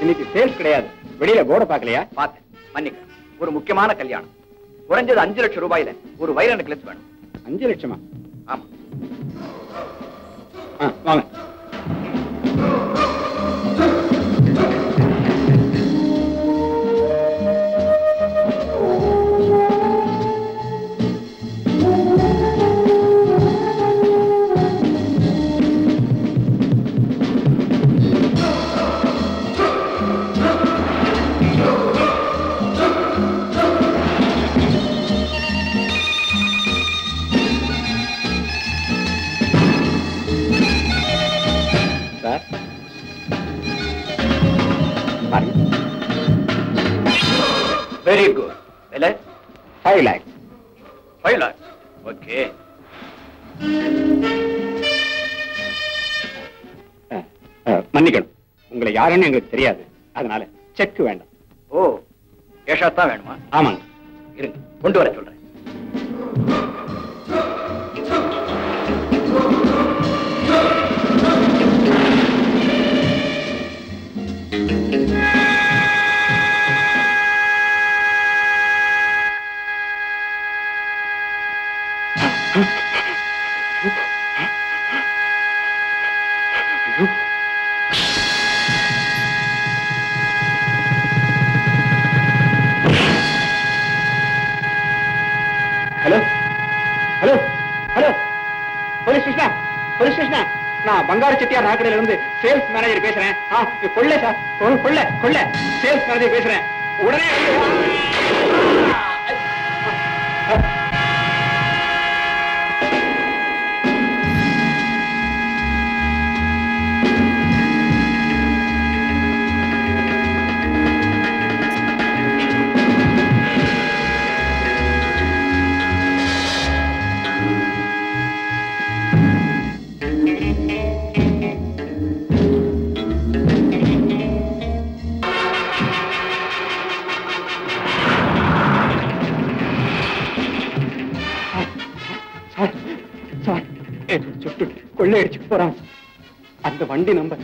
இன்னைக்கு சேல்ஸ் கிடையாது வெளியில போர்டை பார்க்கலையா பார்த்தேன் மன்னிக்க ஒரு முக்கியமான கல்யாணம் குறைஞ்சது அஞ்சு லட்சம் ரூபாயில ஒரு வைர நெக்லஸ் வேணும் அஞ்சு லட்சமா ஆமா ஆ, வாங்க சார் பாருங்க வெரி குட் விலை five lakhs five lakhs okay மன்னிக்கணும் உங்களை யாருன்னு எங்களுக்கு தெரியாது அதனால செக் வேண்டாம் ஓ கேஷா தான் வேணுமா ஆமாங்க இருங்க கொண்டு வர சொல்றேன் ஹலோ ஹலோ ஹலோ போலீஸ் ஸ்டேஷனா போலீஸ் ஸ்டேஷனா நான் பங்காரு செட்டியார் நாக்கடையில இருந்து சேல்ஸ் மேனேஜர் பேசுறேன் ஆ இது கொள்ளை சார் கொ- கொள்ளை கொள்ளை சேல்ஸ் மேனேஜர் பேசுறேன் உடனே சார் சார் என்னோட சுட்டு கொள்ளை அடிச்சுட்டு போறான் அந்த வண்டி நம்பர்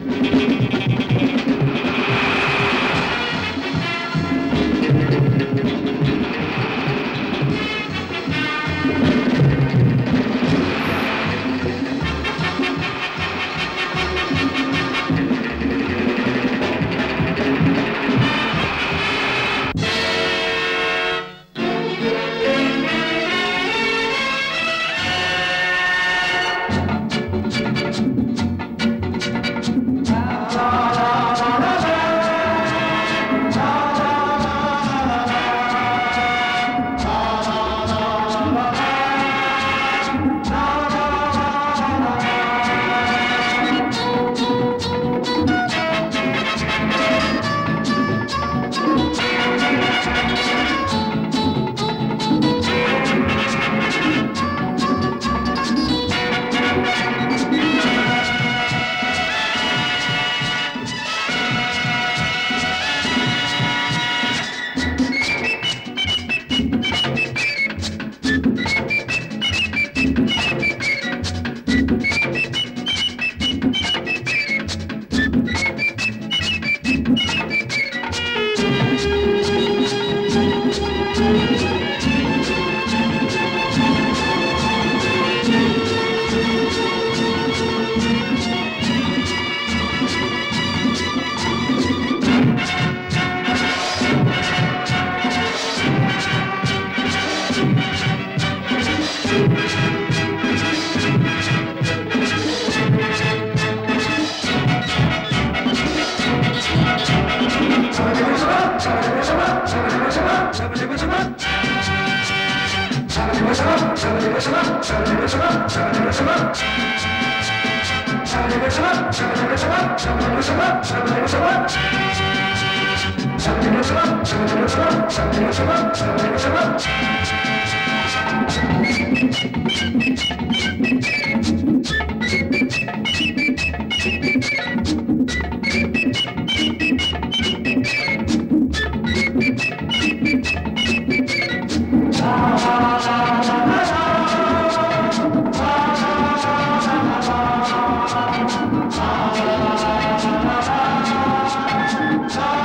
Ah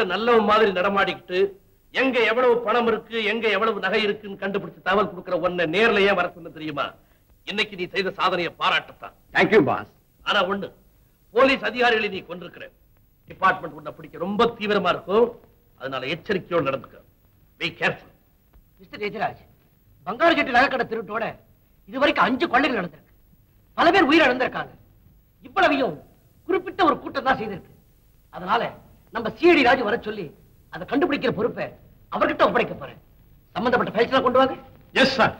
நல்லவன் மாதிரி நடமாடிக்கிட்டு எங்க எவ்வளவு பணம் இருக்கு எங்க எவ்வளவு நகை இருக்குன்னு கண்டுபிடிச்சு தகவல் கொடுக்கிற உன்னை நேர்ல ஏன் வர சொன்ன தெரியுமா இன்னைக்கு நீ செய்த சாதனையை பாராட்டத்தான் தேங்க்யூ பாஸ் ஆனா ஒண்ணு போலீஸ் அதிகாரிகளை நீ கொண்டிருக்கிற டிபார்ட்மெண்ட் உன்னை பிடிக்க ரொம்ப தீவிரமா இருக்கும் அதனால எச்சரிக்கையோடு நடந்துக்க be careful mister Jayaraj Bangaru Chetty நகைக்கடை திருட்டோட இதுவரைக்கும் அஞ்சு கொள்ளைகள் நடந்திருக்கு பல பேர் உயிர் இழந்திருக்காங்க இவ்வளவையும் குறிப்பிட்ட ஒரு கூட்டம் தான் செய்திருக்கு அதனால நம்ம சிஐடி ராஜு வர சொல்லி அதை கண்டுபிடிக்கிற பொறுப்பை அவர்கிட்ட ஒப்படைக்க போறேன் சம்பந்தப்பட்ட ஃபைல்ஸ்லாம் கொண்டு வாங்க yes sir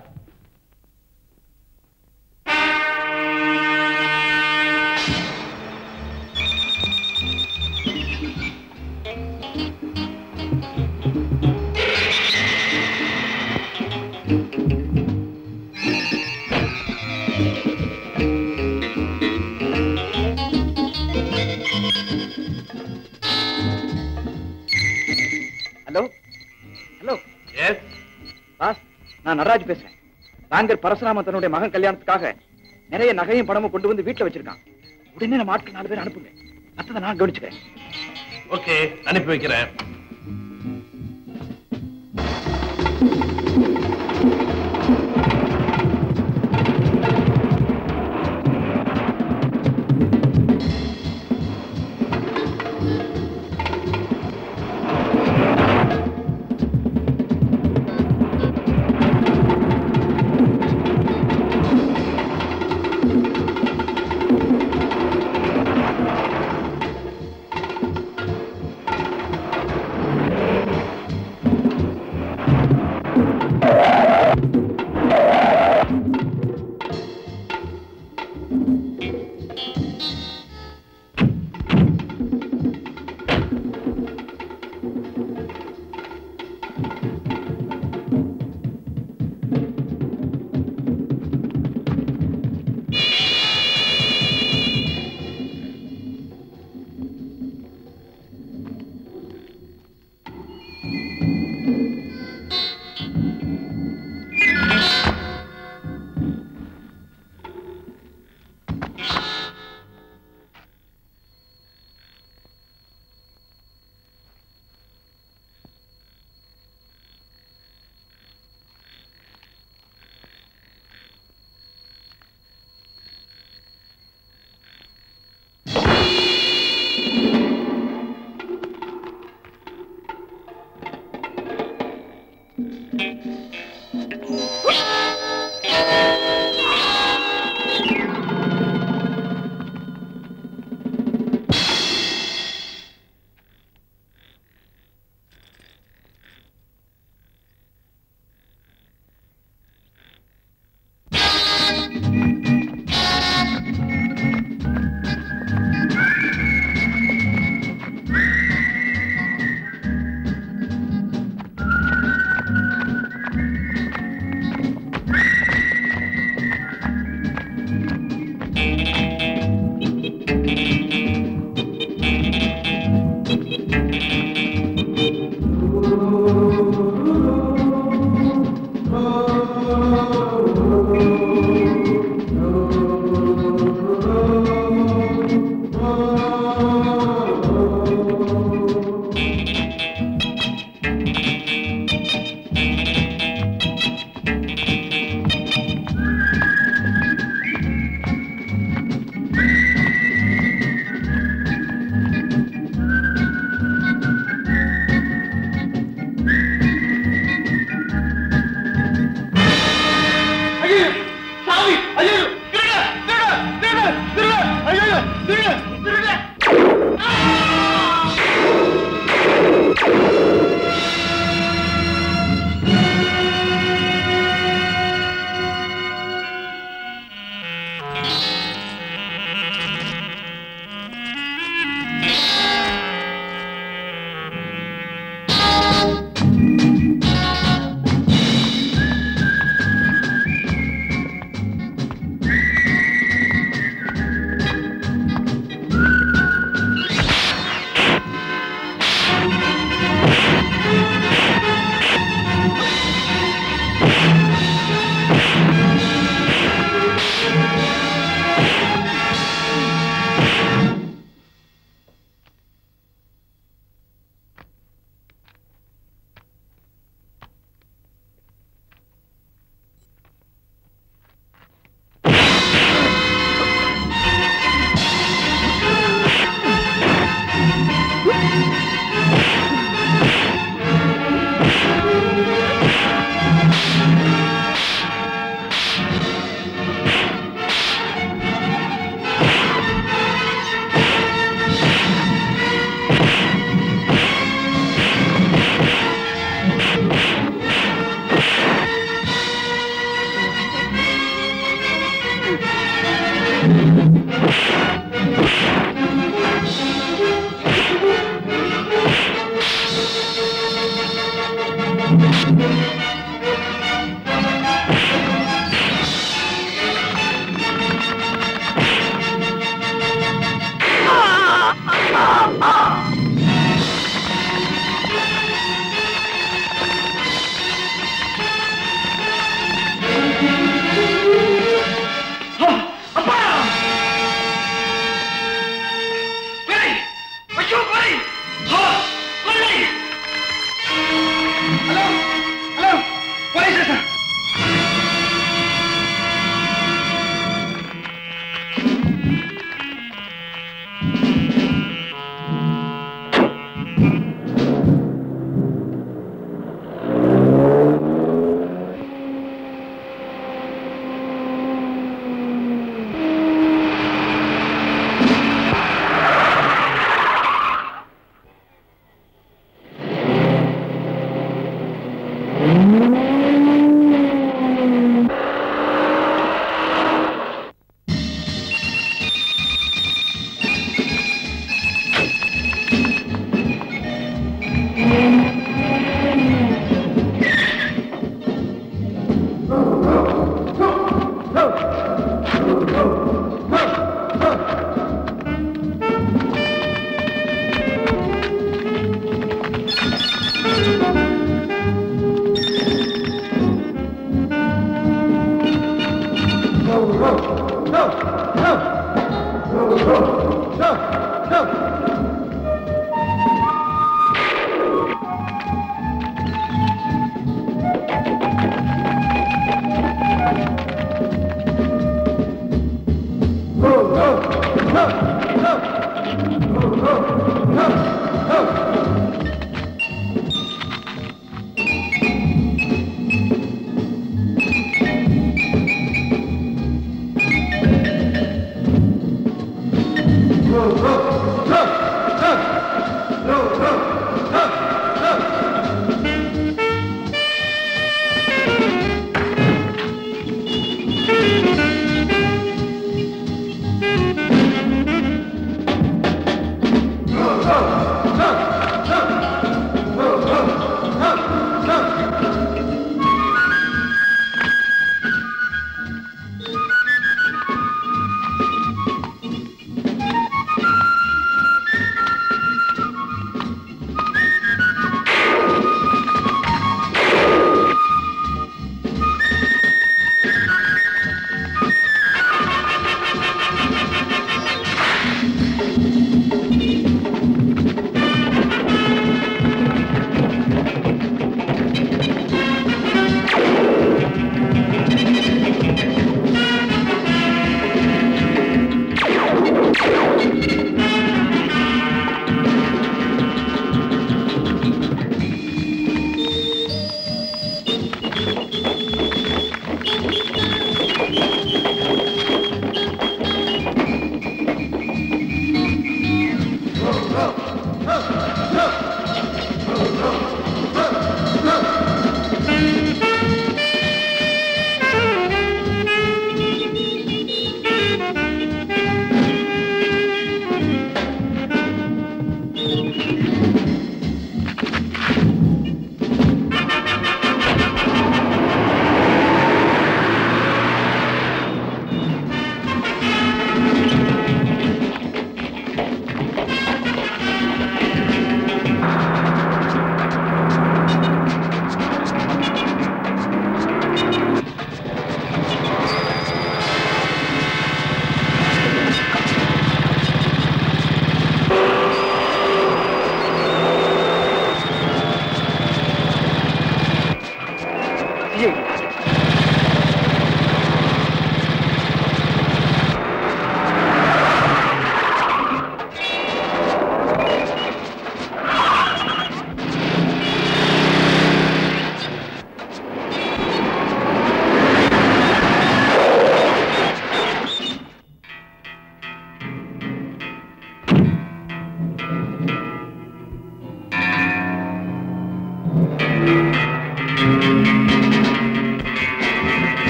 hello hello yes boss நான் நடராஜ் பேசுறேன் பேங்கர் பரசுராமன் தன்னுடைய மகன் கல்யாணத்துக்காக நிறைய நகையும் பணமும் கொண்டு வந்து வீட்டுல வச்சிருக்கான் உடனே நம்ம ஆட்கள் நாலு பேர் அனுப்புங்க மத்ததை நான் கவனிச்சுக்கிறேன் ஓகே அனுப்பி வைக்கிறேன்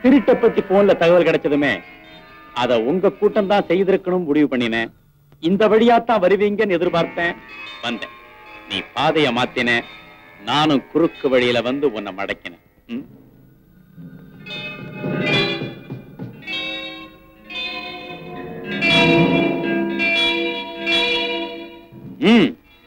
திருட்டை பத்தி போன்ல தகவல் கிடைச்சதுமே அத உங்க கூட்டம் தான் செய்திருக்கணும் முடிவு பண்ணினேன் இந்த வழியாத்தான் வருவீங்கன்னு எதிர்பார்த்தேன் வந்தேன் நீ பாதைய மாத்தின நானும் குறுக்கு வழியில வந்து உன்னை மடக்கினேன் ம்? ம்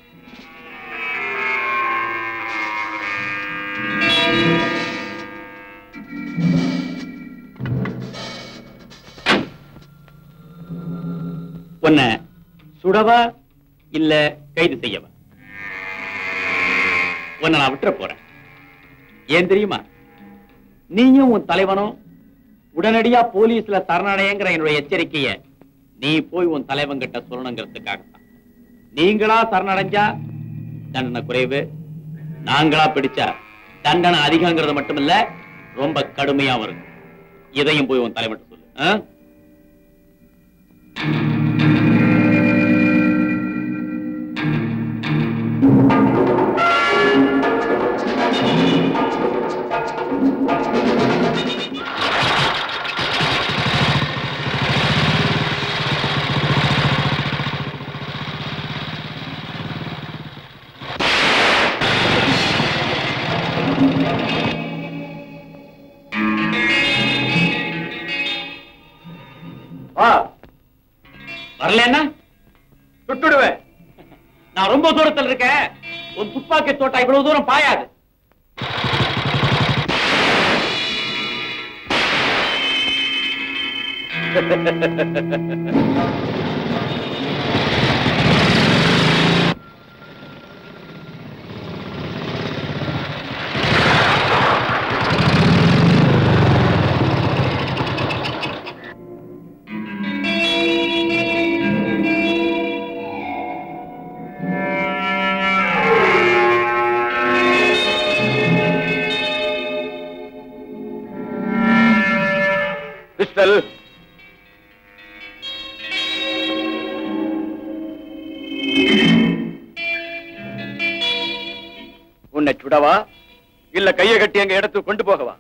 உன்னை சுடவா இல்ல கைது செய்யவா உன்னை நான் விட்டுற போறேன் ஏன் தெரியுமா நீயும் உன் தலைவனும் உடனடியா போலீஸ்ல சரணடையங்கிற என்னுடைய எச்சரிக்கைய நீ போய் உன் தலைவன் கிட்ட சொல்லணுங்கிறதுக்காகத்தான் நீங்களா சரணடைஞ்சா தண்டனை குறைவு நாங்களா பிடிச்சா தண்டனை அதிகங்கிறது மட்டுமில்ல ரொம்ப கடுமையா வரும் இதையும் போய் உன் தலைவன் சொல்லு ஆ? வா வரலன்னா சுட்டுடுவேன் நான் ரொம்ப தூரத்தில் இருக்கேன் உன் துப்பாக்கி தோட்டா இவ்வளவு தூரம் பாயாது பிஸ்டல் உன்னை சுடவா இல்ல கையை கட்டி எங்க இடத்துக்கு கொண்டு போகவா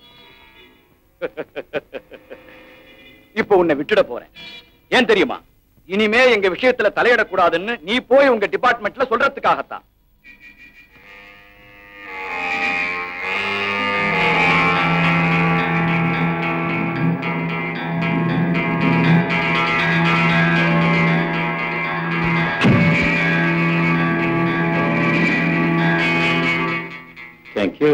இப்ப உன்னை விட்டுட போறேன் ஏன் தெரியுமா இனிமே எங்க விஷயத்துல தலையிடக்கூடாதுன்னு நீ போய் உங்க டிபார்ட்மெண்ட்ல சொல்றதுக்காகத்தான் தேங்க்யூ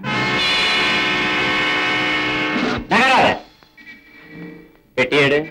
நகராத பெட்டியேடு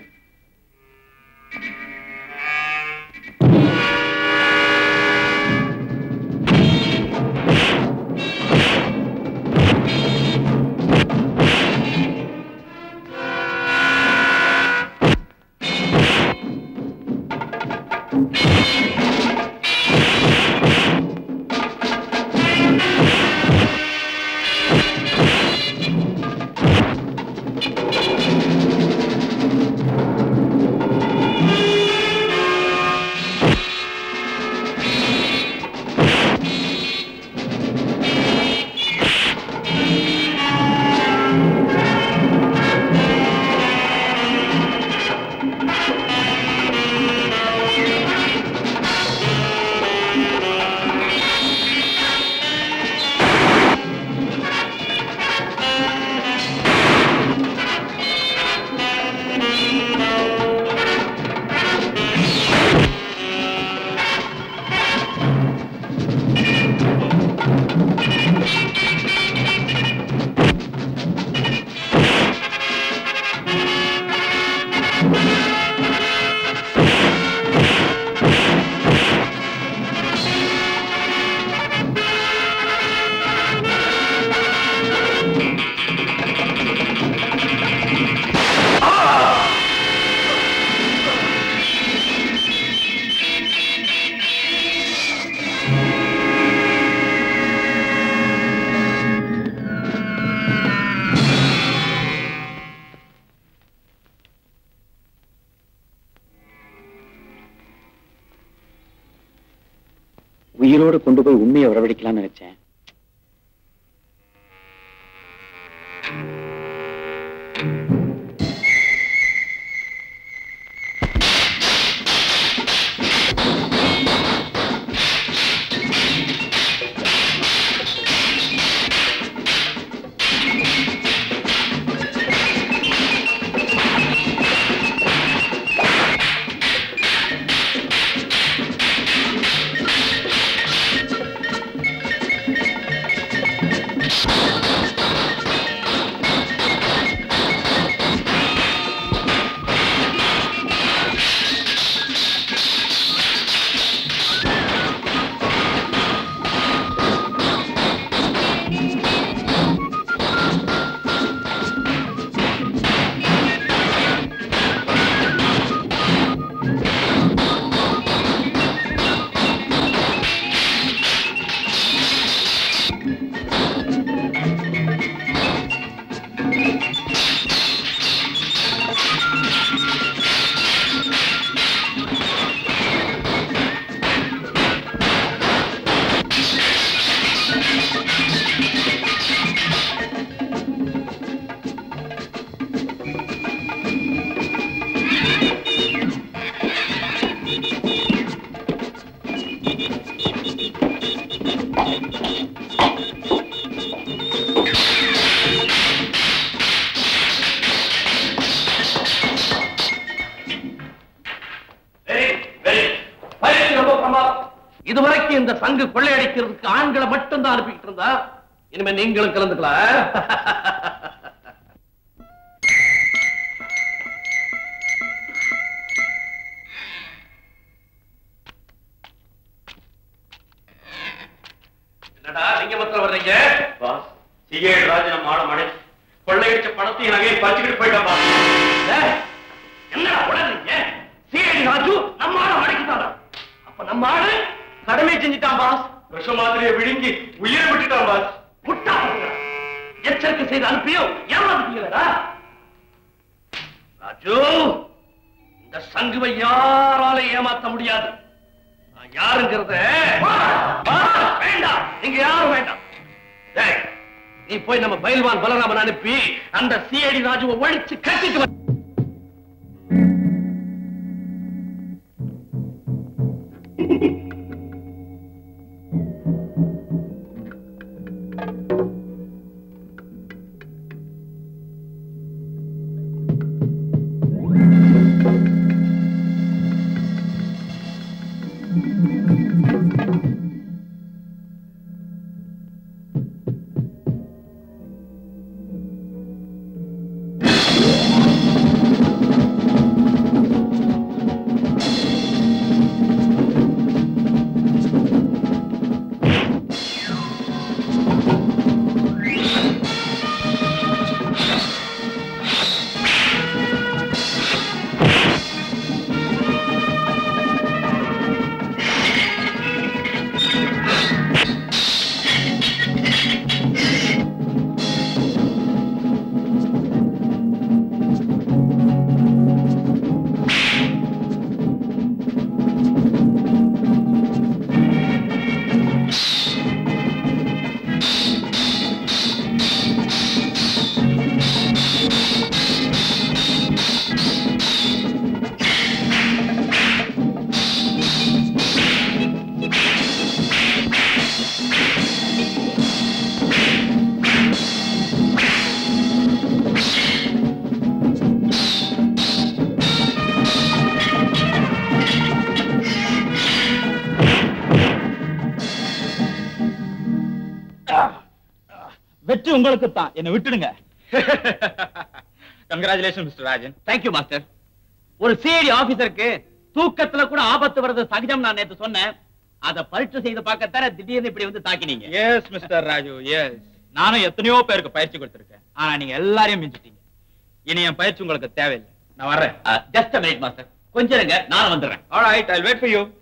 உயிரோடு கொண்டு போய் உண்மையை வரவழைக்கலாம்னு நினைச்சேன் இதுவரைக்கும் இந்த சங்கு கொள்ளையடிக்கிறதுக்கு ஆண்களை மட்டும் தான் அனுப்பிக்கிட்டு இருந்தா இனிமே நீங்களும் கலந்துக்கலாம் என்னடா நீங்க மாத்திரம் வர்றீங்க பாஸ் சிஏ ராஜ் நம்ம ஆட மாடே கொள்ளையடிச்ச பணத்தையும் நகையும் பறிச்சுக்கிட்டு போயிட்டான் பாஸ் ஏய், என்னடா உளறீங்க சிஐடி ராஜு நம்ம ஆள அடைக்கிட்டாரா அப்ப நம்ம ஆளு கடமை செஞ்சுட்டான் பாஸ் விஷ மாதிரியை விழுங்கி உயிரை விட்டுட்டான் பாஸ் முட்டா எச்சரிக்கை செய்து அனுப்பியும் ஏமாந்துட்டீங்களா ராஜு இந்த சங்குவை யாரால ஏமாத்த முடியாது நான் யாருங்கிறத வேண்டாம் நீங்க யாரும் வேண்டாம் டேய், நீ போய் நம்ம பயில்வான் பலராமன் அனுப்பி அந்த சிஐடி ராஜுவை ஒழிச்சு கட்டிட்டு வா. வெற்றி உங்களுக்கு தான் என்ன விட்டுடுங்க congratulation mister Rajan thank you master ஒரு சிஐடி ஆபீசருக்கு தூக்கத்துல கூட ஆபத்து வர்றது சகஜம் நான் நேத்து சொன்னேன் அத பரீட்சை செய்து பார்க்கத்தான திடீர்னு இப்படி வந்து தாக்கினீங்க எஸ் மிஸ்டர் ராஜு எஸ் நானும் எத்தனையோ பேருக்கு பயிற்சி கொடுத்திருக்கேன் ஆனா நீங்க எல்லாரையும் மிஞ்சிட்டீங்க இனி என் பயிற்சி உங்களுக்கு தேவையில்லை நான் வர்றேன் ஜஸ்ட் மினிட் மாஸ்டர் கொஞ்சம் இருங்க நானும் வந்துடுறேன் alright I wait for you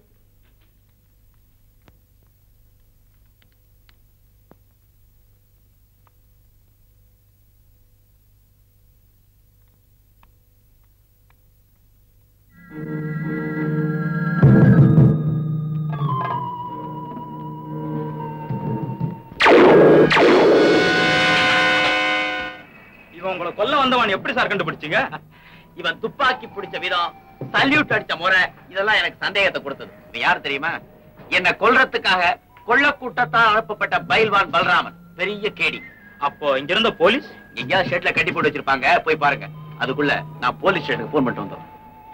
உங்களை கொல்ல வந்தவன் எப்படி சார் கண்டுபிடிச்சீங்க இவன் துப்பாக்கி பிடிச்ச விதம் சல்யூட் அடிச்ச முறை இதெல்லாம் எனக்கு சந்தேகத்தை கொடுத்தது இவன் யார் தெரியுமா என்ன கொல்றதுக்காக கொள்ள கூட்டத்தால் அனுப்பப்பட்ட பைல்வான் பல்ராமன் பெரிய கேடி அப்போ இங்க இருந்த போலீஸ் எங்கேயாவது ஷெட்ல கட்டி போட்டு வச்சிருப்பாங்க போய் பாருங்க அதுக்குள்ள நான் போலீஸ் ஸ்டேஷனுக்கு போன் பண்ணிட்டு வந்தோம்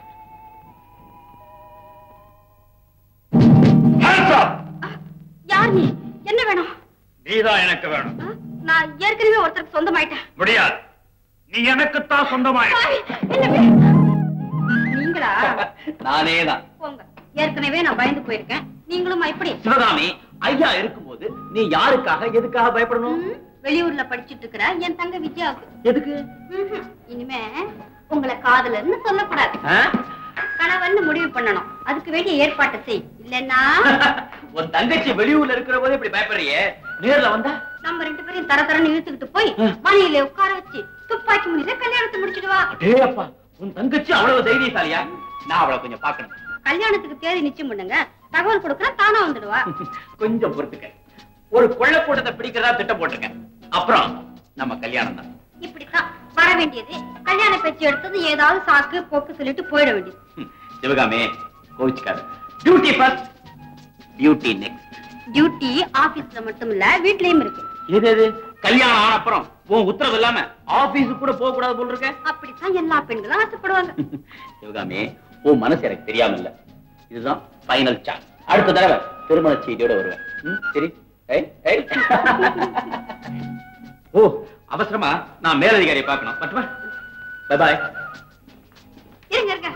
யார் நீ என்ன வேணும் நீதான் எனக்கு வேணும் ஆ? நான் ஏற்கனவே ஒருத்தருக்கு சொந்தமாயிட்டேன் முடியாது நீ எனக்குத்தான் சொந்தமாய் சாரி, என்ன வே- நீங்களா நானே தான் போங்க ஏற்கனவே நான் பயந்து போயிருக்கேன் நீங்களும் இப்படி சிவகாமி ஐயா இருக்கும்போது நீ யாருக்காக எதுக்காக பயப்படணும் ம், வெளியூர்ல படிச்சிட்டு இருக்கிற என் தங்க வித்யாவுக்கு எதுக்கு ம்ஹும். இனிமே உங்களை காதலன்னு சொல்லக்கூடாது ஆ? கணவன் முடிவு பண்ணணும் அதுக்கு வேண்டிய ஏற்பாட்டை செய் இல்லன்னா உன் தங்கச்சி வெளியூர்ல இருக்கிற போது இப்படி பயப்படுறியே நேர்ல வந்தா நம்ம ரெண்டு பேரையும் தர தரன்னு இழுத்துக்கிட்டு போய் மணியில உட்கார வச்சு துப்பாக்கி முனியில கல்யாணத்தை முடிச்சிடுவா அடே அப்பா உன் தங்கச்சி அவ்வளவு தைரியசாலியா நான் அவளை கொஞ்சம் பார்க்கணும் கல்யாணத்துக்கு தேதி நிச்சயம் பண்ணுங்க தகவல் கொடுக்கறேன் தானா வந்துடுவா கொஞ்சம் பொறுத்துக்க ஒரு கொள்ள கூட்டத்தை பிடிக்கிறதா திட்டம் போட்டிருக்கேன் அப்புறம் நம்ம கல்யாணம் தான் இப்படித்தான் வர வேண்டியது கல்யாண பேச்சு எடுத்தது ஏதாவது சாக்கு போக்கு சொல்லிட்டு போயிட வேண்டியது ம், சிவகாமி கோவிச்சுக்காத duty first duty next duty ஆபீஸ்ல மட்டும் இல்ல வீட்லயும் இருக்கு எது எது கல்யாணம் ஆன அப்புறம் உன் உத்தரவு இல்லாம ஆபீஸுக்கு கூட போக கூடாது போல இருக்க அப்படித்தான் எல்லா பெண்களும் ஆசைப்படுவாங்க சிவகாமி உன் மனசு எனக்கு தெரியாம இல்ல இதுதான் ஃபைனல் சான்ஸ் அடுத்த தடவை திருமண செய்தியோட வருவேன் ம், சரி ஏய், ஏய். ஓ அவசரமா நான் மேலதிகாரியை பார்க்கணும் மட்டுமா பை பாய் இருங்க இருங்க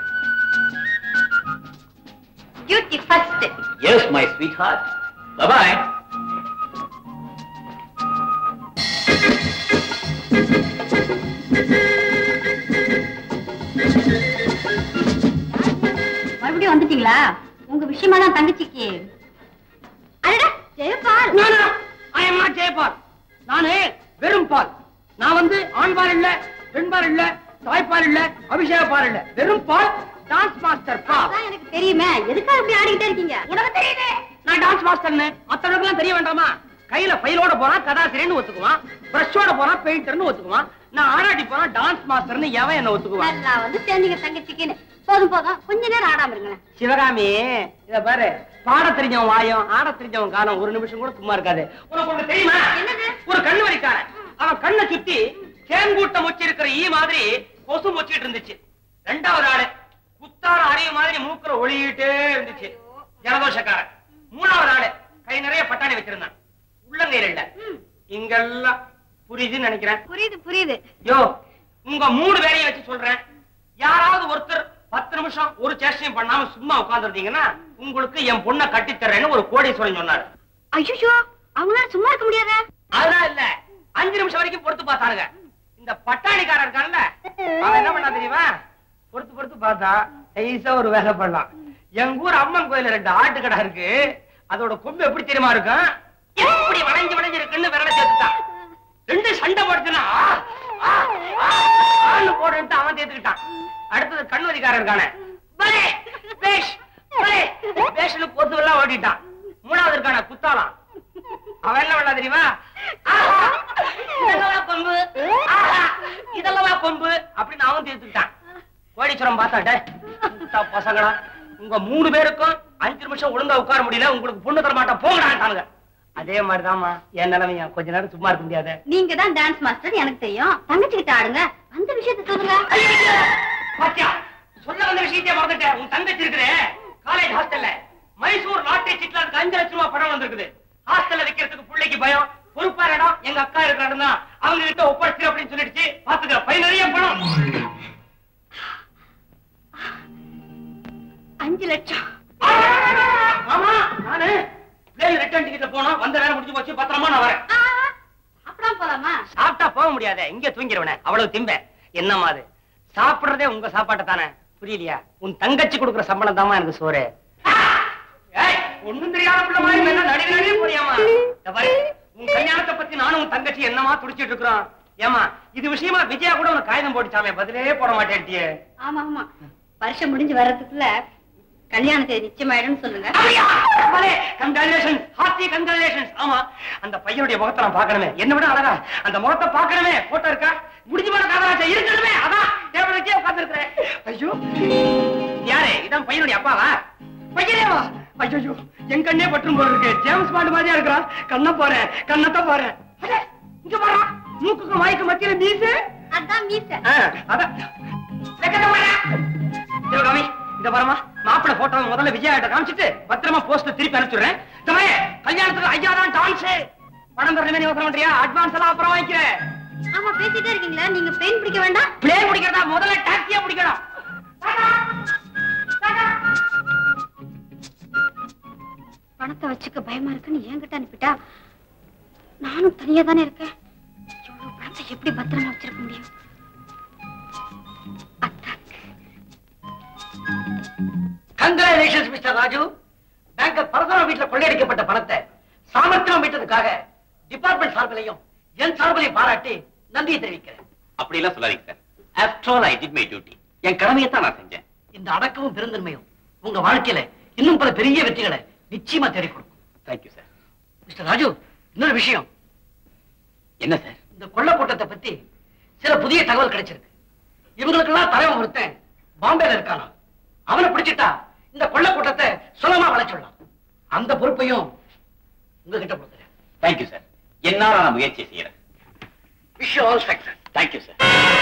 duty first yes my sweetheart bye bye மறுபடியும் வந்துட்டீங்களா உங்க விஷயமா தான் தங்கச்சிக்கு அடடா Jayapal I am not Jayapal நானு வெறும் பால் நான் வந்து ஆண்பால் இல்ல பெண்பால் இல்ல தாய்ப்பால் இல்ல அபிஷேக பால் இல்ல வெறும் பால் டான்ஸ் மாஸ்டர் பால் அதான் எனக்கு தெரியுமே எதுக்காக இப்படி ஆடிக்கிட்டே இருக்கீங்க உனக்கு தெரியுது நான் டான்ஸ் மாஸ்டர்னு மத்தவங்களுக்கு எல்லாம் தெரிய வேண்டாமா கையில ஃபைலோட போனா கதாசிரியர்னு ஒத்துக்குவான் பிரஷோட போனா பெயிண்டர்னு ஒத்துக்குவான் நான் ஆராட்டி போனா டான்ஸ் மாஸ்டர்னு எவன் என்ன ஒத்துக்குவான் நல்லா வந்து சேர்ந்தீங்க தங்கச்சிக்குன்னு போதும் போதும் கொஞ்ச நேரம் ஆடாம இருங்களேன் சிவகாமி இத பாரு பாட தெரிஞ்சவன் வாயம் ஆட தெரிஞ்சவன் காலம் ஒரு நிமிஷம் கூட சும்மா இருக்காது உனக்கு ஒண்ணு தெரியுமா என்னது? ஒரு கண்ணு வலிக்காரன் அவன் கண்ணை சுத்தி தேன்கூட்டம் முச்சி இருக்கிற ஈ மாதிரி கொசு முச்சிட்டு இருந்துச்சு ரெண்டாவது ஆளு குத்தால அறைய மாதிரி மூக்குல ஒளியிட்டே இருந்துச்சு ஜலதோஷக்காரன் மூணாவது ஆளு கை நிறைய பட்டாணி வச்சிருந்தான் உள்ளங்கையில இல்ல இங்கெல்லாம் புரியுதுன்னு நினைக்கிறேன் புரியுது புரியுது யோ உங்க மூணு பேரையும் வச்சு சொல்றேன் யாராவது ஒருத்தர் பத்து நிமிஷம் ஒரு சேஷ்டையும் பண்ணாம சும்மா உட்கார்ந்துருந்தீங்கன்னா உங்களுக்கு என் பொண்ணை கட்டி தர்றேன்னு ஒரு கோடீஸ்வரன் சொன்னாரு ஐயோ அவங்களால சும்மா இருக்க முடியாத அதெல்லாம் இல்ல அஞ்சு நிமிஷம் வரைக்கும் பொறுத்து பார்த்தானுங்க இந்த பட்டாணிக்காரன் இருக்கான்ல அவன் என்ன பண்ணா தெரியுமா பொறுத்து பொறுத்து பார்த்தா நைஸா ஒரு வேலை பண்ணலாம் எங்க ஊர் அம்மன் கோயில்ல ரெண்டு ஆட்டுக்கடை இருக்கு அதோட கொம்பு எப்படி தெரியுமா இருக்கும் எப்படி வளைஞ்சு வளைஞ்சு இருக்குன்னு விரல சேர்த்துட்டான் ரெண்டு சண்டை போடுச்சுன்னா ஆ, ஆ, ஆ, ஆன்னு போடுன்ட்டு அவன் தேத்துக்கிட்டான் அடுத்தது கண்வதிக்காரன் இருக்கானே பலே, பேஷ், பலே, பேஷ்னு பொத்துவெல்லாம் ஓட்டிட்டான் மூணாவது இருக்கான குத்தாலாம் அவன் என்ன பண்ணா தெரியுமா ஆஹா, இதெல்லாம் கொம்பு ஆஹா, இதெல்லாம் கொம்பு அப்படின்னு அவன் தீர்த்துக்கிட்டான் கோடீஸ்வரம் பார்த்தாட்டே முட்டா பசங்களா உங்க மூணு பேருக்கும் அஞ்சு நிமிஷம் ஒழுங்கா உட்கார முடியல உங்களுக்கு பொண்ணு தர மாட்டேன் போங்கடான்ட்டானுங்க அதே மாதிரிதாம்மா என் நிலைமையா கொஞ்ச நேரம் சும்மா இருக்க முடியாது நீங்க தான் டான்ஸ் மாஸ்டர் எனக்கு தெரியும் தங்கச்சி கிட்ட ஆடுங்க அந்த விஷயத்தை சொல்லுங்க பாத்தியா சொல்ல வந்த விஷயத்தையே மறந்துட்டேன் உன் தங்கச்சி இருக்குதே காலேஜ் ஹாஸ்டல்ல மைசூர் லாட்டரி சீட்ல அதுக்கு அஞ்சு லட்சம் ரூபாய் பணம் வந்திருக்குது ஹாஸ்டல்ல வைக்கிறதுக்கு பிள்ளைக்கு பயம் பொறுப்பா இடம் எங்க அக்கா இருக்கிறாருன்னா அவங்க கிட்ட ஒப்படைச்சு அப்படின்னு சொல்லிடுச்சு பாத்துக்க பை நிறைய பணம் அஞ்சு லட்சம் ஆமா நானு பிளேன் ரிட்டர்ன் டிக்கெட்ல போனோம் வந்த வேலை முடிஞ்சு போச்சு பத்திரமா நான் வரேன் ஆ, சாப்பிடாம போலாமா சாப்பிட்டா போக முடியாதே இங்க தூங்கிடுவனே அவ்வளவு திம்ப என்னம்மா அது சாப்பிடுறதே உங்க சாப்பாட்டை தானே புரியலையா உன் தங்கச்சி கொடுக்குற சம்பளம் தாமா எனக்கு சோறு ஏய், ஒண்ணும் தெரியாத பிள்ளை மாதிரி என்ன நடி நடியே போறியாமா இந்த பாரு, உன் கல்யாணத்தை பத்தி நானும் உன் தங்கச்சி என்னமா துடிச்சிட்டு இருக்கிறோம் ஏமா இது விஷயமா விஜயா கூட உனக்கு காகிதம் போட்டுச்சாமே பதிலே போட மாட்டேன்ட்டியே ஆமா ஆமா வருஷம் முடிஞ்சு வர்றதுக்குள்ள கல்யாண தேதி நிச்சயமாயிடும்னு சொல்லுங்க கங்க்ராச்சுலேஷன் ஹார்ட்டி கங்க்ராச்சுலேஷன் ஆமா அந்த பையனுடைய முகத்தை நான் பார்க்கணுமே என்ன விட அழகா அந்த முகத்தை பார்க்கணுமே போட்டோ இருக்கா முடிஞ்சு போன காதலாச்சா இருக்கணுமே அதான் டேபிள் வச்சே உட்கார்ந்து ஐயோ யாரே இதான் பையனுடைய அப்பாவா பையனேவா ஐயோ என் கண்ணே பற்றும் போல இருக்கு ஜேம்ஸ் பாண்ட் மாதிரியா இருக்கிறான் கண்ணை போறேன் கண்ணத்தை போறேன் அடே, இங்க போறா மூக்குக்கு வாய்க்கு மத்தியில மீசு அதான் மீச ஆ, அதான் வெக்கத்தை போறா. சிவகாமி இந்த வரமா மாப்பிள போட்டோ முதல்ல விஜயா கிட்ட காமிச்சிட்டு பத்திரமா போஸ்ட் திருப்பி அனுப்பிச்சுடுறேன் தமே கல்யாணத்துக்கு ஐயா தான் டான்ஸ் பணம் தரணுமே நீ யோசனை பண்றியா அட்வான்ஸ் எல்லாம் அப்புறம் வாங்கிக்கிறேன் ஆமா பேசிட்டே இருக்கீங்களா நீங்க பெயின் பிடிக்க வேண்டாம் பிளேன் பிடிக்கிறதா முதல்ல டாக்ஸியா பிடிக்கணும் பணத்தை வச்சுக்க பயமா இருக்குன்னு என்கிட்ட அனுப்பிட்டா நானும் தனியா தானே இருக்கேன் இவ்வளவு பணத்தை எப்படி பத்திரமா வச்சிருக்க முடியும் congratulations mister Raju banker Parasuram வீட்டுல கொள்ளையடிக்கப்பட்ட பணத்தை சாமர்த்தியம் மீட்டதுக்காக டிபார்ட்மெண்ட் சார்பிலையும் என் சார்பிலையும் பாராட்டி நன்றியை தெரிவிக்கிறேன் அப்படி எல்லாம் சொல்லாதீங்க sir after all I did my duty என் கடமையை தான் நான் செஞ்சேன் இந்த அடக்கமும் பெருந்தன்மையும் உங்க வாழ்க்கையில இன்னும் பல பெரிய வெற்றிகளை நிச்சயமா தேடி கொடுக்கும் தேங்க்யூ சார் மிஸ்டர் ராஜு இன்னொரு விஷயம் என்ன சார் இந்த கொள்ள கூட்டத்தை பத்தி சில புதிய தகவல் கிடைச்சிருக்கு இவங்களுக்கெல்லாம் தலைவன் ஒருத்தன் பாம்பேல இருக்கானா அவனை பிடிச்சிட்டா இந்த கொள்ள கூட்டத்தை சுலமா வளைச்சுடலாம் அந்த பொறுப்பையும் உங்ககிட்ட கொடுக்குறேன் தேங்க்யூ சார் என்னால நான் முயற்சி செய்யறேன் wish all success thank you sir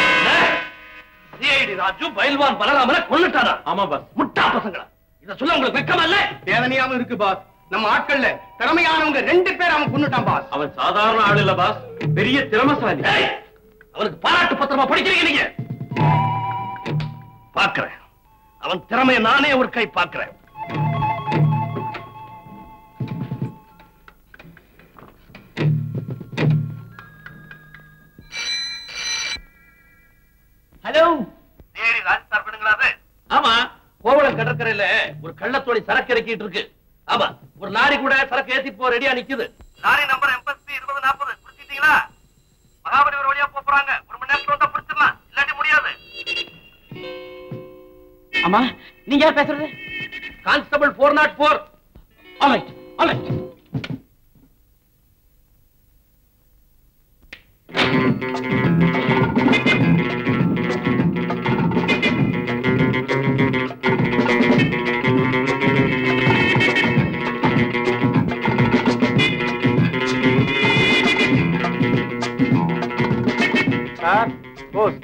CID Raju பயில்வான் பலராமனை கொன்னுட்டானா ஆமா பாஸ் முட்டா பசங்களா இத சொல்ல உங்களுக்கு வெக்கமா இல்ல வேதனையாவும் இருக்கு பாஸ் நம்ம ஆட்கள்ல திறமையானவங்க ரெண்டு பேர் அவன் கொண்டுட்டான் பாஸ் அவன் சாதாரண ஆள் இல்ல பாஸ் பெரிய திறமசாலி அவனுக்கு பாராட்டு பத்திரமா படிக்கிறீங்க நீங்க பாக்குறேன் அவன் திறமையை நானே ஒரு கை பாக்குறேன் ஹலோ நேரி ராஜஸ்தார் பண்ணுங்களா அது ஆமா கோவளம் கடற்கரையில ஒரு கள்ளத்தோடி சரக்கு இறக்கிட்டு இருக்கு ஆமா ஒரு லாரி கூட சரக்கு ஏத்தி போ ரெடியா நிக்குது லாரி நம்பர் எண்பத்தி இருபது நாற்பது புடிச்சிட்டீங்களா மகாபலிபுரம் வழியா போப் போறாங்க ஒரு மணி நேரத்துல வந்தா புடிச்சிடலாம் இல்லாட்டி முடியாது ஆமா நீங்க யார் பேசுறது constable four not four alright alright sir போஸ்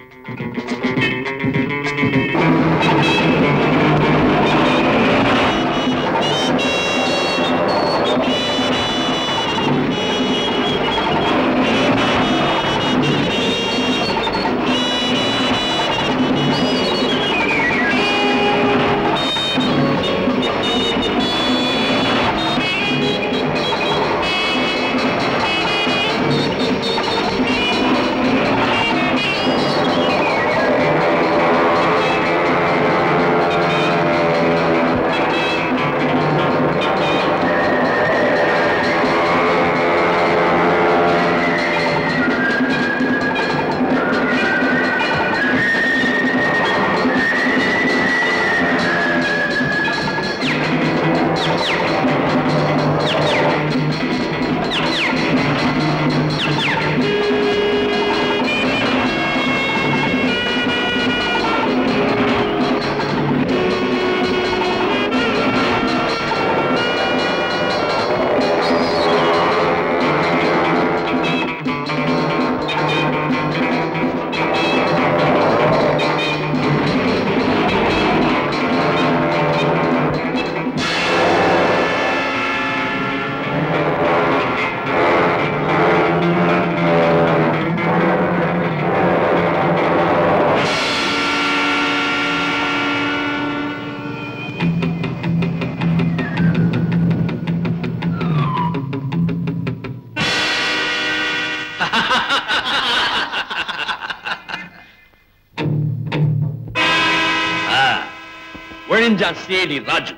ஒழிஞ்சான் சிஐடி ராஜு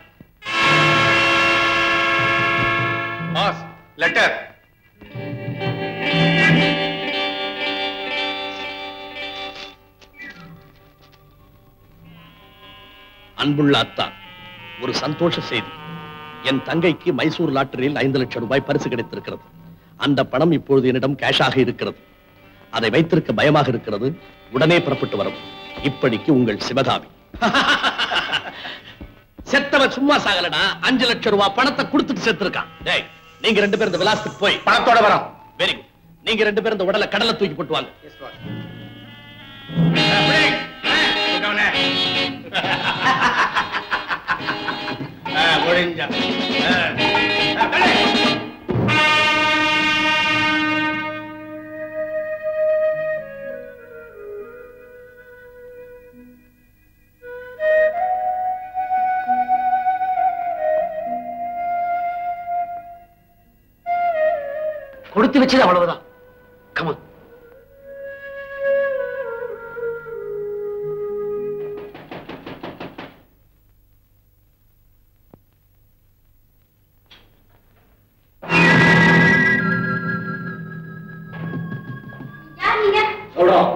பாஸ் லெட்டர் அன்புள்ள அத்தா ஒரு சந்தோஷ செய்தி என் தங்கைக்கு மைசூர் லாட்டரியில் ஐந்து லட்சம் ரூபாய் பரிசு கிடைத்திருக்கிறது அந்த பணம் இப்பொழுது என்னிடம் கேஷாக இருக்கிறது அதை வைத்திருக்க பயமாக இருக்கிறது உடனே புறப்பட்டு வரும் இப்படிக்கு உங்கள் சிவகாமி செத்தவன் சும்மா சாகலடா அஞ்சு லட்சம் ரூபாய் பணத்தை கொடுத்துட்டு செத்துருக்கான் டேய் நீங்க ரெண்டு பேரும் இந்த விலாசத்துக்கு போய் பணத்தோட வரோம் வெரி குட் நீங்க ரெண்டு பேரும் இந்த உடலை கடல்ல தூக்கி போட்டு வாங்க கொடுத்து வச்சது அவ்வளவுதான் கமா யார் நீங்க சொல்றோம்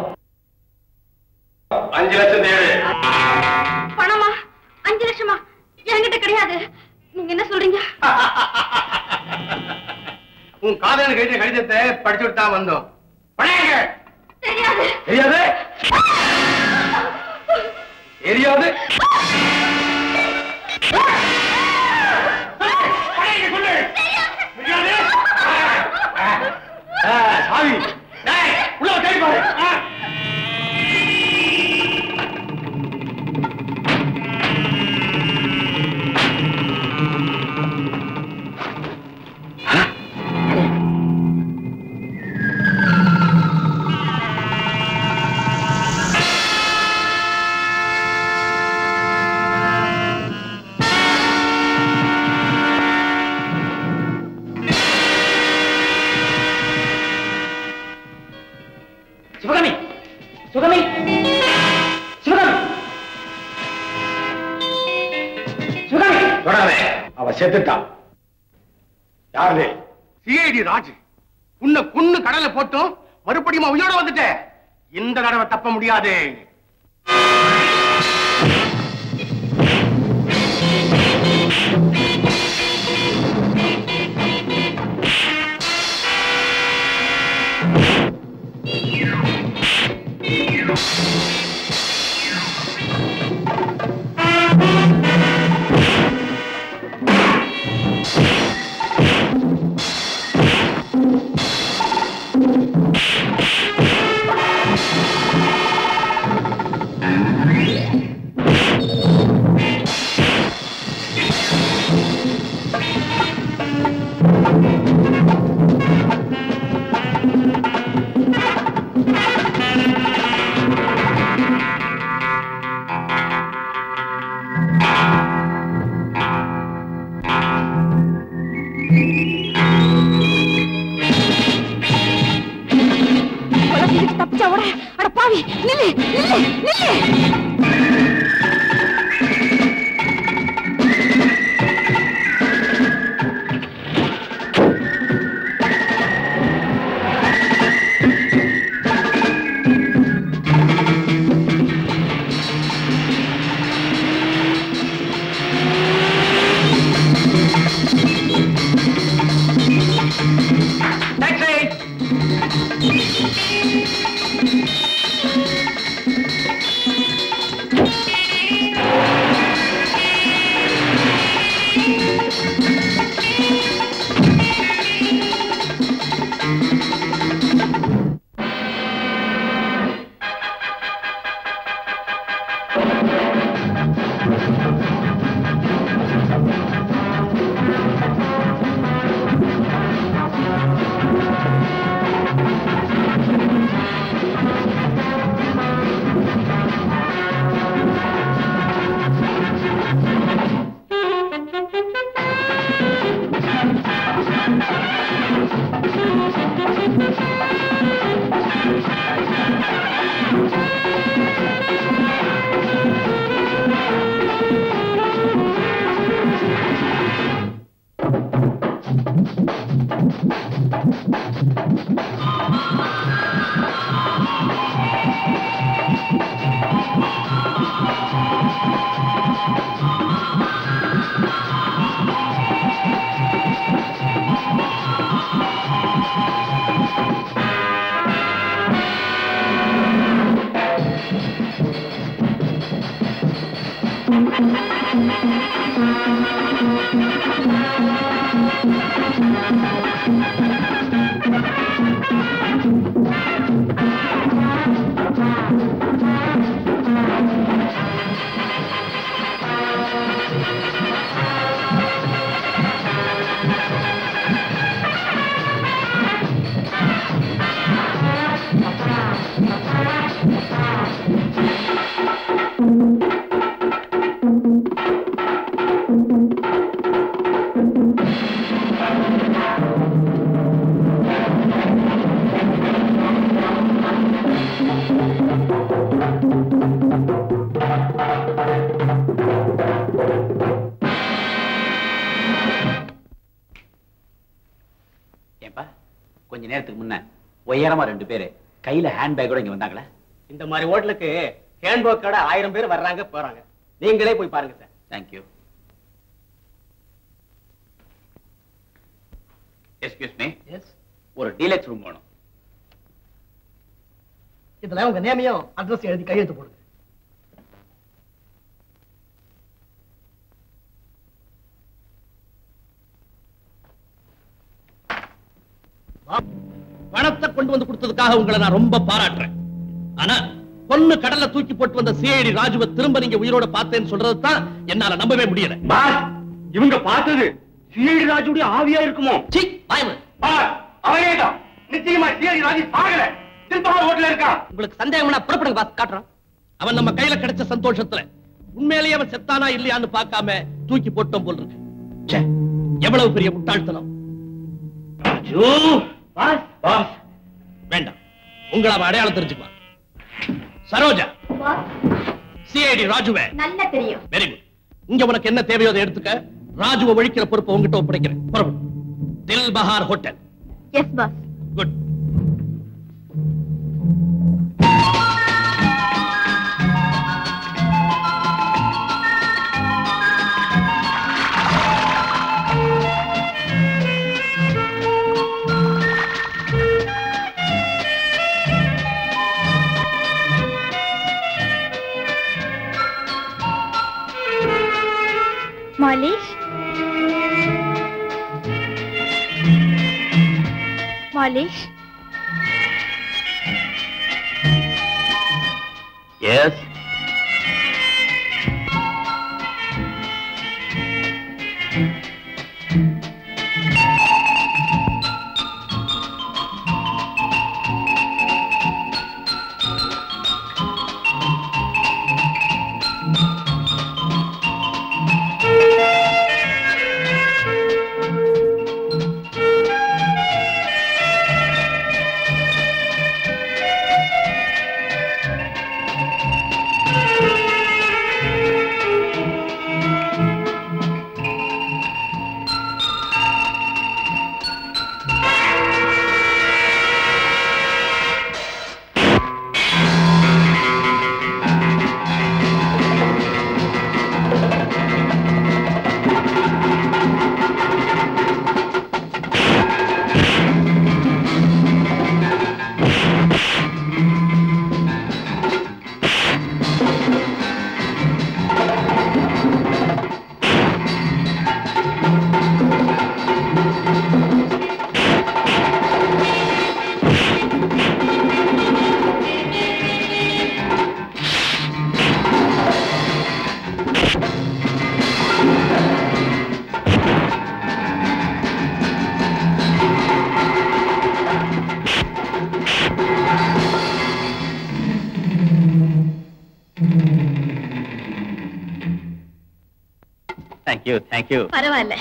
அஞ்சு லட்சம் தேவை பணமா அஞ்சு லட்சமா என்கிட்ட கிடையாது நீங்க என்ன சொல்றீங்க உன் காதலன் எழுதிய கடிதத்தை படிச்சுட்டு தான் வந்தோம் பணையங்க தெரியாது தெரியாது தெரியாது சாமி டேய், உள்ள வா, தேடி பாரு ஆ. சிவகாமி சிவகாமி சிவகாமி சிவகாமி தொடாதே அவ செத்துட்டான் யாரு சிஐடி ராஜ் உன்னை குன்னு கடலை போட்டும் மறுபடியும் உயிரோட வந்துட்ட இந்த தடவை தப்ப முடியாது தப்பிச்சா உட அட பாவி நில்லு நில்லு நில்லு கொஞ்ச நேரத்துக்கு முன்ன உயரமா ரெண்டு பேரு கையில ஹேண்ட்பேக்கோட இங்க வந்தாங்களே இந்த மாதிரி ஹோட்டலுக்கு ஹேண்ட்பேக் கடை ஆயிரம் பேர் வர்றாங்க போறாங்க நீங்களே போய் பாருங்க sir thank you excuse me yes ஒரு டீலக்ஸ் ரூம் வேணும் இதுல உங்க நேமையும் அட்ரஸ் எழுதி கையெழுத்து போடுங்க பணத்தை கொண்டு வந்து கொடுத்ததுக்காக உங்களை நான் ரொம்ப பாராட்டுறேன் ஆனா பொண்ணு கடல்ல தூக்கி போட்டு வந்த சிஐடி ராஜுவை திரும்ப நீங்க உயிரோட பார்த்தேன்னு சொல்றது தான் என்னால நம்பவே முடியல பாஸ் இவங்க பார்த்தது சிஐடி ராஜுடைய ஆவியா இருக்குமோ சீ, வாயமு. பாஸ் அவனே தான் நிச்சயமா சிஐடி ராஜு சாகல திருப்பஹார் ஹோட்டல்ல இருக்கான் உங்களுக்கு சந்தேகம்னா புறப்படுங்க பாத்து காட்டுறான் அவன் நம்ம கையில கிடைச்ச சந்தோஷத்துல உண்மையிலேயே அவன் செத்தானா இல்லையான்னு பார்க்காம தூக்கி போட்டோம் போல் இருக்கு ச்சே, எவ்வளவு பெரிய முட்டாள்தனம் ராஜு பாஸ் பாஸ் வேண்டாம் உங்களை அவன் அடையாளம் தெரிஞ்சுக்கலாம் சரோஜா சிஐடி ராஜுவே நல்லா தெரியும் வெரி குட் இங்க உனக்கு என்ன தேவையோ அதை எடுத்துக்க ராஜுவை ஒழிக்கிற பொறுப்பை உங்ககிட்ட ஒப்படைக்கிறேன் புறப்படு Dil Bahar hotel yes boss good மாலிஷ் மாலிஷ் எஸ் தேங்க்யூ தேங்க்யூ பரவாயில்ல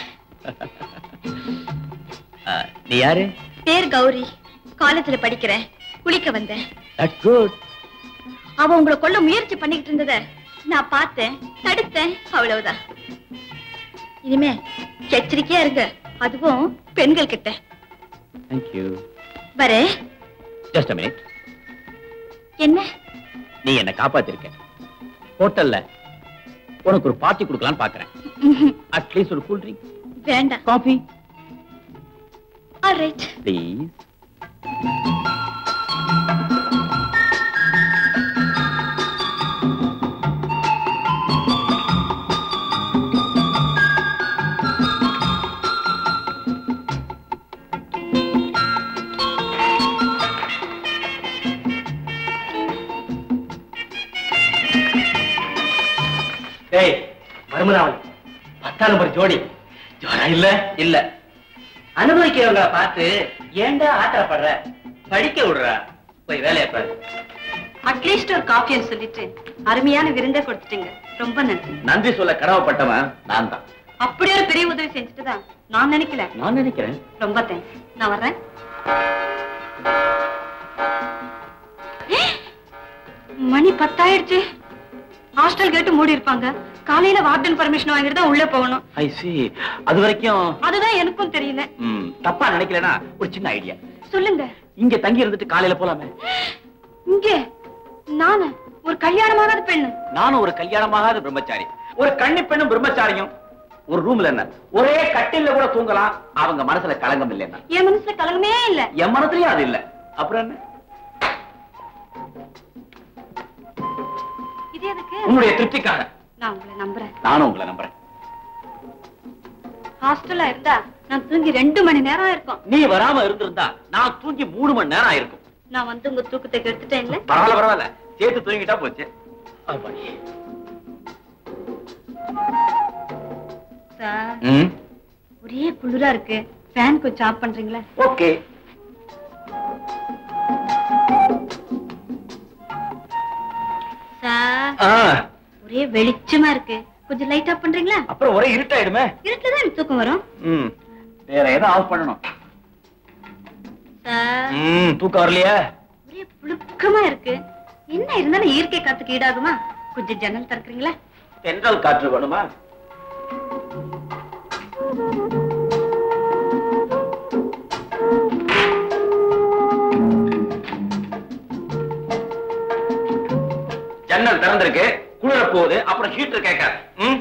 நீ யாரு பேர் கௌரி காலேஜ்ல படிக்கிறேன் குளிக்க வந்தேன் தட்ஸ் குட் அவ உங்களை கொல்ல முயற்சி பண்ணிக்கிட்டு இருந்தத நான் பார்த்தேன் தடுத்தேன் அவ்வளவுதான் இனிமே எச்சரிக்கையா இருங்க அதுவும் பெண்கள் கிட்ட தேங்க்யூ வரே ஜஸ்ட் மினிட் என்ன நீ என்ன காப்பாத்திருக்க ஹோட்டல்ல உனக்கு ஒரு பார்ட்டி கொடுக்கலாம்னு பாக்குறேன் ம்ஹும். அட்லீஸ்ட் ஒரு கூல் ட்ரிங்க் வேண்டாம் காஃபி ஆல் ரைட் ப்ளீஸ் டேய் மருமராவன் பத்தாம் நம்பர் ஜோடி ஜோரா இல்ல இல்ல அனுபவிக்கிறவங்கள பார்த்து ஏன்டா ஆத்திரப்படுற படிக்க விடுறா போய் வேலையை பாரு அட்லீஸ்ட் ஒரு காஃபின்னு சொல்லிட்டு அருமையான விருந்தை கொடுத்துட்டீங்க ரொம்ப நன்றி நன்றி சொல்ல கடமைப்பட்டவன் நான் தான் அப்படி ஒரு பெரிய உதவி செஞ்சுட்டு தான் நான் நினைக்கல நான் நினைக்கிறேன் ரொம்ப தேங்க்ஸ் நான் வர்றேன் ஏ, மணி பத்தாயிடுச்சு ஹாஸ்டல் கேட்டு மூடி இருப்பாங்க காலையில வார்டன் பர்மிஷன் வாங்கிட்டு தான் உள்ள போகணும் ஐ சி அது வரைக்கும் அதுதான் எனக்கும் தெரியல ம், தப்பா நினைக்கலனா ஒரு சின்ன ஐடியா சொல்லுங்க இங்க தங்கி இருந்துட்டு காலையில போலாமே இங்க நானு ஒரு கல்யாணமாகாத பெண்ணு நானும் ஒரு கல்யாணமாகாத பிரம்மச்சாரி ஒரு கன்னி பெண்ணும் பிரம்மச்சாரியும் ஒரு ரூம்ல என்ன ஒரே கட்டில்ல கூட தூங்கலாம் அவங்க மனசுல களங்கம் இல்லைன்னா என் மனசுல கலங்கமே இல்ல என் மனசுலயும் அது இல்ல அப்புறம் என்ன இது எதுக்கு உன்னுடைய திருப்திக்காக நான் உங்களை நம்புறேன் நானும் உங்களை நம்புறேன் ஹாஸ்டல்ல இருந்தா நான் தூங்கி ரெண்டு மணி நேரம் இருக்கும் நீ வராம இருந்திருந்தா நான் தூங்கி மூணு மணி நேரம் ஆயிருக்கும் நான் வந்து உங்க தூக்கத்தை கெடுத்துட்டேன் இல்ல பரவாயில்ல பரவாயில்ல சேர்த்து தூங்கிட்டா போச்சு அப்பாடி. சார் ம் ஒரே குளிரா இருக்கு ஃபேன் கொஞ்சம் ஆஃப் பண்றீங்களா ஓகே சார் ஆ, ஒரே வெளிச்சமா இருக்கு கொஞ்சம் லைட் ஆஃப் பண்றீங்களா அப்புறம் ஒரே இருட்டாயிடுமே இருட்டுல தான் எனக்கு தூக்கம் வரும் ம் வேற ஏதோ ஆஃப் பண்ணணும் சார் ம் தூக்கம் வரலையா ஒரே புழுக்கமா இருக்கு என்ன இருந்தாலும் இயற்கை காத்துக்கு ஈடாகுமா கொஞ்சம் ஜன்னல் திறக்கிறீங்களா தென்றல் காற்று வேணுமா ஜன்னல் திறந்திருக்கு குளிர போகுது அப்புறம் ஹீட்டர் கேட்காது ம்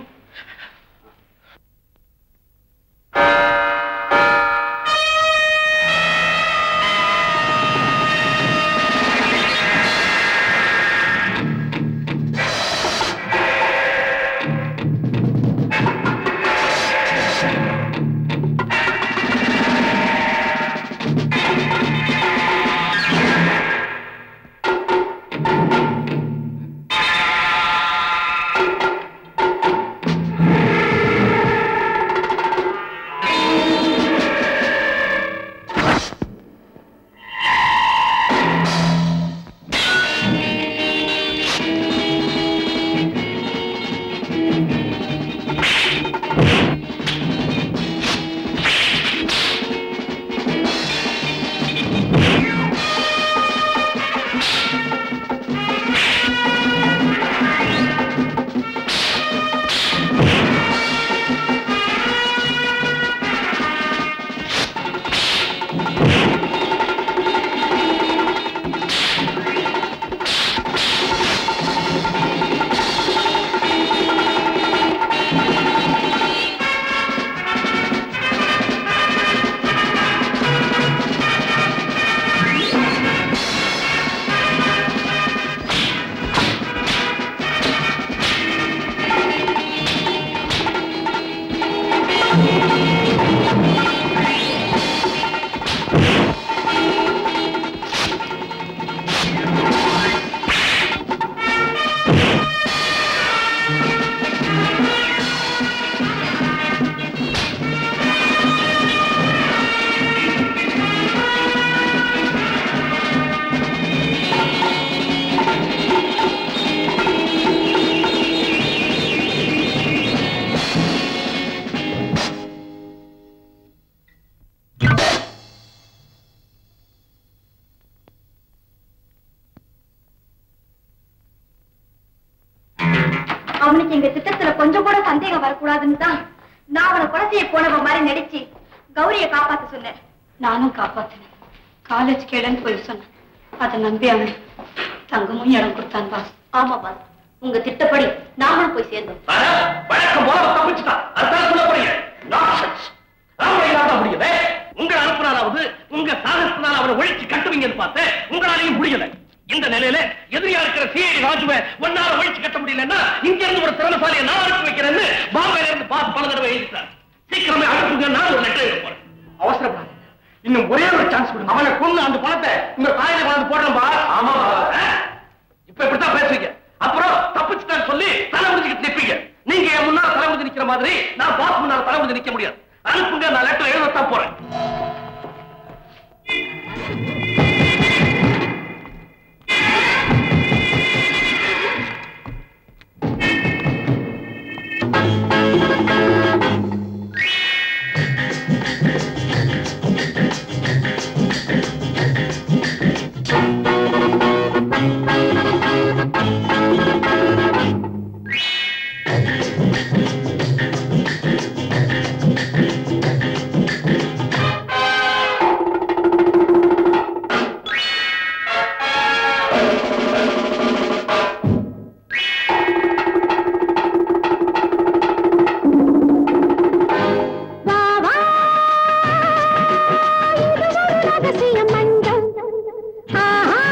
அவனுக்கு எங்க திட்டத்துல கொஞ்சம் கூட சந்தேகம் வரக்கூடாதுன்னு தான் நான் அவனை கொலை செய்ய போனவ மாதிரி நடிச்சு கௌரிய காப்பாத்த சொன்னேன் நானும் காப்பாத்தினேன் காலேஜ் கேளன்னு போய் சொன்னேன் அதை நம்பி அவன் தங்கமும் இடம் கொடுத்தான் பாஸ் ஆமா பாஸ் உங்க திட்டப்படி நாமளும் போய் சேர்ந்தோம் ஆனா, வழக்கம் போல அவன் தப்பிச்சுட்டான். அதான் சொல்ல போறீங்க. Nonsense. ராமரையா தான் முடியல. உங்களை அனுப்புனாலாவது உங்க சாகசத்தினால அவனை ஒழிச்சு கட்டுவீங்கன்னு பார்த்தேன் உங்களாலையும் முடியல இந்த நிலையில எதிரியா இருக்கிற சிஐடி ராஜுவை ஒன்னால ஒழிச்சு கட்ட முடியலன்னா இங்க இருந்து ஒரு திறமசாலியை நான் அனுப்பி வைக்கிறேன்னு பாம்பேல இருந்து பார்த்து பல தடவை எழுதிட்டார் சீக்கிரமே அனுப்புங்க நான் ஒரு லெட்டர் எழுத போறேன் அவசரப்படாது இன்னும் ஒரே ஒரு சான்ஸ் கொடுங்க அவனை கொண்டு அந்த பணத்தை உங்க காலையில கொண்டு போடுறோம்பா ஆமா ஆ? இப்ப இப்படித்தான் பேசுவீங்க அப்புறம் தப்பிச்சுட்டான்னு சொல்லி தலை முடிஞ்சுக்கிட்டு நிப்பீங்க நீங்க என் முன்னால தலை முடிஞ்சு நிக்கிற மாதிரி நான் பாஸ் முன்னால தலை முடிஞ்சு நிக்க முடியாது அனுப்புங்க நான் லெட்டர் எழுதத்தான் போறேன் வா வா இது ஒரு ரகசிய மஞ்சள் ஆஹா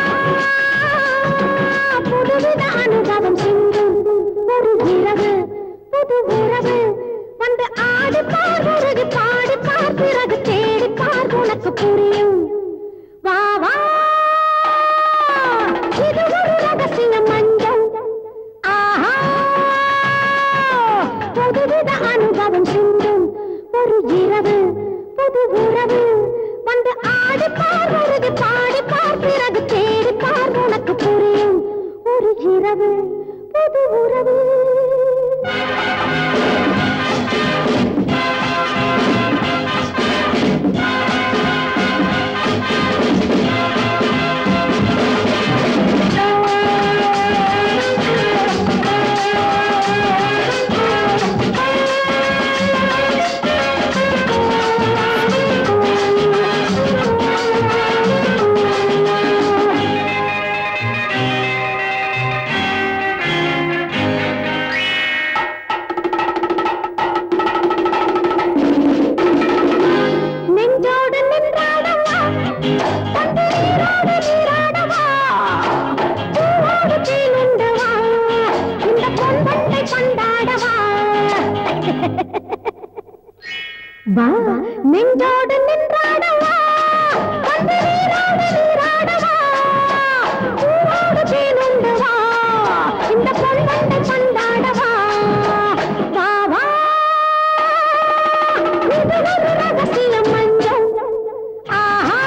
புதுவித அனுபவம் சிந்தும் ஒரு இரவு புது உறவு வந்து ஆடி பார் உருகி பாடி பார் பிறகு தேடி பார் உனக்கு புரியும் வா வா இது ஒரு ரகசிய மஞ்சள் ஆஹா புதுவித அனுபவம் சிந்தும் ஒரு இரவு புது உறவு வந்து ஆடி பார் உருகி பாடி பார் பிறகு தேடி பார் உனக்கு புரியும் ஒரு இரவு புது உறவு நெஞ்சோடு நின்றாடவா வந்து நீரோடு நீராடவா பூவோடு தேனுண்டவா இந்த பொன்வண்டை கொண்டாடவா வா நெஞ்சோடு நின்றாடவா வந்து நீரோடு நீராடவா பூவோடு தேனுண்டவா இந்த பொன்வண்டை கொண்டாடவா வா வா இது ஒரு ரகசிய மஞ்சள் ஆஹா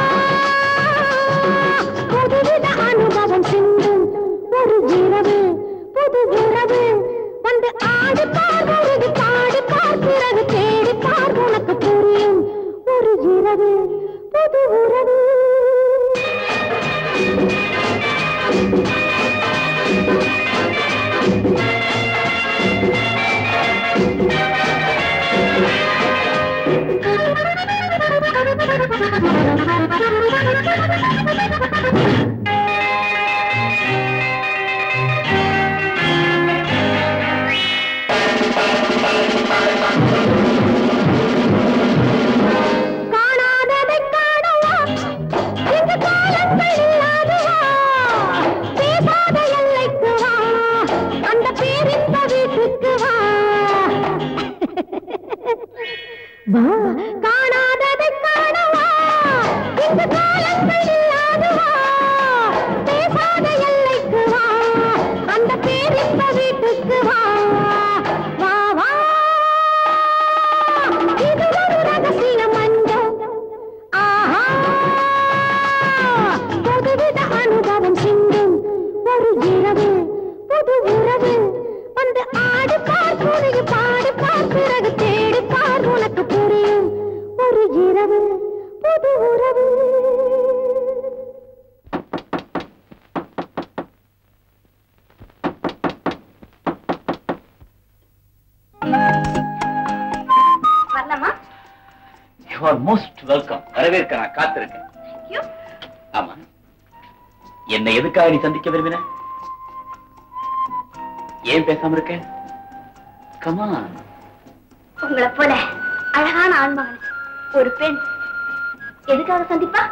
புதுவித அனுபவம் சிந்தும் ஒரு இரவு புது உறவு வந்து ஆடி பார் உருகி பாடி பார் பிறகு தேடி பார் உனக்கு புரியும் ஒரு இரவு புது உறவு காணாததை காணவா இங்கு காலங்கள் இல்லாதவா பேசாத எல்லைக்கு வா அந்த பேரின்ப வீட்டுக்கு வா வா காணாததை காணவா இங்கு காலங்கள் இல்லாதவா பேசாத எல்லைக்கு வா அந்த பேரின்ப வீட்டுக்கு வா வா வா இது ஒரு ரகசிய மஞ்சள் ஆஹா புதுவித அனுபவம் சிந்தும் ஒரு இரவு புது உறவு வந்து ஆடி பார் புரியும் பாடி பார் பிறகு தேடி பார் உனக்கு புரியும் ஒரு இரவு புது உறவு வரலாமா யூ ஆர் மோஸ்ட் வெல்கம் வரவேற்க நான் காத்திருக்கேன் யூ ஆமா என்னை எதுக்காக நீ சந்திக்க விரும்பின ஏன் பேசாம இருக்க கமான் உங்களை போல அழகான ஆண்மகன் ஒரு பெண் எதுக்காக சந்திப்பா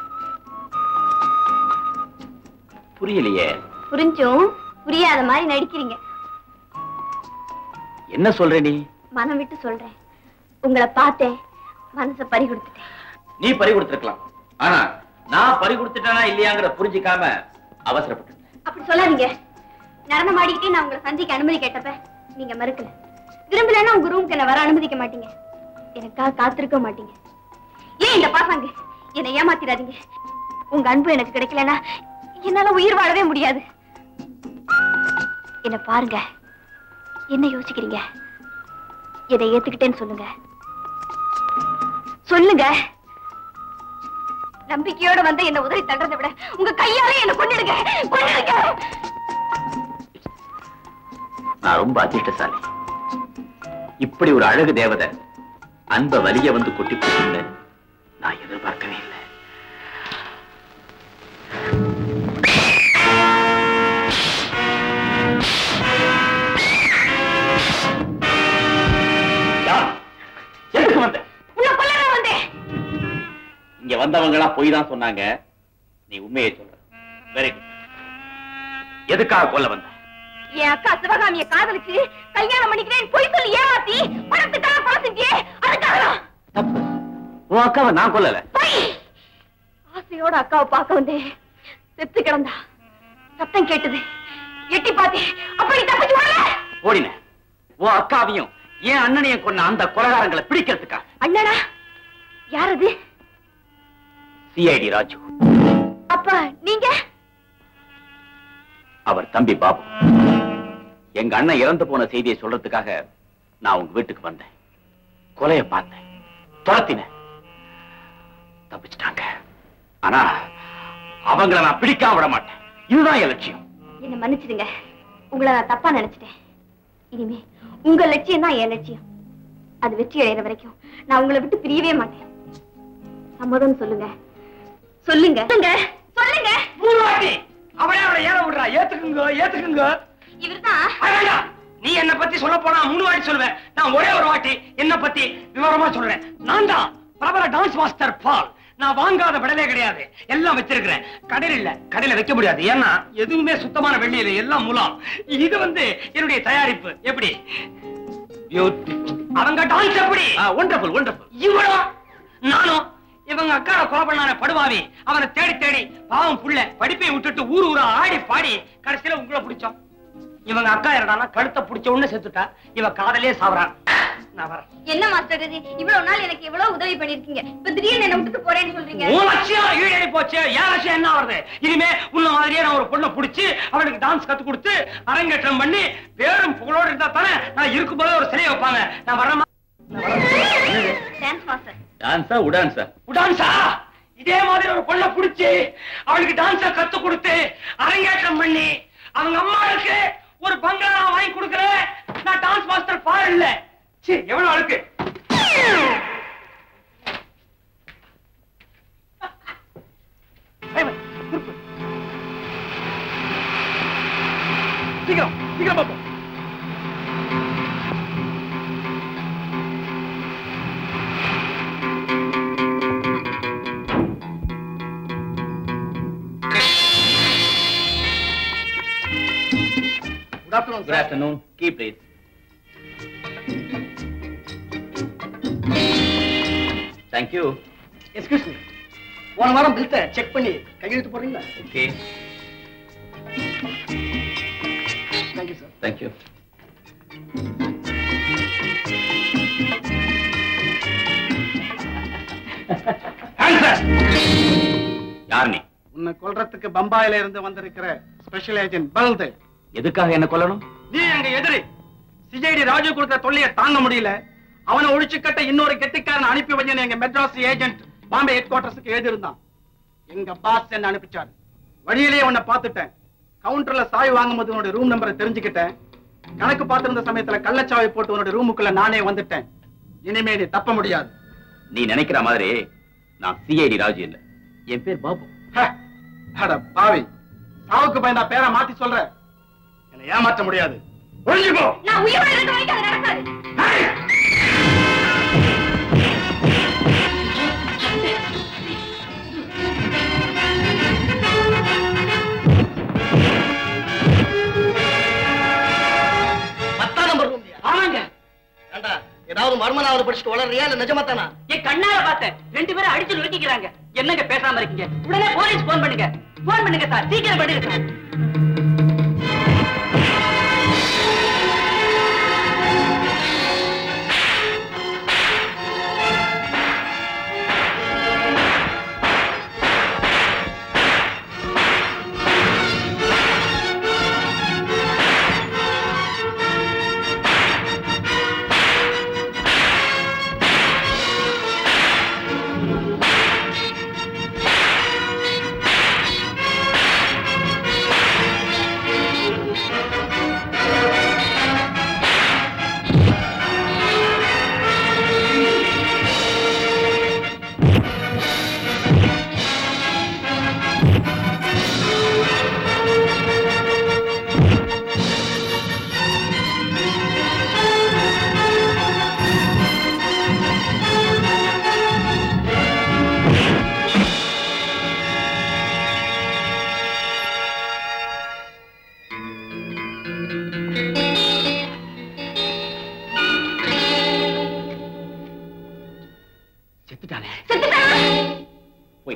புரியலையே புரிஞ்சும் புரியாத மாதிரி நடிக்கிறீங்க என்ன சொல்ற நீ மனம் விட்டு சொல்றேன் உங்களை பார்த்தேன் மனசை பறி கொடுத்துட்டேன் நீ பறி கொடுத்திருக்கலாம் ஆனா நான் பறி கொடுத்துட்டேனா இல்லையாங்கிற புரிஞ்சுக்காம அவசரப்பட்டு அப்படி சொல்லாதீங்க நடனம் ஆடிக்கிட்டே நான் உங்களை சந்திக்க அனுமதி கேட்டப்ப நீங்க மறுக்கல விரும்பலன்னா உங்க ரூமுக்கு என்ன வர அனுமதிக்க மாட்டீங்க எனக்காக காத்திருக்க மாட்டீங்க ஏன் இந்த பாசாங்க என்னை ஏமாத்திடாதீங்க உங்க அன்பு எனக்கு கிடைக்கலன்னா என்னால உயிர் வாழவே முடியாது என்ன பாருங்க என்ன யோசிக்கிறீங்க இதை ஏத்துக்கிட்டேன்னு சொல்லுங்க சொல்லுங்க நம்பிக்கையோட வந்து என்ன உதறி தள்ளுறதை விட உங்க கையாலே என்ன கொன்னிடுங்க கொன்னிடுங்க நான் ரொம்ப அதிர்ஷ்டசாலி இப்படி ஒரு அழகு தேவதை அன்ப வலிய வந்து கொட்டி போட்டு நான் எதிர்பார்க்கவே இல்லை வந்தவங்க எல்லாம் போய் தான் சொன்னாங்க நீ உண்மையை சொல்ற வெரி குட் எதுக்காக கொல்ல வந்த என் அக்கா சிவகாமிய காதலிச்சு கல்யாணம் பண்ணிக்கிறேன் பொய் சொல்லி ஏமாத்தி பணத்துக்காக கொலை செஞ்சியே அதுக்காக தான். தப்பு உன் அக்காவை நான் கொல்லல பொய் ஆசையோட அக்காவை பார்க்க வந்தேன் செத்து கிடந்தா சத்தம் கேட்டது எட்டி பார்த்தேன் அப்படி தப்பிச்சு ஓடல ஓடின உன் அக்காவையும் என் அண்ணனையும் கொன்ன அந்த கொலகாரங்களை பிடிக்கிறதுக்கா அண்ணனா யார் அது சிஐடி ராஜு அப்பா நீங்க அவர் தம்பி பாபு எங்க அண்ணன் இறந்து போன செய்தியை சொல்றதுக்காக நான் உங்க வீட்டுக்கு வந்தேன் கொலைய பார்த்தேன் துரத்தினேன் தப்பிச்சிட்டாங்க ஆனா அவங்கள நான் பிடிக்காம விட மாட்டேன் இதுதான் என் லட்சியம் என்ன மன்னிச்சிடுங்க உங்களை நான் தப்பா நினைச்சிட்டேன் இனிமே உங்க லட்சியம் தான் என் லட்சியம் அது வெற்றி அடைகிற வரைக்கும் நான் உங்களை விட்டு பிரியவே மாட்டேன் சம்மதம் சொல்லுங்க சொல்லுங்க சொல்லுங்க சொல்லுங்க மூணு வாட்டி அவளே அவளை ஏற விடுறா ஏத்துக்குங்க ஏத்துக்குங்க இவர்தான் அடடா, நீ என்ன பத்தி சொல்ல போனா மூணு வாட்டி சொல்லுவேன் நான் ஒரே ஒரு வாட்டி என்ன பத்தி விவரமா சொல்றேன் நான் தான் பிரபல டான்ஸ் மாஸ்டர் பால் நான் வாங்காத விடவே கிடையாது எல்லாம் வச்சிருக்கிறேன் கடையில் இல்ல கடையில வைக்க முடியாது ஏன்னா எதுவுமே சுத்தமான வெள்ளி இல்லை எல்லாம் முலாம் இது வந்து என்னுடைய தயாரிப்பு எப்படி பியூட்டிஃபுல் அவங்க டான்ஸ் எப்படி ஒண்டர்ஃபுல் ஒண்டர்ஃபுல் இவளோ நானும் இவங்க அக்காவை கொலை பண்ணான படுவாவி அவனை தேடி தேடி பாவம் புள்ள படிப்பை விட்டுட்டு ஊர் ஊரா ஆடி பாடி கடைசியில உங்களை பிடிச்சோம் இவங்க அக்கா என்னடானா கழுத்தை பிடிச்ச உடனே செத்துட்டா இவ காதலே சாவறான் நான் வரேன் என்ன மாஸ்டர் இது இவ்வளவு நாள் எனக்கு இவ்வளவு உதவி பண்ணிருக்கீங்க இப்ப திடீர்னு என்ன விட்டுட்டு போறேன்னு சொல்றீங்க உன் லட்சியம் ஈடேறி போச்சு என் லட்சியம் என்ன வருது இனிமே உன்ன மாதிரியே நான் ஒரு பொண்ணை பிடிச்சி அவனுக்கு டான்ஸ் கத்து கொடுத்து அரங்கேற்றம் பண்ணி பேரும் புகழோடு இருந்தா தானே நான் இருக்கும்போதே ஒரு சிலையை வைப்பாங்க நான் வரமா டான்ஸ் மாஸ்டர் டான்ஸா உடான்ஸா டான்ஸா இதே மாதிரி ஒரு பொண்ணை பிடிச்சி அவளுக்கு டான்ஸ கத்து கொடுத்து அரங்கேற்றம் பண்ணி அவங்க அம்மாவுக்கு ஒரு பங்களா வாங்கி கொடுக்கறேன் நான் டான்ஸ் மாஸ்டர் பாரு இல்ல சீ எவ்வளவு அழுக்கு சீக்கிரம் சீக்கிரம் பாப்போம் good afternoon good afternoon key please thank you excuse me போன வாரம் பில்த்தை செக் பண்ணி கையெழுத்து போடுறீங்களா ஓகே தேங்க்யூ சார் தேங்க்யூ யார் நீ உன்னை கொல்றதுக்கு பம்பாயில இருந்து வந்திருக்கிற ஸ்பெஷல் ஏஜென்ட் பல்தேவ் எதுக்காக என்ன கொல்லணும் நீ எங்க எதிரி சிஜேடி ராஜு கொடுத்த தொல்லையை தாங்க முடியல அவனை ஒழிச்சு கட்ட இன்னொரு கெட்டிக்காரன் அனுப்பி வஞ்சன எங்க மெட்ராஸ் ஏஜென்ட் பாம்பே ஹெட் குவார்டர்ஸுக்கு எழுதியிருந்தான் எங்க பாஸ் என்ன அனுப்பிச்சாரு வழியிலேயே உன்னை பார்த்துட்டேன் கவுண்டர்ல சாவி வாங்கும்போது உன்னோட ரூம் நம்பரை தெரிஞ்சுக்கிட்டேன் கணக்கு பார்த்திருந்த சமயத்துல கள்ளச்சாவி போட்டு உன்னோட ரூமுக்குள்ள நானே வந்துட்டேன் இனிமே நீ தப்ப முடியாது நீ நினைக்கிற மாதிரி நான் சிஐடி ராஜு இல்ல என் பேர் பாபு ஹ, அட பாவி சாவுக்கு பயந்தா பேரை மாத்தி சொல்ற என்னை ஏமாற்ற முடியாது ஒழிஞ்சுக்கோ நான் உயிரோட இருக்க வரைக்கும் அது நடக்காது பத்தாம் நம்பர் ரூம் ஆமாங்க ஏண்டா ஏதாவது மர்மனாவது படிச்சுட்டு வளர்றியா இல்ல நிஜமா தானா என் கண்ணால பார்த்தேன் ரெண்டு பேரும் அடிச்சு நொறுக்கிக்கிறாங்க என்னங்க பேசாம இருக்கீங்க உடனே போலீஸ் போன் பண்ணுங்க போன் பண்ணுங்க சார் சீக்கிரம் பண்ணுங்க சார் ஆ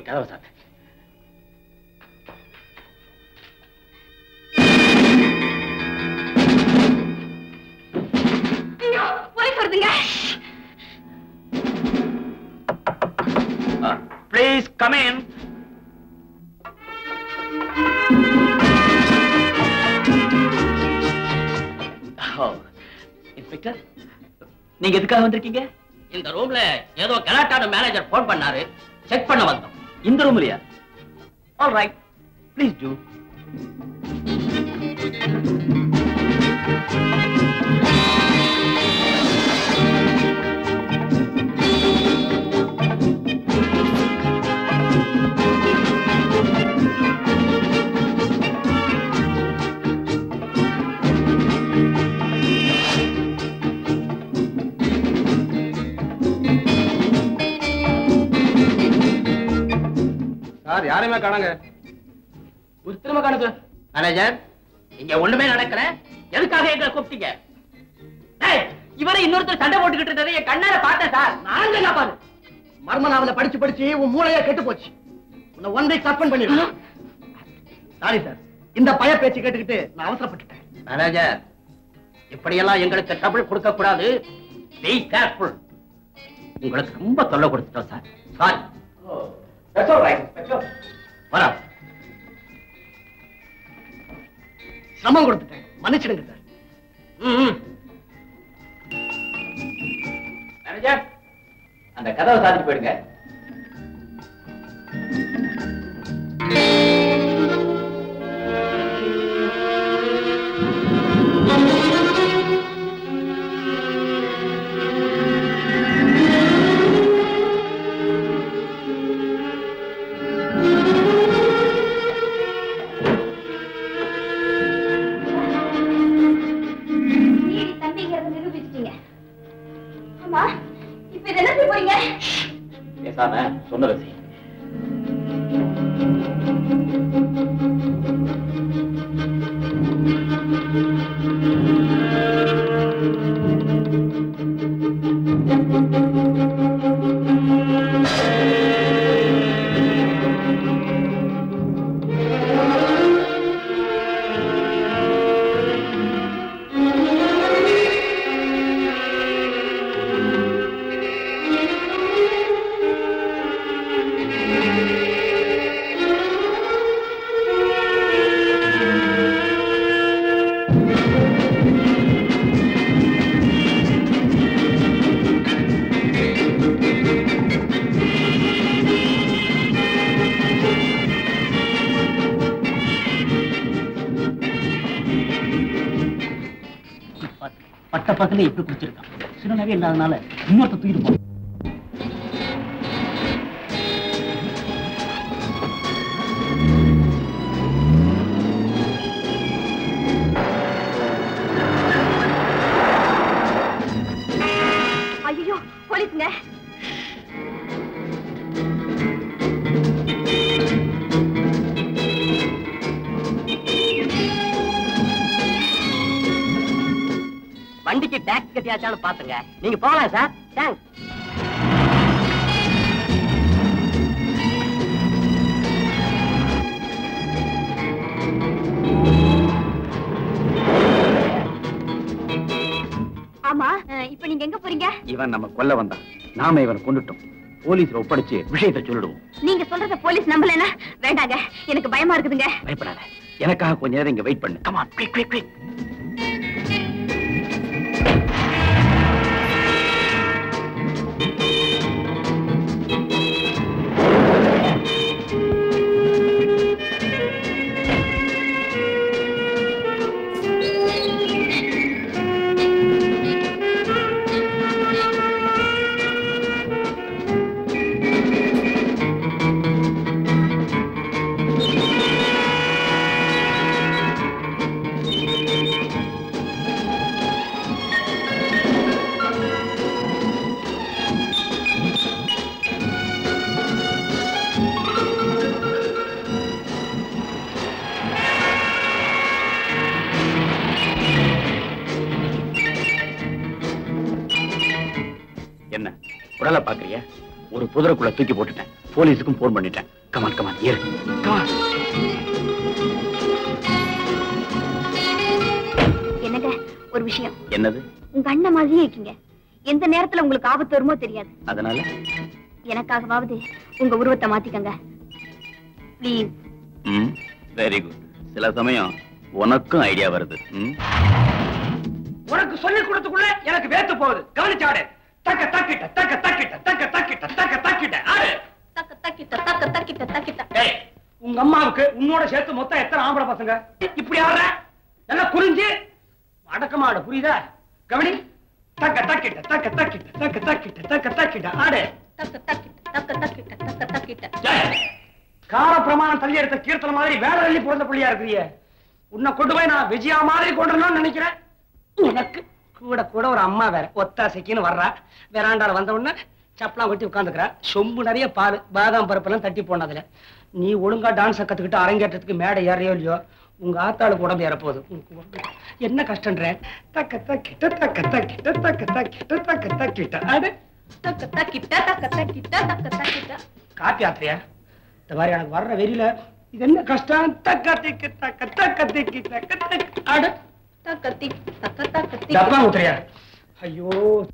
கதவை சாத்து ஐயோ போலீஸ் வருதுங்க ப்ளீஸ் கம் இன் இன்ஸ்பெக்டர் நீங்க எதுக்காக வந்திருக்கீங்க இந்த ரூம்ல ஏதோ கலாட்டான மேனேஜர் போன் பண்ணாரு செக் பண்ண வந்தோம் இந்த ரூம்லயா all right please do sir யாரையுமே காணாங்க ஒரு திரும்ப காணுது மேனேஜர் இங்க ஒண்ணுமே நடக்கல எதுக்காக எங்களை கூப்பிட்டீங்க டேய், இவரை இன்னொருத்தர் சண்டை போட்டுக்கிட்டு இருந்ததை என் கண்ணால பார்த்தேன் சார் நாங்க என்ன பாரு மர்ம நாவல படிச்சு படிச்சு உன் மூளையே கெட்டு போச்சு உன்னை ஒன் வீக் சஸ்பெண்ட் பண்ணிருக்கோம் சாரி சார் இந்த பய பேச்சு கேட்டுக்கிட்டு நான் அவசரப்பட்டுட்டேன் மேனேஜர் இப்படியெல்லாம் எங்களுக்கு ட்ரபிள் கொடுக்க கூடாது பி கேர்ஃபுல் உங்களுக்கு ரொம்ப தொல்லை கொடுத்துட்டோம் sir sorry That's all right, Inspector. வரா சிரமம் கொடுத்துட்டேன் மன்னிச்சிடுங்க சார் ம் மேனேஜர் அந்த கதவை சாத்திட்டு போயிடுங்க நீதி தம்பிங்கிறத நிரூபிச்சிட்டீங்க ஆமா இப்ப இதை என்ன செய்ய போறீங்க பேசாம சொன்னதை செய் பட்ட பக்கத்துல இப்படி குடிச்சிருக்கான் சில நகை இல்லாதனால இன்னொருத்த தூக்கிட்டு போ ஐயோ போலீஸ்ங்க வண்டிக்கு டாக்ஸ் கட்டியாச்சாலும் பாத்துங்க நீங்க போகலாம் சார் தேங்க்ஸ் ஆமா அஹ், இப்ப நீங்க எங்க போறீங்க இவன் நம்ம கொல்ல வந்தான் நாம இவனை கொண்டுட்டோம் போலீஸ்ல ஒப்படைச்சு விஷயத்தை சொல்லிடுவோம் நீங்க சொல்றத போலீஸ் நம்பலன்னா வேண்டாங்க எனக்கு பயமா இருக்குதுங்க பயப்படாத எனக்காக கொஞ்ச நேரம் இங்க வெயிட் பண்ணு கமான் குயிக் குயிக் குயிக் என்ன உடலை பாக்குறியா ஒரு புதருக்குள்ள தூக்கி போட்டுட்டேன் போலீஸுக்கும் போன் பண்ணிட்டேன் கமான் கமான் ஏறு கமான் என்னங்க ஒரு விஷயம் என்னது உங்க அண்ணன் மாதிரியே இருக்கீங்க எந்த நேரத்துல உங்களுக்கு ஆபத்து வருமோ தெரியாது அதனால எனக்காகவாவது உங்க உருவத்தை மாத்திக்கங்க ப்ளீஸ் ம் வெரி குட் சில சமயம் உனக்கும் ஐடியா வருது ம் உனக்கு சொல்லி கொடுத்துக்குள்ள எனக்கு வேத்து போகுது கவனிச்சாடு தக்க தக்கிட்ட தக்க தக்கிட்ட தக்க தக்கிட்ட தக்க தக்கிட்ட ஆடு தக்க தக்கிட்ட தக்க தக்கிட்ட தக்கிட்ட டேய் உங்க அம்மாவுக்கு உன்னோட சேர்த்து மொத்தம் எத்தனை ஆம்பளை பசங்க இப்படி ஆடுற நல்லா குறிஞ்சு அடக்கமாடு புரியுதா கவனி தக்க தக்கிட்ட தக்க தக்கிட்ட தக்க தக்கிட்ட தக்க தக்கிட்ட ஆடு தக்க தக்கிட்ட தக்க தக்கிட்ட தக்க தக்கிட்ட டேய், கால பிரமாணம் தள்ளி எடுத்த கீர்த்தன மாதிரி வேலை அள்ளி பிறந்த புள்ளியா இருக்கிறியே உன்னை கொண்டு போய் நான் விஜயா மாதிரி கொண்டுறணும்னு நினைக்கிறேன் உனக்கு கூட கூட ஒரு அம்மா வேற ஒத்தாசைக்குன்னு வர்றா வேறாண்டால வந்த உடனே சப்பலாம் கொட்டி உட்காந்துக்கிறா சொம்பு நிறைய பால் பாதாம் பருப்பெல்லாம் தட்டி போனதுல நீ ஒழுங்கா டான்ஸை கத்துக்கிட்டு அரங்கேற்றத்துக்கு மேடை ஏறையோ இல்லையோ உங்க ஆத்தாளுக்கு உடம்பு ஏறப்போகுது உனக்கு உடம்பு என்ன கஷ்டன்ற தக்க தக்கிட்ட தக்க தக்கிட்ட தக்க தக்கிட்ட தக்க தக்கிட்ட அடு தக்க தக்கிட்ட தக்க தக்கிட்ட தக்க தக்கிட்ட காப்பி ஆத்திரியா இந்த மாதிரி எனக்கு வர்ற வெறியில இது என்ன கஷ்டம் தக்க திக்கு தக்க தக்க திக்கி தக்க தக்க அடு தக்க திக் தக்க தக்க திக் டப்பா ஊத்துறியா ஐயோ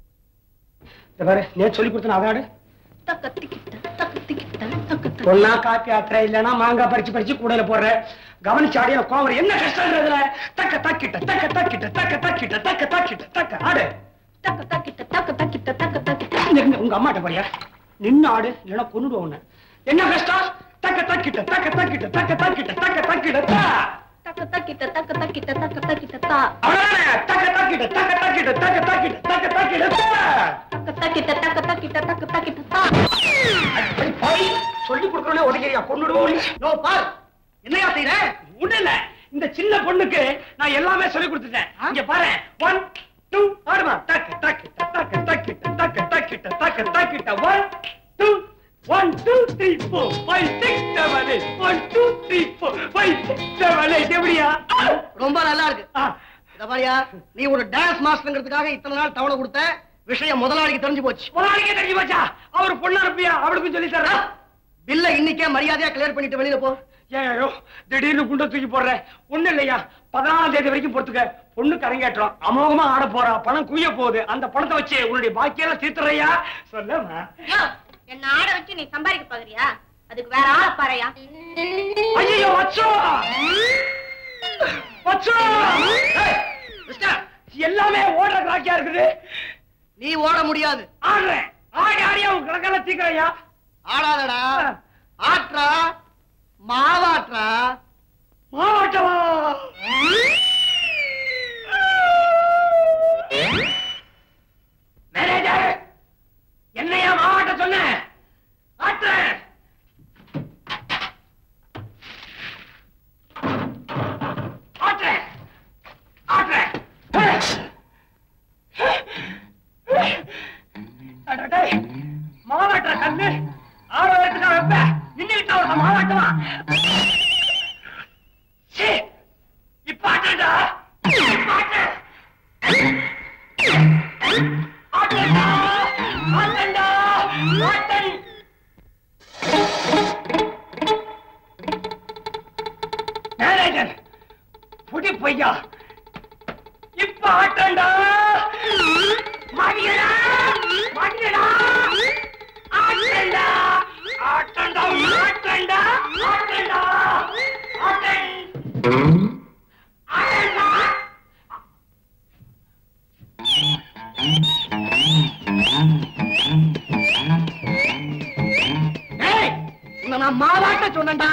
இந்த பாரு நேத்து சொல்லி கொடுத்தன அதாடு தக்க திக்கிட்ட தக்க திக்கிட்ட தக்க தக்க ஒன்னா காப்பி ஆத்திர இல்லனா மாங்காய் பறிச்சு பறிச்சு கூடையில போடுற கவனிச்சு ஆடிய கோவம் என்ன கஷ்டம்ன்றதுல தக்க தக்கிட்ட தக்க தக்கிட்ட தக்க தக்கிட்ட தக்க தக்கிட்ட தக்க ஆடு தக்க தக்கிட்ட தக்க தக்கிட்ட தக்க தக்கிட்ட இங்க உங்க அம்மாட்ட போறியா நின்னு ஆடு இல்லைன்னா கொன்னுடுவோம் உன்னை. என்ன கஷ்டம் தக்க தக்கிட்ட தக்க தக்கிட்ட தக்க தக்கிட்ட தக்க தக்கிட்ட தா. தக்க தக்கிட்ட தக்க தக்கிட்ட தக்க தக்கிட்ட தா அவ்வளவுதானே? தக்க தக்கிட்ட தக்க தக்கிட்ட தக்க தக்கிட்ட தக்க தக்கிட்ட தா. தக்க தக்கிட்ட தக்க தக்கிட்ட தக்க தக்கிட்ட தா அடி பாவி, சொல்லி கொடுக்கறோனே உதகிறியா கொன்னுடுவோம் நோ பார் என்னையா செய்யற ஒண்ணு இல்ல இந்த சின்ன பொண்ணுக்கு நான் எல்லாமே சொல்லி கொடுத்துட்டேன் இங்க பாரு ஒன் டூ ஆடுமா டக்கு டக்கு டக்கு டக்கு டக்கு டக்கு டக்கு டக்கு one two one two three four five six seven eight one two three four five six seven eight எப்படியா ரொம்ப நல்லா இருக்கு ஆ, இத பாரியா நீ ஒரு டான்ஸ் மாஸ்டர்ங்கிறதுக்காக இத்தனை நாள் தவணை கொடுத்த விஷயம் முதலாளிக்கு தெரிஞ்சு போச்சு முதலாளிக்கே தெரிஞ்சு போச்சா அவர் பொண்ணா இருப்பியா அவளுக்கும் சொல்லி தர்றா பில்ல இன்னைக்கே மரியாதையா கிளியர் பண்ணிட்டு வெளியில போ ஏன் ஐயோ திடீர்னு குண்ட தூக்கி போடுற ஒண்ணு இல்லையா பதினாலாம் தேதி வரைக்கும் பொறுத்துக்க பொண்ணு கரங்கேற்றம் அமோகமா ஆட போறா பணம் குய்ய போகுது அந்த பணத்தை வச்சு உன்னுடைய பாக்கியெல்லாம் தீர்த்துறையா சொல்லமா என்ன ஆட வச்சு நீ சம்பாதிக்க பாக்குறியா அதுக்கு வேற ஆள பாறையா ஐயோ வச்சோ வச்சோ ஏய், மிஸ்டர், எல்லாமே ஓடுற கிராக்கியா இருக்குது நீ ஓட முடியாது ஆடுறேன் ஆடி ஆடியா உன் கிழக்கெல்லாம் தீக்கிறையா ஆடாதடா ஆட்ரா மாவாட்ரா மாவட்டமா மேனேஜர் என்னையா மாவட்ட சொன்ன ஆட்டுறேன் ஆட்டுறேன் ஆட்டுறேன் அடடே, மாவாட்டுற கண்ணு ஆட வைத்துக்கா வைப்ப நின்னுகிட்ட ஒரு மாவாட்டமா சீ, இப்ப ஆட்டேன்டா. இப்ப ஆட்டேன். ஆட்டேன்டா. ஆட்டேன்டா. ஆட்டேன். மேனேஜர் புடி பையா இப்ப ஆட்டேன்டா மாட்டியடா மாட்டியடா ஆட்டேன்டா ஆட்டேன்டா ஆட்டேன்டா ஆட்டேன்டா ஆட்டேன் ஆட்டேன்டா ஏய் உன்னை நான் மாவாட்ட சொன்னேன்டா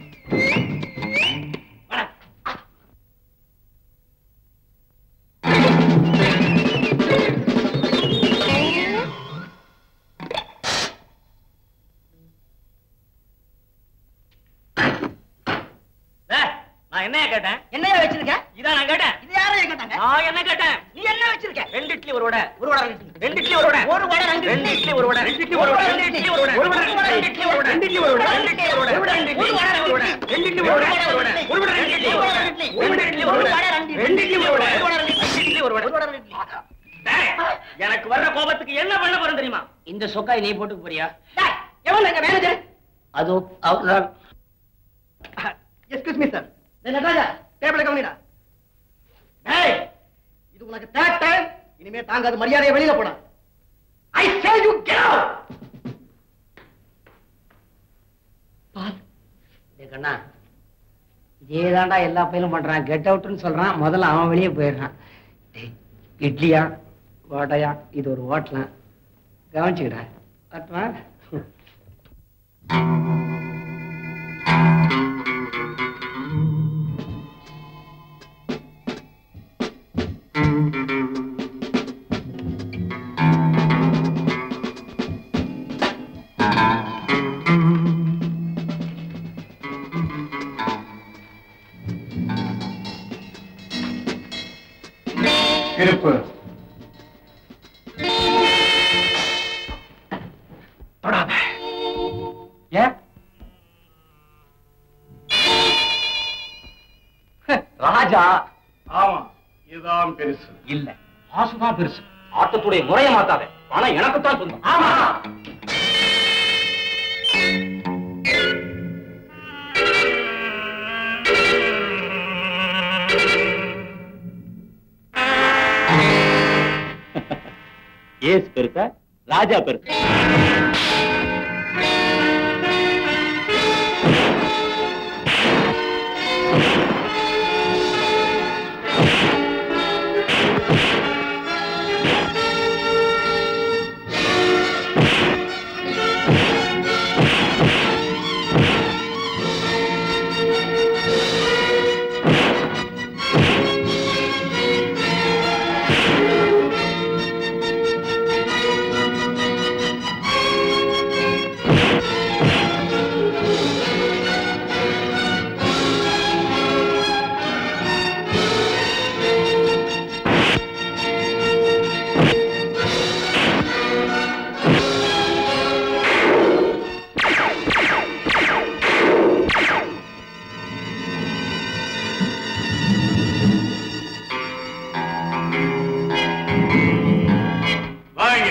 நான் என்னையா கேட்டேன் என்னையா வச்சிருக்க இதான் நான் கேட்டேன் இது யாரையா கேட்டாங்க நான் என்ன கேட்டேன் நீ என்ன வச்சிருக்க ரெண்டு இட்லி ஒரு வடை ஒரு வடை ரெண்டு இட்லி. ரெண்டு இட்லி ஒரு வடை ஒரு வடை ரெண்டு ரெண்டு இட்லி. இட்லி ஒரு வடை ரெண்டு இட்லி ஒரு வடை ரெண்டு இட்லி ஒரு வடை ஒரு வடை ரெண்டு இட்லி ஒரு வடை ரெண்டு இட்லி ஒரு வடை ரெண்டு இட்லி ஒரு வடை ரெண்டு இட்லி ஒரு வடை ரெண்டு இட்லி ஒரு வடை ஒரு வடை ஒரு வடை ரெண்டு இட்லி ஒரு வடை ஒரு வடை இட்லி ஒரு வடை ரெண்டு இட்லி ஒரு வடை ரெண்டு இட்லி ஒரு வடை ஒரு வடை ரெண்டு இட்லி. டேய், எனக்கு வர்ற கோபத்துக்கு என்ன பண்ண போறேன் தெரியுமா இந்த சொக்காய் நீ போட்டுக்க போறியா டேய், எவன் எங்க மேனேஜர் அது அவர்தான் எஸ்கியூஸ் மீ சார் நடராஜா டேபிள கவனிடா டேய் இது உனக்கு தேர்ட் டைம் இனிமே தாங்காது மரியாதையை வெளியில போடா I say you get out டேய் கண்ணா இதே தாண்டா எல்லா பையனும் பண்றான் கெட் அவுட்னு சொல்றான் முதல்ல அவன் வெளியே போயிடுறான் டேய், இட்லியா வடையா இது ஒரு ஹோட்டலாம் கவனிச்சுக்கிடா வரட்டுமா? இருப்பு தொடாத ஏன் ராஜா ஆமா இதுதான் பெருசு இல்ல ஆசுதான் பெருசு ஆட்டத்துடைய முறைய மாத்தாத ஆனா எனக்குத்தான் சொந்தம் ஆமா ஏசு பெருசா ராஜா பெருசா வாங்க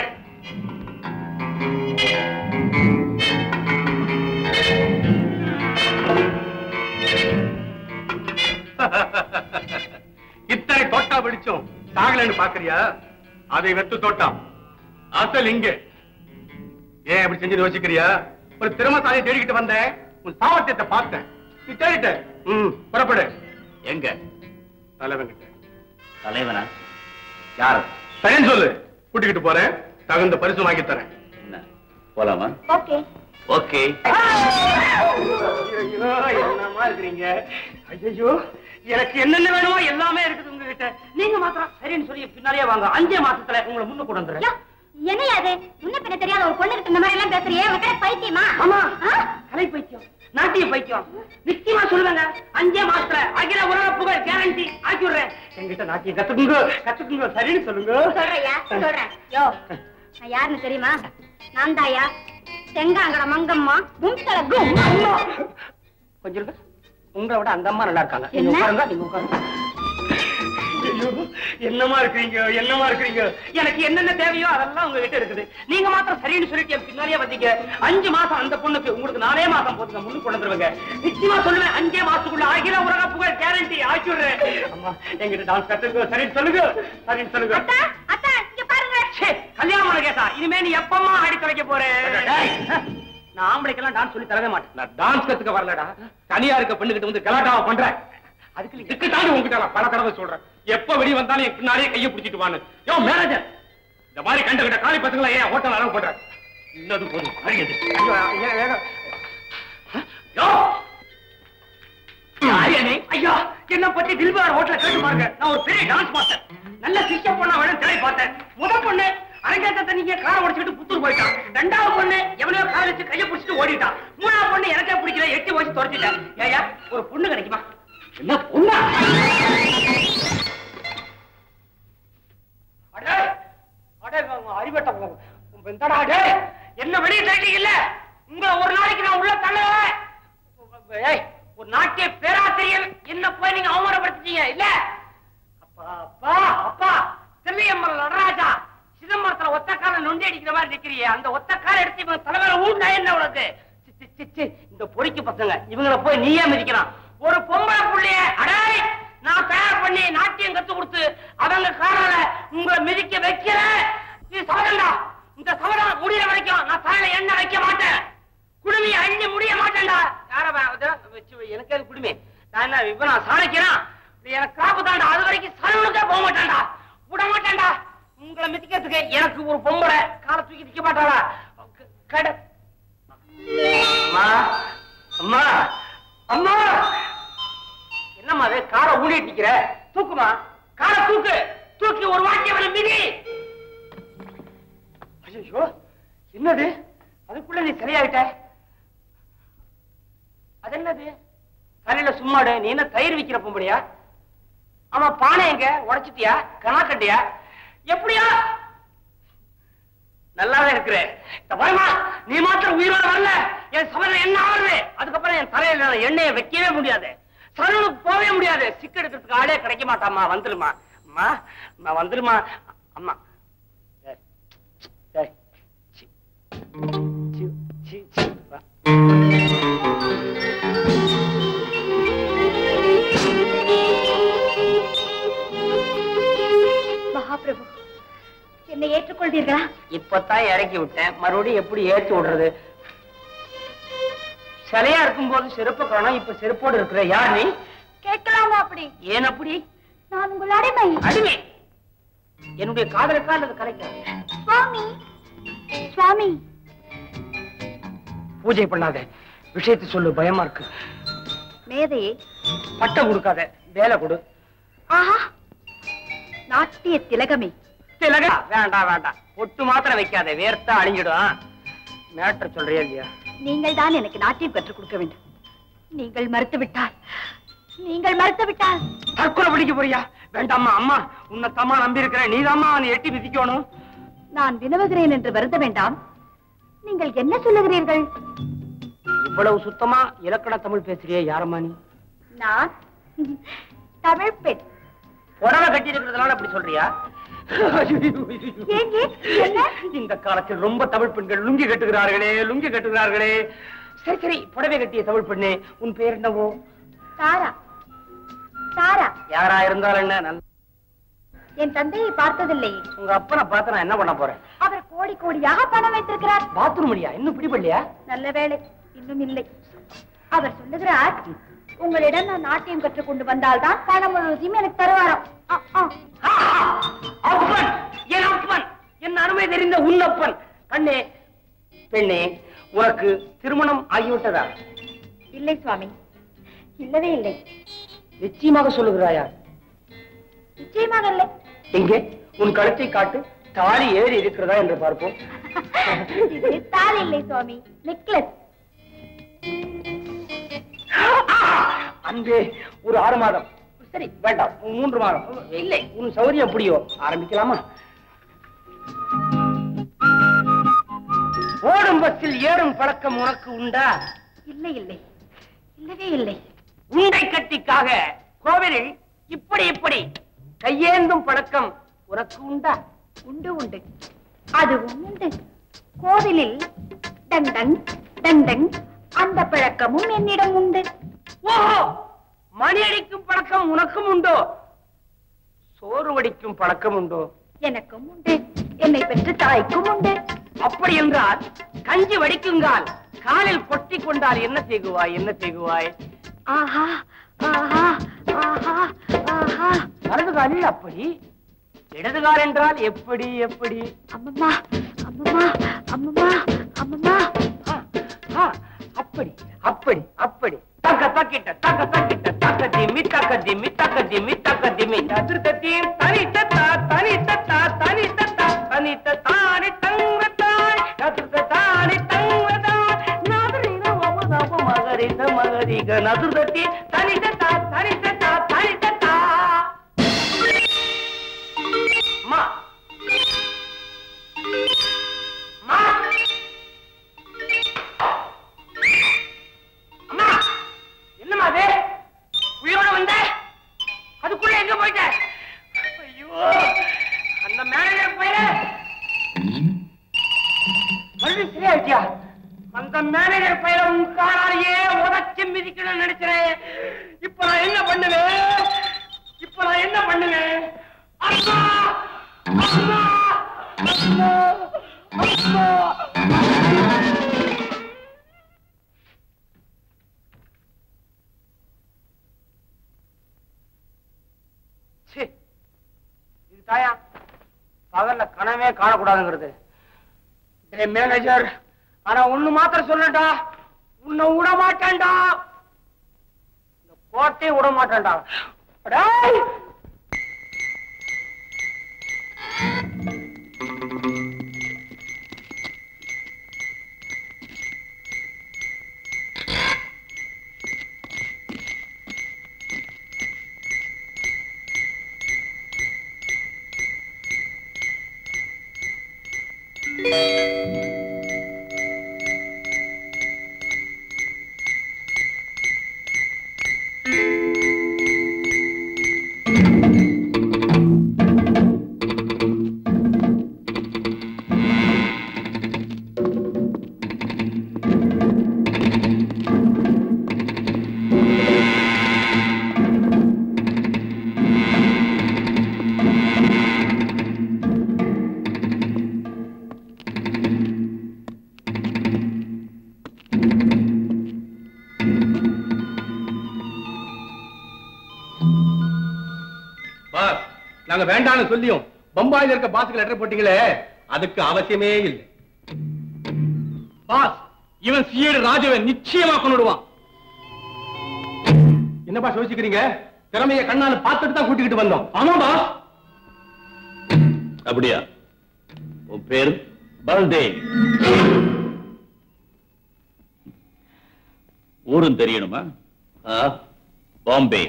இத்தனை தோட்டா பிடிச்சோம் சாகலன்னு பாக்குறியா அதை வெத்து தோட்டம் அசல் இங்க ஏன் இப்படி செஞ்சு யோசிக்கிறியா ஒரு திறமசாலியை தேடிக்கிட்டு வந்தேன் உன் சாமர்த்தியத்தை பார்த்தேன் நீ தேடிட்ட ம் புறப்படு எங்க தலைவன்கிட்ட தலைவனா யார் சரின்னு சொல்லு கூட்டிக்கிட்டு போறேன் தகுந்த பரிசு வாங்கி தரேன் என்ன போலாமா ஓகே ஓகே ஐயோ என்னமா இருக்கிறீங்க ஐயோ எனக்கு என்னென்ன வேணுமோ எல்லாமே இருக்குது உங்ககிட்ட நீங்க மாத்திரம் சரின்னு சொல்லி பின்னாலே வாங்க அஞ்சே மாசத்துல உங்களை முன்ன கொண்டு வந்துடுறேன் என்னையா அது முன்ன பின்ன தெரியாத ஒரு பொண்ணுகிட்ட இந்த மாதிரி எல்லாம் பேசுறியே உனக்கு பைத்தியமா ஆமா ஆ? கலை பைத்தியம் நாட்டிய பைத்தியம் நிச்சயமா சொல்லுவேங்க அஞ்சே மாசத்துல அகில உலக புகழ் கேரண்டி ஆக்கி விடுறேன் என்கிட்ட நாட்டியம் கத்துக்குங்க கத்துக்குங்க சரின்னு சொல்லுங்க சொல்றையா சொல்றேன் யோ நான் யாருன்னு தெரியுமா நான் தாயா செங்காங்கட மங்கம்மா கும்தல கும் அம்மா. கொஞ்சம் இருங்க. உங்களை விட அந்த அம்மா நல்லா இருக்காங்க நீங்க என்ன? உட்காருங்க நீங்க உட்காருங்க ஐயோ, என்னமா இருக்கிறீங்க என்னமா இருக்கிறீங்க எனக்கு என்னென்ன தேவையோ அதெல்லாம் உங்ககிட்ட இருக்குது நீங்க மாத்திரம் சரின்னு சொல்லிட்டு என் பின்னாலேயே வந்தீங்க அஞ்சு மாசம் அந்த பொண்ணுக்கு உங்களுக்கு நாலே மாசம் போதுங்க முன்னு கொண்டு வந்துருவங்க நிச்சயமா சொல்லுவேன் அஞ்சே மாசத்துக்குள்ள அகில உலக புகழ் கேரண்டி ஆக்கி விடுறேன் அம்மா எங்கிட்ட டான்ஸ் கத்துங்க சரின்னு சொல்லுங்க சரின்னு சொல்லுங்க அத்தா அத்தா இங்க பாருங்க ச்சே, கல்யாணம் கேட்டா இனிமே நீ எப்பமா ஆடி தொலைக்க போறேன் நான் ஆம்பளைக்கெல்லாம் டான்ஸ் சொல்லி தரவே மாட்டேன் நான் டான்ஸ் கத்துக்க வரலடா தனியா இருக்க பெண்ணுகிட்ட வந்து கலாட்டாவா பண்றேன் அதுக்கு நீங்க இதுக்கு தாண்டி உங்ககிட்ட நான் பல தடவை சொல்றேன் எப்ப வெளிய வந்தாலும் என் பின்னாலே கையை பிடிச்சிட்டு வான்னு யோ மேனேஜர் இந்த மாதிரி கண்ட கிட்ட காலி பசங்களை ஏன் ஹோட்டல் அலோவ் பண்ற இன்னது போதும் அழியது ஐயோ, ஐயா, ஐயா. யோ யாரு ஐயா என்ன பத்தி தில்பார் ஹோட்டல கேட்டு பாருங்க நான் ஒரு பெரிய டான்ஸ் மாஸ்டர் நல்ல சிஷ்ய பொண்ணா வேணும் தேடி பார்த்தேன் முத பொண்ணு அரங்கேற்றத்தை நீங்க காரை ஓடிச்சுட்டு புத்தூர் போயிட்டான் ரெண்டாவது பொண்ணு எவனையோ கார் வச்சு கையை பிடிச்சிட்டு ஓடிட்டான் மூணாவது பொண்ணு எனக்கே பிடிக்கல எட்டி வச்சு துரத்திட்டேன் ஏயா ஒரு பொண்ணு கிடைக்குமா என்ன பொண்ணா அடே அடே அறிவட்ட இந்தடா அடே என்ன வெளியே தள்ளிட்டீங்கல்ல உங்களை ஒரு நாளைக்கு நான் உள்ள தள்ளுவேன் ஏய் ஒரு நாட்டிய பேராசிரியர் என்ன போய் நீங்க அவமானப்படுத்திட்டீங்க இல்ல அப்பா அப்பா அப்பா திரும்பியம்மன் நடராஜா சிதம்பரத்துல ஒத்த கால நொண்டி அடிக்கிற மாதிரி நிக்கிறியே அந்த ஒத்த கால எடுத்து இவன் தலைவர ஊண்டா என்ன உனக்கு சி, சி, சி, சி, இந்த பொறிக்கு பசங்க இவங்கள போய் நீயே மிதிக்கிறான் ஒரு பொம்பளை புள்ளைய அடே நான் தயார் பண்ணி நாட்டியம் கத்து கொடுத்து அவங்க காரால உங்களை மிதிக்க வைக்கிற இது சவரண்டா இந்த சவரம் முடியற வரைக்கும் நான் தலையில எண்ணெய் வைக்க மாட்டேன் குடுமி அள்ளி முடிய மாட்டேன்டா யார வச்சு வை, எனக்கு அது குடுமி நான் என்ன இப்ப நான் சாணிக்கிறான் எனக்கு காப்பு தாண்டா அது வரைக்கும் சலனுக்கே போக மாட்டேன்டா விட மாட்டேன்டா உங்களை மிதிக்கிறதுக்கு எனக்கு ஒரு பொம்பளை காலை தூக்கி நிக்க மாட்டாளா க- கட அம்மா அம்மா அம்மா என்னம்மா அது காரை ஊழிட்டு நிக்கிற தூக்குமா காரை தூக்கு தூக்கி ஒரு வாட்டி அவனை மிதி ஐயோ என்னது அதுக்குள்ள நீ சரியாயிட்ட அது என்னது தலையில சும்மாடு நீ என்ன தயிர் விக்கிற பொம்பளையா ஆமா பானை எங்க உடைச்சிட்டியா கனா கட்டியா எப்படியா நல்லாவே இருக்கிற இந்த பாருமா நீ மாத்திரம் உயிரோட வரல என் சமையல என்ன ஆகுது அதுக்கப்புறம் என் தலையில நான் எண்ணெயை வைக்கவே முடியாது சலனுக்கு போகவே முடியாது சிக்க எடுக்கிறதுக்கு ஆளே கிடைக்க மாட்டாம்மா வந்துருமா அம்மா அம்மா வந்துருமா அம்மா ஏய், ஏய், சி, சி, சி, சி, வா. மகாபிரபு என்னை ஏற்றுக்கொள்வீர்களா இப்பதான் இறக்கி விட்டேன் மறுபடியும் எப்படி ஏத்தி விடுறது சிலையா இருக்கும்போது செருப்பு காணும் இப்ப செருப்போடு இருக்கிற யார் நீ கேட்கலாமா அப்படி ஏன் அப்படி நான் உங்கள் அடிமை அடிமை என்னுடைய காதலுக்கா அல்லது கலைக்கா சுவாமி சுவாமி பூஜை பண்ணாத விஷயத்தை சொல்லு பயமா இருக்கு மேதையே பட்டம் கொடுக்காத வேலை கொடு ஆஹா நாட்டிய திலகமே திலகா வேண்டாம் வேண்டாம் பொட்டு மாத்திரம் வைக்காத வேர்த்தா அழிஞ்சிடும் மேட்டர் சொல்றியா இல்லையா நீங்கள் தான் எனக்கு நாட்டியம் கற்றுக் கொடுக்க வேண்டும் நீங்கள் மறுத்து விட்டால் நீங்கள் மறுத்து விட்டால் தற்கொலை பிடிக்க போறியா வேண்டாம்மா அம்மா உன்னை தம்மா நம்பி இருக்கிறேன் நீதாம்மா அவனை எட்டி மிதிக்கணும் நான் வினவுகிறேன் என்று வருந்த வேண்டாம் நீங்கள் என்ன சொல்லுகிறீர்கள் இவ்வளவு சுத்தமா இலக்கண தமிழ் பேசுறியே யாரம்மா நீ நான் தமிழ் பெண் புடவை கட்டி இருக்கிறதுனால அப்படி சொல்றியா ஏங்க என்ன இந்த காலத்தில் ரொம்ப தமிழ் பெண்கள் லுங்கி கட்டுகிறார்களே லுங்கி கட்டுகிறார்களே சரி சரி புடவை கட்டிய தமிழ் பெண்ணே உன் பேர் என்னவோ தாரா தாரா யாரா இருந்தாலும் என்ன நல்ல என் தந்தையை பார்த்ததில்லை உங்க அப்பனை பார்த்து நான் என்ன பண்ண போறேன் அவர் கோடி கோடியாக பணம் வைத்திருக்கிறார் பாத்ரூம் இல்லையா இன்னும் பிடிபடலையா நல்ல வேளை இன்னும் இல்லை அவர் சொல்லுகிறார் உங்களிடம் நான் நாட்டியம் கற்றுக்கொண்டு வந்தால்தான் பணம் முழுவதையும் எனக்கு தருவாராம் ஆ, ஆ. ஆ, அப்பன் என் அப்பன் என் அருமை தெரிந்த உன்னப்பன் கண்ணே பெண்ணே உனக்கு திருமணம் ஆகிவிட்டதா இல்லை சுவாமி இல்லவே இல்லை நிச்சயமாக சொல்லுகிறாயா நிச்சயமாக இல்லை எங்கே உன் கழுத்தை காட்டு தாலி ஏறி இருக்கிறதா என்று பார்ப்போம் இது தாலி இல்லை சுவாமி நெக்லஸ் அன்பே ஒரு ஆறு மாதம் சரி வேண்டாம் மூன்று மாதம் இல்லை உன் சௌரியம் எப்படியோ ஆரம்பிக்கலாமா ஓடும் பஸ்ஸில் ஏறும் பழக்கம் உனக்கு உண்டா இல்லை இல்லை இல்லவே இல்லை உண்டை கட்டிக்காக கோவிலில் இப்படி இப்படி கையேந்தும் பழக்கம் உனக்கு உண்டா உண்டு உண்டு அதுவும் உண்டு கோவிலில் டங் டங் டங் டங் அந்த பழக்கமும் என்னிடம் உண்டு ஓஹோ மணி அடிக்கும் பழக்கம் உனக்கும் உண்டோ சோறு வடிக்கும் பழக்கம் உண்டோ எனக்கும் உண்டு என்னை பெற்ற தாய்க்கும் உண்டு அப்படி என்றால் கஞ்சி வடிக்குங்கால் காலில் கொட்டி கொண்டால் என்ன செய்குவாய் என்ன செய்குவாய் ஆஹா ஆஹா ஆஹா ஆஹா வலது காலில் அப்படி இடது கால் என்றால் எப்படி எப்படி அம்மம்மா அம்மம்மா அம்மம்மா அம்மம்மா ஆ, ஆ, அப்படி அப்படி அப்படி தக்க தக்கிட்ட தக்க தக்கிட்ட தக்க திம்மி தக்க திம்மி தக்க திம்மி தக்க திம்மி அதிர்த்தத்தீம் தனி தத்தா தனி தத்தா தனி தத்தா தனி தத்தானி தங்கத்தாய் அதிர்த்தானி தங்கத்தாய் நாதரின மமதப மகரித மகரிக நதுர்தத்தி தனி தத்தா தனி தத்தா தனி தத்தா அம்மா அம்மா அம்மா என்னம்மா அது உயிரோட வந்த அதுக்குள்ள எங்க போயிட்ட ஐயோ அந்த மேனேஜர் பையன் மறுபடியும் சரியாயிட்டியா அந்த அந்த மேனேஜர் பையல உங்க காராலேயே உதச்சி மிதிக்கணும்னு நினைக்கிறேன் இப்ப நான் என்ன பண்ணுவேன் இப்ப நான் என்ன பண்ணுவேன் அம்மா அம்மா அம்மா அம்மா ச்சே, இது தாயா பகல்ல கனவே காணக்கூடாதுங்கிறது டேய் மேனேஜர் ஆனா ஒண்ணு மாத்திரம் சொல்லட்டா உன்னை விட மாட்டேன்டா இந்த கோட்டையும் விட மாட்டேன்டா டேய் பாஸ் நாங்க வேண்டாம்னு சொல்லியும் பம்பாயில இருக்க பாஸுக்கு லெட்டர் போட்டீங்களே அதுக்கு அவசியமே இல்லை பாஸ் இவன் சிஏடு ராஜுவை நிச்சயமா கொண்டுடுவான் என்ன பாஸ் யோசிக்கிறீங்க திறமைய கண்ணால பார்த்துட்டு தான் கூட்டிக்கிட்டு வந்தோம் ஆமா பாஸ் அப்படியா உன் பேர் பல்தேவ் ஊரும் தெரியணுமா ஆ, பாம்பே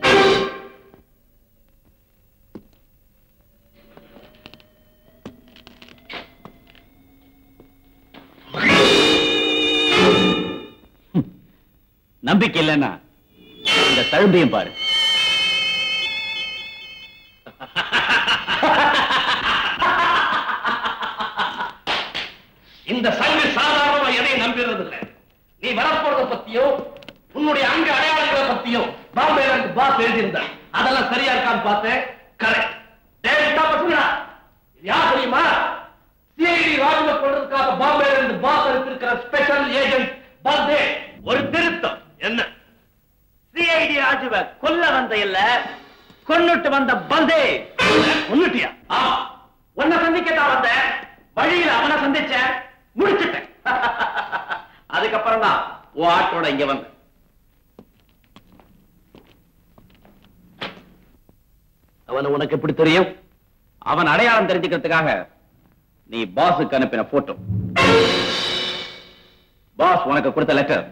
நம்பிக்கை இல்லைன்னா இந்த தழும்பையும் பாரு இந்த சங்கு சாதாரணமா எதையும் நம்பிடுறது இல்ல நீ வரப்போறத பத்தியும் உன்னுடைய அங்க அடையாளங்களை பத்தியும் பாம்பேல இருந்து பாஸ் எழுதியிருந்த அதெல்லாம் சரியா இருக்கான்னு பார்த்தேன் கரெக்ட் யார் தெரியுமா சிஐடி ராஜுவ கொள்றதுக்காக பாம்பேல இருந்து பாஸ் இருக்கிற ஸ்பெஷல் ஏஜென்ட் பல்தே ஒரு திருத்தம் என்ன சிஐடி ராஜுவ கொல்ல வந்த இல்ல கொன்னுட்டு வந்த பல்தே கொன்னுட்டியா ஆ உன்னை சந்திக்கத்தான் வந்தேன் வழியில அவனை சந்திச்சேன் முடிச்சிட்டேன் அதுக்கப்புறம் தான் உன் ஆட்டோட இங்க வந்தேன் அவனை உனக்கு எப்படி தெரியும் அவன் அடையாளம் தெரிஞ்சுக்கிறதுக்காக நீ பாஸுக்கு அனுப்பின போட்டோ பாஸ் உனக்கு கொடுத்த லெட்டர்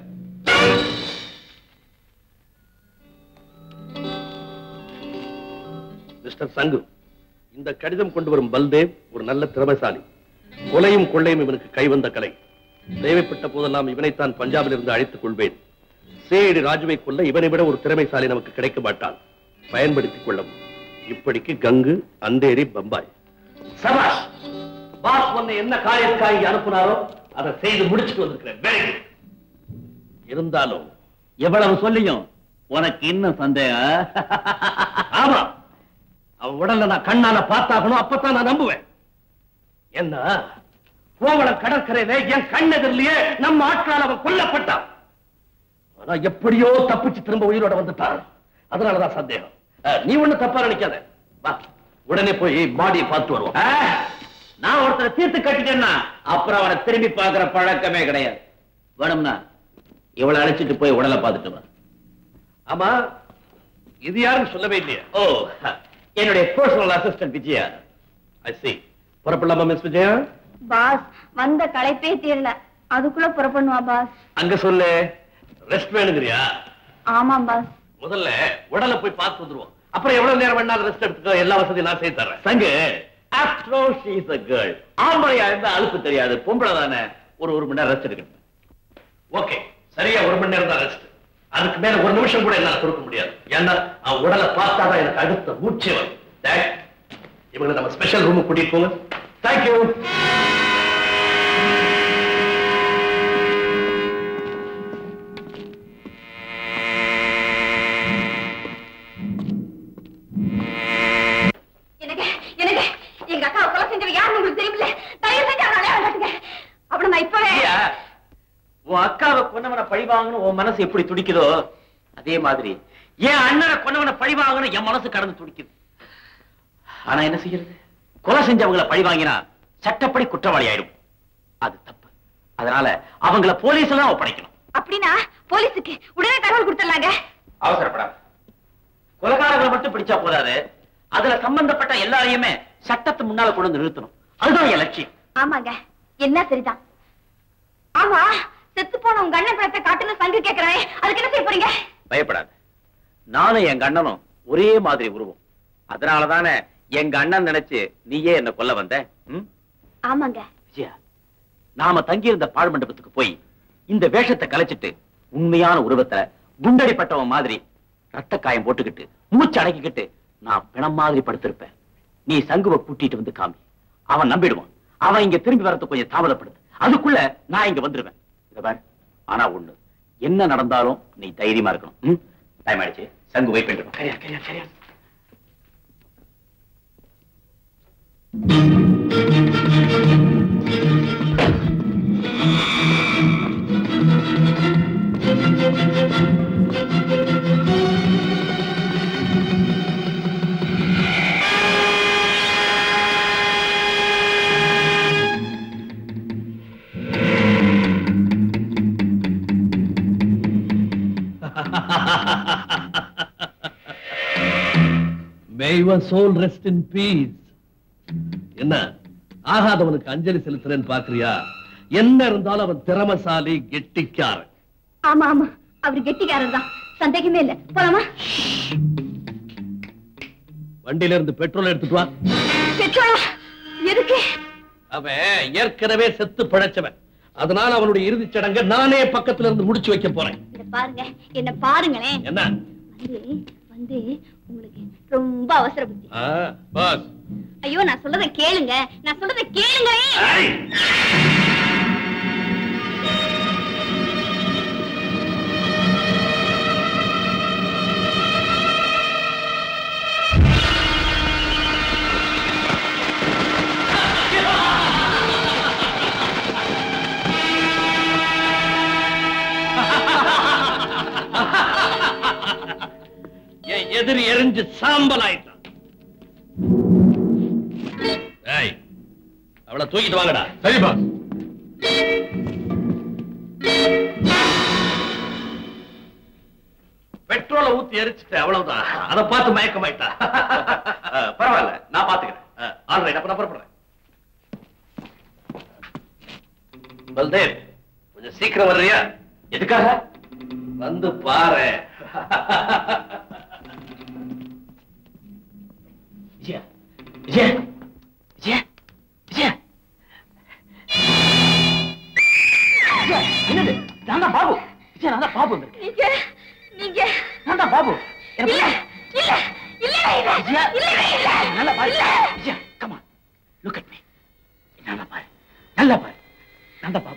மிஸ்டர் சங்கு இந்த கடிதம் கொண்டு வரும் பல்தேவ் ஒரு நல்ல திறமைசாலி கொலையும் கொள்ளையும் இவனுக்கு கைவந்த கலை தேவைப்பட்ட போதெல்லாம் இவனைத்தான் பஞ்சாபில் இருந்து அழைத்துக் கொள்வேன் சேடி ராஜுவை கொல்ல இவனை விட ஒரு திறமைசாலி நமக்கு கிடைக்க மாட்டான் பயன்படுத்திக் கொள்ளவும் இப்படிக்கு கங்கு அந்தேரி பம்பாய் சபாஷ் பாஸ் உன்னை என்ன காரியத்துக்காக இங்க அனுப்புனாரோ அதை செய்து முடிச்சுட்டு வந்திருக்கிறேன் வெரி குட் இருந்தாலும் எவ்வளவு சொல்லியும் உனக்கு இன்னும் சந்தேகம் ஆமா அவன் உடல்ல நான் கண்ணால பார்த்தாகணும் அப்பதான் நான் நம்புவேன் என்ன கோவளம் கடற்கரையில என் கண்ணெதிரிலேயே நம்ம ஆட்களால் அவன் கொல்லப்பட்டான் ஆனா எப்படியோ தப்பிச்சு திரும்ப உயிரோட வந்துட்டான் அதனாலதான் சந்தேகம் அஹ், நீ ஒண்ணு தப்பா நினைக்காத வா உடனே போய் பாடியை பார்த்து வருவோம் ஆ, நான் ஒருத்தரை தீர்த்து கட்டிட்டேன்னா அப்புறம் அவனை திரும்பி பார்க்கிற பழக்கமே கிடையாது வேணும்னா இவளை அழைச்சிட்டு போய் உடலை பார்த்துட்டு வா ஆமா இது யாருன்னு சொல்லவே இல்லையா ஓ என்னுடைய personal assistant Vijaya I see புறப்படலாமா மிஸ் விஜயா பாஸ் வந்த களைப்பே தீரல அதுக்குள்ள புறப்படணுமா பாஸ் அங்க சொல்லு ரெஸ்ட் வேணுங்கிறியா ஆமாம் பாஸ் முதல்ல உடலை போய் பார்த்து வந்துருவோம் அப்புறம் எவ்வளவு நேரம் வேணாலும் ரெஸ்ட் எடுத்துக்கோ எல்லா வசதியும் நான் செய்து தர்றேன் சங்கு after all she is a girl ஆம்பளையா இருந்தா அலுப்பு தெரியாது பொம்பளை தானே ஒரு ஒரு மணி நேரம் ரெஸ்ட் எடுக்கணும் ஓகே சரியா ஒரு மணி நேரம் தான் ரெஸ்ட் அதுக்கு மேல ஒரு நிமிஷம் கூட என்னால கொடுக்க முடியாது ஏன்னா அவன் உடலை பார்த்தாதான் எனக்கு அடுத்த மூச்சே வரும் டேட், இவங்களை நம்ம ஸ்பெஷல் ரூம் கூட்டிட்டு போங்க தேங்க்யூ பழி வாங்கணும் உன் மனசு எப்படி துடிக்குதோ அதே மாதிரி என் அண்ணனை கொன்னவனை பழி வாங்கணும் என் மனசு கடந்து துடிக்குது ஆனா என்ன செய்யறது கொலை செஞ்சவங்களை பழி வாங்கினா சட்டப்படி குற்றவாளி ஆயிடும் அது தப்பு அதனால அவங்கள போலீஸ்ல தான் ஒப்படைக்கணும் அப்படின்னா போலீஸுக்கு உடனே தகவல் கொடுத்துடலாங்க அவசரப்படாத கொலைகாரங்களை மட்டும் பிடிச்சா போதாது அதுல சம்பந்தப்பட்ட எல்லாரையுமே சட்டத்து முன்னால கொண்டு வந்து நிறுத்தணும் அதுதான் என் லட்சியம் ஆமாங்க என்ன சரிதான் ஆமா செத்து போன உங்க அண்ணன் படத்தை காட்டுன்னு சங்கு கேக்குறானே அதுக்கு என்ன செய்ய போறீங்க பயப்படாத நானும் எங்க அண்ணனும் ஒரே மாதிரி உருவம் அதனாலதானே எங்க அண்ணன் நினைச்சு நீயே என்ன கொல்ல வந்த ம்? ஆமாங்க விஜயா நாம தங்கியிருந்த பாழ் மண்டபத்துக்கு போய் இந்த வேஷத்தை கலைச்சிட்டு உண்மையான உருவத்தை குண்டடிப்பட்டவன் மாதிரி ரத்த காயம் போட்டுக்கிட்டு மூச்சு அடக்கிக்கிட்டு நான் பிணம் மாதிரி படுத்திருப்பேன் நீ சங்குவ கூட்டிட்டு வந்து காமி அவன் நம்பிடுவான் அவன் இங்க திரும்பி வரது கொஞ்சம் தாமதப்படுது அதுக்குள்ள நான் இங்க வந்துருவேன் இத பாரு ஆனா ஒண்ணு என்ன நடந்தாலும் நீ தைரியமா இருக்கணும் ம்? டைம் ஆயிடுச்சு சங்கு வெயிட் பண்ணிட்டு சரியா சரியா சரியா May your soul rest in peace. என்ன ஆகாதவனுக்கு அஞ்சலி செலுத்துறேன்னு பாக்குறியா என்ன இருந்தாலும் அவன் திறமசாலி கெட்டிக்காரன் ஆமா ஆமா அவர் கெட்டிக்காரர் தான் சந்தேகமே இல்ல போலாமா வண்டியில இருந்து பெட்ரோல் எடுத்துட்டு வா பெட்ரோலா எதுக்கு அவன் ஏற்கனவே செத்து பிழைச்சவன் அதனால அவனுடைய இறுதிச் சடங்கை நானே பக்கத்துல இருந்து முடிச்சு வைக்க போறேன் இத பாருங்க என்ன பாருங்களேன் என்ன வந்து வந்து உங்களுக்கு ரொம்ப அவசர புத்தி ஆ, பாஸ் ஐயோ நான் சொல்றத கேளுங்க நான் சொல்றத கேளுங்க என் எதிரி எரிஞ்சு சாம்பல் ஆயிட்டான் ஏய், அவளை தூக்கிட்டு வாங்கடா சரி பாஸ் பெட்ரோலை ஊத்தி எரிச்சுட்டு அவ்வளவுதான் அதை பார்த்து மயக்கமாயிட்டா பரவாயில்ல நான் பாத்துக்கிறேன் ஆல்ரைட் அப்ப நான் புறப்படுறேன் பல்தேவ் கொஞ்சம் சீக்கிரம் வர்றியா எதுக்காக வந்து பாரு விஜயா விஜயா விஜயா விஜயா விஜயா, என்னது நான் தான் பாபு விஜயா நான் தான் பாபு வந்திருக்கேன் நீங்க நீங்க நான் தான் பாபு எனக்கு இல்ல புரியல. இல்ல இல்ல இல்ல விஜயா இல்ல இல்ல நல்லா பாரு இல்ல. Vijaya come on look at me நல்லா பாரு நல்லா பாரு நான் தான் பாபு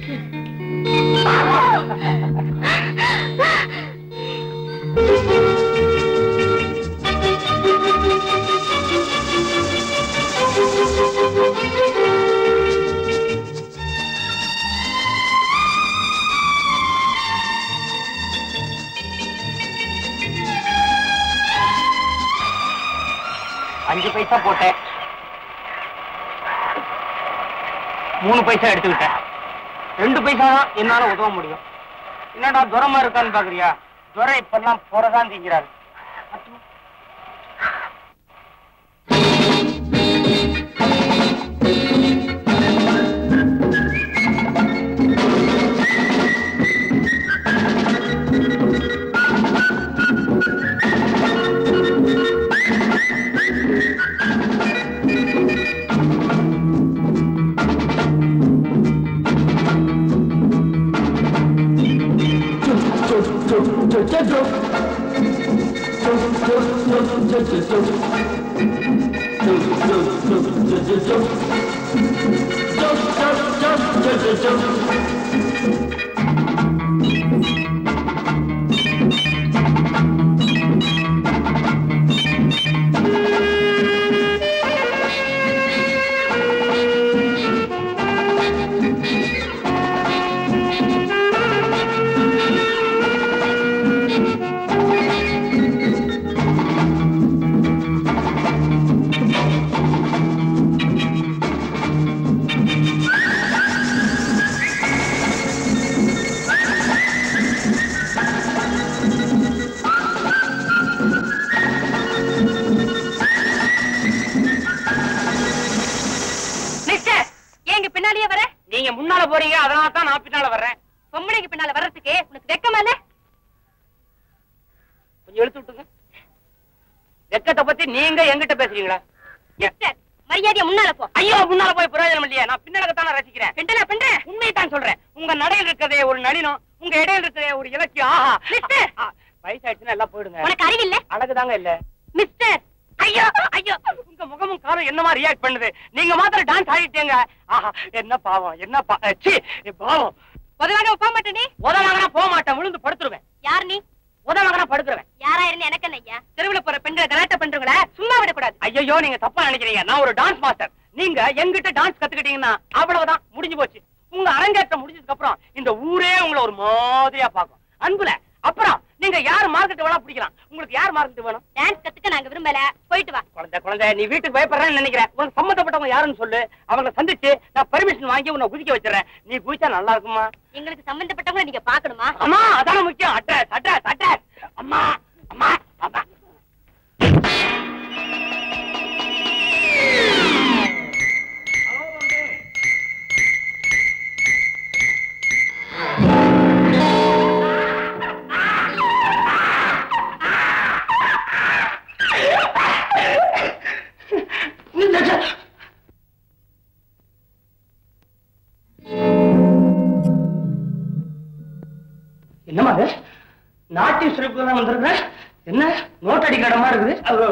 அஞ்சு பைசா போட்டேன் மூணு பைசா எடுத்துக்கிட்டேன் ரெண்டு பைசா தான் என்னால உதவ முடியும் என்னடா துரமா இருக்கான்னு பாக்குறியா துரை இப்பெல்லாம் புறதான் திங்கிறாரு ஆ போறீங்க அதனால தான் நான் பின்னால வர்றேன் பொம்பளைக்கு பின்னால வர்றதுக்கு உனக்கு வெக்கமா இல்ல கொஞ்சம் இழுத்து விட்டுங்க வெக்கத்தை பத்தி நீங்க எங்கிட்ட பேசுறீங்களா மிஸ்டர் மரியாதையா முன்னால போ ஐயோ முன்னால போய் பிரயோஜனம் இல்லையா நான் பின்னால ரசிக்கிறேன் பெண்டலா பண்ற உண்மையை தான் சொல்றேன் உங்க நடையில் இருக்கிறதே ஒரு நளினம் உங்க இடையில இருக்கிறதே ஒரு இலக்கியம் ஆஹா மிஸ்டர். ஆ, வயசாயிடுச்சுன்னா எல்லாம் போயிடுங்க உனக்கு அறிவில்ல அழகுதாங்க இல்ல மிஸ்டர் ஐயோ ஐயோ உங்க முகமும் காலம் என்னமா ரியாக்ட் பண்ணுது நீங்க மாத்திரம் டான்ஸ் ஆடிட்டீங்க ஆஹா என்ன பாவம் என்ன பா அஹ், சீ பாவம் உதவாக போக மாட்டேனே உதவாங்கன்னா போக மாட்டேன் விழுந்து படுத்துருவேன் யார் நீ உதவாங்கன்னா படுத்துருவேன் யாரா இருந்து எனக்கு என்ன ஐயா தெருவுல போற பெண்களை கலாட்ட பண்றவங்கள சும்மா விடக்கூடாது ஐயோ நீங்க தப்பா நினைக்கிறீங்க நான் ஒரு டான்ஸ் மாஸ்டர் நீங்க எங்கிட்ட டான்ஸ் கத்துக்கிட்டீங்கன்னா அவ்வளவுதான் முடிஞ்சு போச்சு உங்க அரங்கேற்றம் முடிஞ்சதுக்கு அப்புறம் இந்த ஊரே உங்களை ஒரு மாதிரியா பார்க்கும் அன்புல அப்புறம் நீங்க யார் மார்க்கெட் வேணா பிடிக்கலாம் உங்களுக்கு யார் மார்க்கெட் வேணும் டான்ஸ் கத்துக்க நாங்க விரும்பல போயிட்டு வா குழந்தை குழந்தை நீ வீட்டுக்கு பயப்படுறேன்னு நினைக்கிறேன் உனக்கு சம்மந்தப்பட்டவங்க யாருன்னு சொல்லு அவங்கள சந்திச்சு நான் பெர்மிஷன் வாங்கி உன்னை குதிக்க வச்சிடறேன் நீ குதிச்சா நல்லா இருக்குமா எங்களுக்கு சம்பந்தப்பட்டவங்களை நீங்க பாக்கணுமா அம்மா அதான முக்கியம் அட்ரஸ் அட்ரஸ் அட்ரஸ் அம்மா அம்மா அம்மா என்னமா அது நாட்டிய சிறப்பு தான் வந்திருக்கிறேன் என்ன நோட் அடிக்கிற இடமா இருக்குது அது-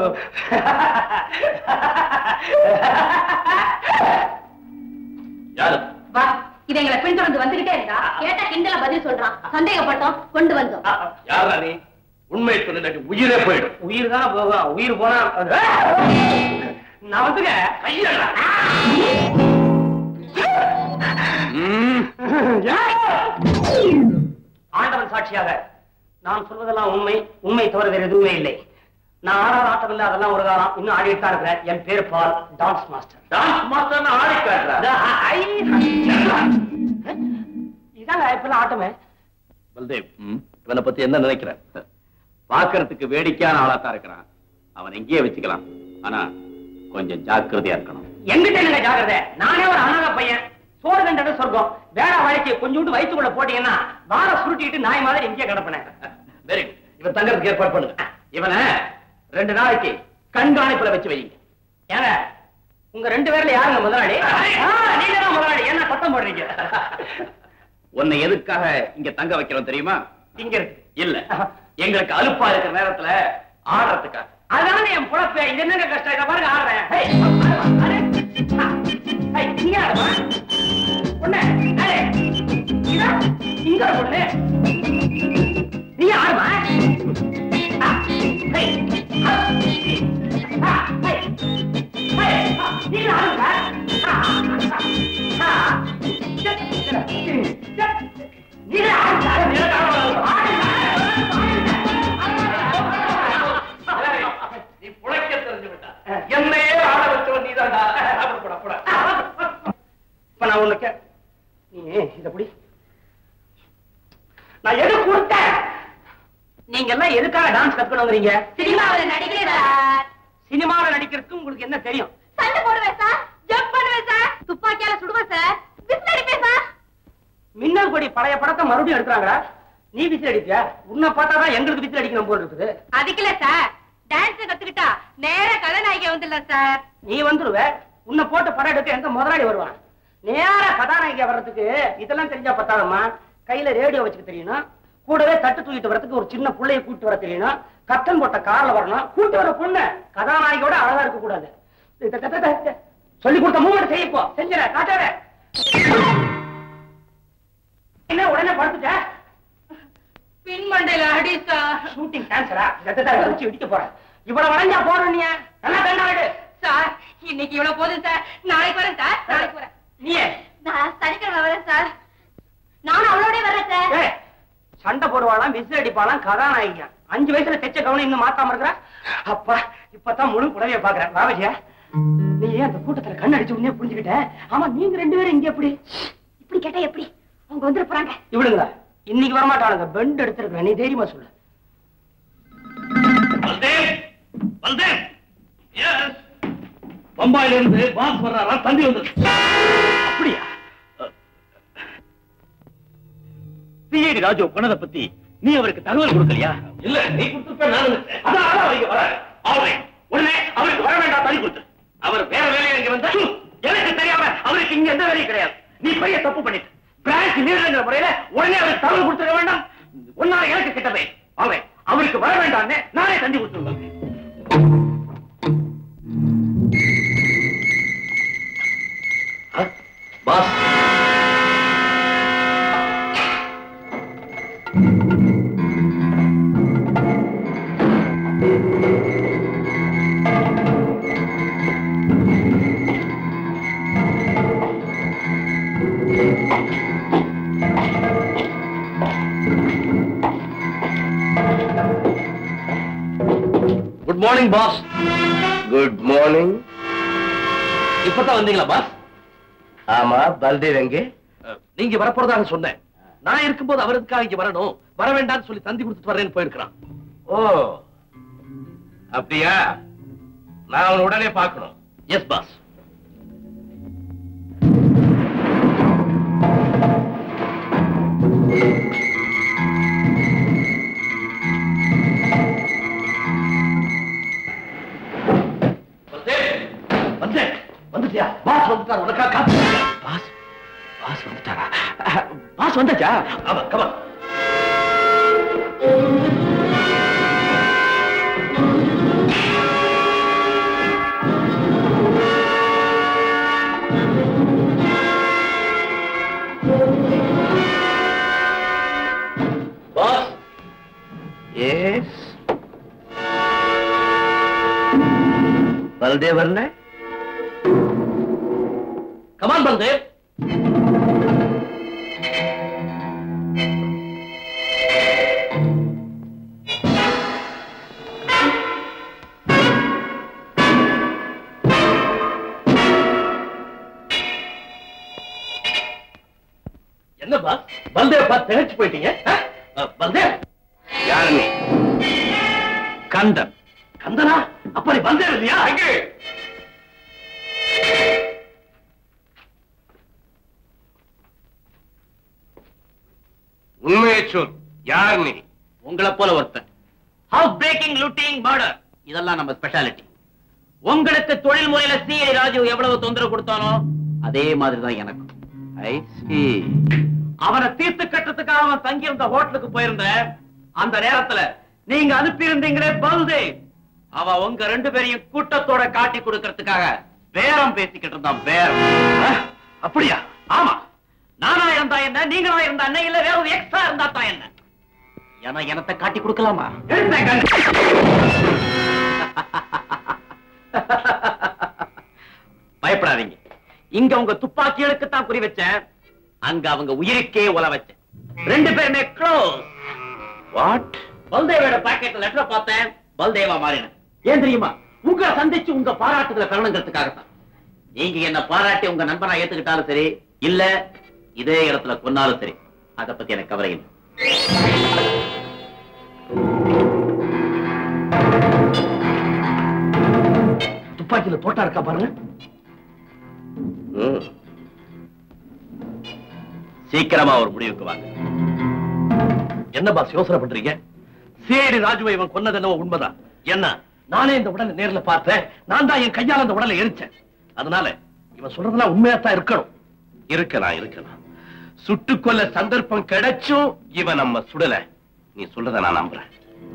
யாரு வா இது எங்களை பின்தொடர்ந்து வந்துகிட்டே இருந்தா கேட்டா கிண்டல பதில் சொல்றான் சந்தேகப்பட்டோம் கொண்டு வந்தோம் யாரா நீ உண்மை சொல்லாட்டி உயிரே போயிடும் உயிர் தான் போகும் உயிர் போனா அது- நான் வந்துங்க கையடா ஆண்டவன் சாட்சியாக நான் சொல்வதெல்லாம் உண்மை உண்மை தவிர வேற எதுவுமே இல்லை நான் ஆடாத ஆட்டம் இல்ல அதெல்லாம் ஒரு காலம் இன்னும் ஆடிட்டு தான் இருக்கிறேன் என் பேர் Paul dance master dance master ஆடி காட்டுறா இதாங்க இப்பெல்லாம் ஆட்டமே பல்தேவ் இவனை பத்தி என்ன நினைக்கிற பாக்குறதுக்கு வேடிக்கையான ஆளாத்தான் இருக்கிறான் அவன் எங்கேயே வச்சுக்கலாம் ஆனா கொஞ்சம் ஜாக்கிரதையா இருக்கணும் எங்கிட்ட என்னங்க ஜாகிரதை நானே ஒரு அனாத பையன் சோறு கண்டது சொர்க்கம் வேற வாழ்க்கையை கொஞ்சோண்டு வயிற்றுக்குள்ள போட்டீங்கன்னா வார சுருட்டிட்டு நாய் மாதிரி எங்கேயே கிடப்பினேன் வெரி குட் இவன் தங்கறதுக்கு ஏற்பாடு பண்ணுங்க இவனை ரெண்டு நாளைக்கு கண்காணிப்புல வச்சு வைங்க ஏங்க உங்க ரெண்டு பேர்ல யாருங்க முதலாளி ஆ, நீங்க தான் முதலாளி என்ன சத்தம் போடுறீங்க உன்னை எதுக்காக இங்க தங்க வைக்கிறோம் தெரியுமா இங்க இருக்கு இல்ல எங்களுக்கு அலுப்பா இருக்கிற நேரத்துல ஆடுறதுக்காக அதானே என் பொழப்பு இது என்னங்க கஷ்டம் இதை பாருங்க ஆடுறேன் ஹேய், அடே, ஆ, ஹேய், நீங்க ஆடுமா பொண்ணு அடே, இதா, இங்க ஒரு பொண்ணு நீ ஆடுமா ஆ, ஹேய், ஆ, ஆ, ஹேய், ஹேய், ஆ, நீங்க ஆடுங்க ஆ, ஆ, ஆ, நீங்க ஆடுங்க நீங்க நீ புழைக்க தெரிஞ்சு விட்டா என்னையே ஆட வச்சவன் நீதான்டா அப்புறம் போடா போடா இப்ப நான் உனக்கு நீ இத புடி நான் எது கொடுத்தேன் நீங்க எல்லாம் எதுக்காக டான்ஸ் கத்துக்கணுங்கிறீங்க சினிமாவில் நடிக்கிறேன் சார் சினிமாவில் நடிக்கிறதுக்கு உங்களுக்கு என்ன தெரியும் சண்டை போடுவேன் சார் ஜம்ப் பண்ணுவேன் சார் துப்பாக்கியால சுடுவேன் சார் விசில் அடிப்பேன் சார் மின்னல் கொடி பழைய படத்தை மறுபடியும் எடுக்கிறாங்களா நீ விசில் அடிப்பியா உன்னை பார்த்தா தான் எங்களுக்கு விசில் அடிக்கணும் போல இருக்குது அதுக்குல சார் டான்ஸ் கத்துக்கிட்டா நேர கதாநாயகி வந்துடலாம் சார் நீ வந்துருவ உன்னை போட்டு படம் எடுக்க எந்த முதலாளி வருவான் நேரா கதாநாயகியா வர்றதுக்கு இதெல்லாம் தெரிஞ்சா பத்தாதம்மா கையில ரேடியோ வச்சுக்க தெரியணும் கூடவே தட்டு தூக்கிட்டு வரதுக்கு ஒரு சின்ன புள்ளைய கூட்டு வர தெரியணும் கத்தன் போட்ட கார்ல வரணும் கூட்டு வர பொண்ணு கதாநாயகியோட அழகா இருக்க கூடாது சொல்லி கொடுத்த மூமெண்ட் செய்யப்போ செஞ்சிட காட்டாத என்ன உடனே படுத்துட்ட பின்மண்டையில அடி சார் ஷூட்டிங் டான்ஸரா வச்சு இடிக்க போறேன் இவ்வளவு வளைஞ்சா போறோம் நீ நல்லா தண்டாடு சார் இன்னைக்கு இவ்வளவு போதும் சார் நாளைக்கு வரேன் சார் நாளைக்கு வரேன் நீயே நான் சனிக்கிழமை வரேன் சார் நானும் அவளோட வரேன் சார் ஏய், சண்டை போடுவாளாம் விசில் அடிப்பாளாம் கதாநாயகியா அஞ்சு வயசுல தைச்ச கவனம் இன்னும் மாத்தாம இருக்கிற அப்பா இப்பதான் முழு புடவைய பாக்குறேன் பாபஜியா நீ ஏன் அந்த கூட்டத்துல கண் அடிச்சு உடனே புரிஞ்சுக்கிட்ட ஆமா நீங்க ரெண்டு பேரும் இங்க எப்படி இப்படி கேட்டா எப்படி அவங்க வந்துட போறாங்க இவளுங்களா இன்னைக்கு வரமாட்டாளுங்க பெண்ட் எடுத்திருக்கிறேன் நீ தைரியமா சொல்லு பல்தேவ் பல்தேவ் எஸ் பம்பாயில இருந்து பாஸ் வர்றாரா தந்தி வந்து அப்படியா சிஐடி ராஜு கொன்னதை பத்தி நீ அவருக்கு தகவல் கொடுக்கலையா இல்ல நீ கொடுத்துருப்ப நான் நினைச்சேன். அதான் அதான் அவங்க வர அவரை உடனே அவருக்கு வர வேண்டாம் தனி கொடுத்து அவர் வேற வேலையை இங்க வந்தா எனக்கு தெரியாம அவருக்கு இங்க எந்த வேலையும் கிடையாது நீ பெரிய தப்பு பண்ணிட்ட பிரான்ச் லீடர்ங்கிற முறையில உடனே அவருக்கு தகவல் கொடுத்துட வேண்டாம் ஒன்னால எனக்கு கிட்டவே அவரை அவருக்கு வர வேண்டாம்னு நானே தந்தி கொடுத்துருவேன் boss good morning boss good morning இப்பதான் வந்தீங்களா பாஸ் ஆமா பல்தேவ் எங்கே அஹ், நீங்க வரப்போறதாக சொன்னேன் நான் இருக்கும்போது அவருக்காக இங்க வரணும் வர வேண்டாம்னு சொல்லி தந்தி கொடுத்துட்டு வரேன்னு போயிருக்கிறான் ஓ அப்படியா நான் அவனை உடனே பார்க்கணும் எஸ் பாஸ் வந்தேன் வந்துட்டியா பாஸ் வந்துட்டார் உனக்கா காத்து பாஸ் பாஸ் வந்துட்டாரா பாஸ் வந்தாச்சா ஆமா கமா பாஸ் எஸ் பல்தேவ் வரல கமான் பல்தேவ் என்ன பாஸ் பல்தேவ் பார்த்து திகைச்சு போயிட்டீங்க ஆ? அ, பல்தேவ் யார் நீ கந்தன் கந்தனா அப்படி பல்தேவ் இல்லையா அங்கே உண்மையை சொல் யார் நீ உங்களை போல ஒருத்தன் ஹவுஸ் பிரேக்கிங் லூட்டிங் மர்டர் இதெல்லாம் நம்ம ஸ்பெஷாலிட்டி உங்களுக்கு தொழில் முறையில சிஐ ராஜு எவ்வளவு தொந்தரவு கொடுத்தானோ அதே மாதிரி தான் எனக்கும் ஐ சி அவனை தீர்த்து கட்டுறதுக்காக அவன் தங்கி இருந்த ஹோட்டலுக்கு போயிருந்த அந்த நேரத்துல நீங்க அனுப்பி இருந்தீங்களே பல்தே அவன் உங்க ரெண்டு பேரையும் கூட்டத்தோட காட்டி கொடுக்கறதுக்காக பேரம் பேசிக்கிட்டு இருந்தான் பேரம் அ, அப்படியா ஆமா நானா இருந்தா என்ன நீங்களா இருந்தா என்ன இல்ல வேற ஒரு எக்ஸ்ட்ரா இருந்தா தான் என்ன ஏன்னா எனத்தை காட்டி கொடுக்கலாமா எடுத்தேன் கண்ணு. பயப்படாதீங்க இங்க உங்க துப்பாக்கிகளுக்கு தான் குறி வச்சேன் அங்க அவங்க உயிருக்கே உல வச்சேன் ரெண்டு பேருமே க்ளோஸ் வாட் பல்தேவோட பாக்கெட்ல லெட்டர் பார்த்தேன் பல்தேவா மாறினேன் ஏன் தெரியுமா உங்களை சந்திச்சு உங்க பாராட்டுதல கலணுங்கிறதுக்காகத்தான் நீங்க என்ன பாராட்டி உங்க நண்பனா ஏத்துக்கிட்டாலும் சரி இல்ல இதே இடத்துல கொன்னாலும் சரி அத பத்தி எனக்கு கவலை இல்லை துப்பாக்கியில தோட்டா இருக்கா பாருங்க ம் சீக்கிரமா ஒரு முடிவுக்கு வாங்க என்ன பாஸ் யோசனை பண்றீங்க சேடி ராஜுவை இவன் கொன்னது என்னவோ உண்மைதான் என்ன நானே இந்த உடலை நேர்ல பார்த்தேன் நான் தான் என் கையால அந்த உடலை எரிச்சேன் அதனால இவன் சொல்றதெல்லாம் உண்மையாத்தான் இருக்கணும் இருக்கலாம் இருக்கலாம் சுட்டுக்கொல்ல சந்தர்ப்பம் கிடைச்சும் இவன் நம்ம சுடல நீ சொல்றத நான் நம்புறேன்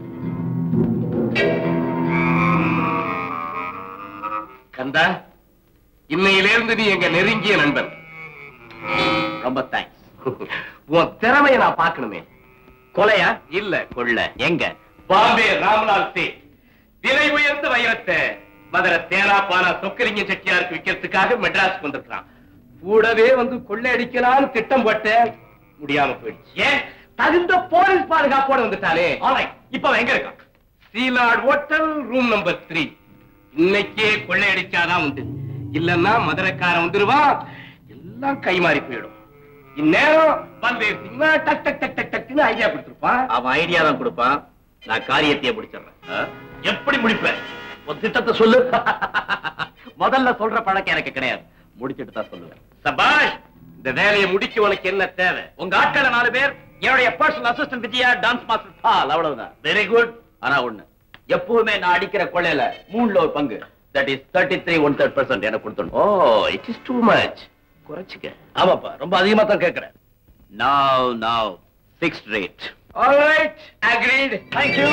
கந்தா இன்னையிலிருந்து நீ எங்க நெருங்கிய நண்பன் ரொம்ப தேங்க்ஸ் உன் திறமைய நான் பார்க்கணுமே கொலையா இல்ல கொள்ள எங்க பாம்பே ராம்லால் சே விலை உயர்ந்த வைரத்தை மதுரை தேனா பானா சொக்கலிங்க செட்டியாருக்கு விற்கிறதுக்காக மெட்ராஸ் வந்திருக்கான் கூடவே வந்து கொள்ளையடிக்கலாம்னு திட்டம் போட்ட முடியாம போயிடுச்சு ஏன் தகுந்த போலீஸ் பாதுகாப்போட வந்துட்டாலே ஆல்ரைட் இப்ப அவன் எங்க இருக்கான் Sealord hotel room number three இன்னைக்கே கொள்ளையடிச்சாதான் உண்டு இல்லன்னா மதுரைக்காரன் வந்துருவான் எல்லாம் கைமாறி போயிடும் இந்நேரம் பல்வேறு சினிமா டக் டக் டக் டக் டக்னு ஐடியா கொடுத்துருப்பான் அவன் ஐடியா தான் கொடுப்பான் நான் காரியத்தையே முடிச்சிடுறேன் ஆ? எப்படி முடிப்ப உன் திட்டத்தை சொல்லு முதல்ல சொல்ற பழக்கம் எனக்கு கிடையாது முடிச்சிட்டு தான் சொல்லுவேன் சபாஷ் இந்த வேலையை முடிக்க உனக்கு என்ன தேவை உங்க ஆட்களை நாலு பேர் என்னுடைய personal assistant Vijaya dance master Paul அவ்வளவுதான் வெரி குட் ஆனா ஒண்ணு எப்பவுமே நான் அடிக்கிற கொள்ளையில மூணுல ஒரு பங்கு that is thirty three one third percent எனக்கு கொடுத்துடணும் oh it is too much குறைச்சிக்க ஆமாப்பா ரொம்ப அதிகமா தான் கேட்கிறேன் now now fixed rate All right, agreed. Thank you.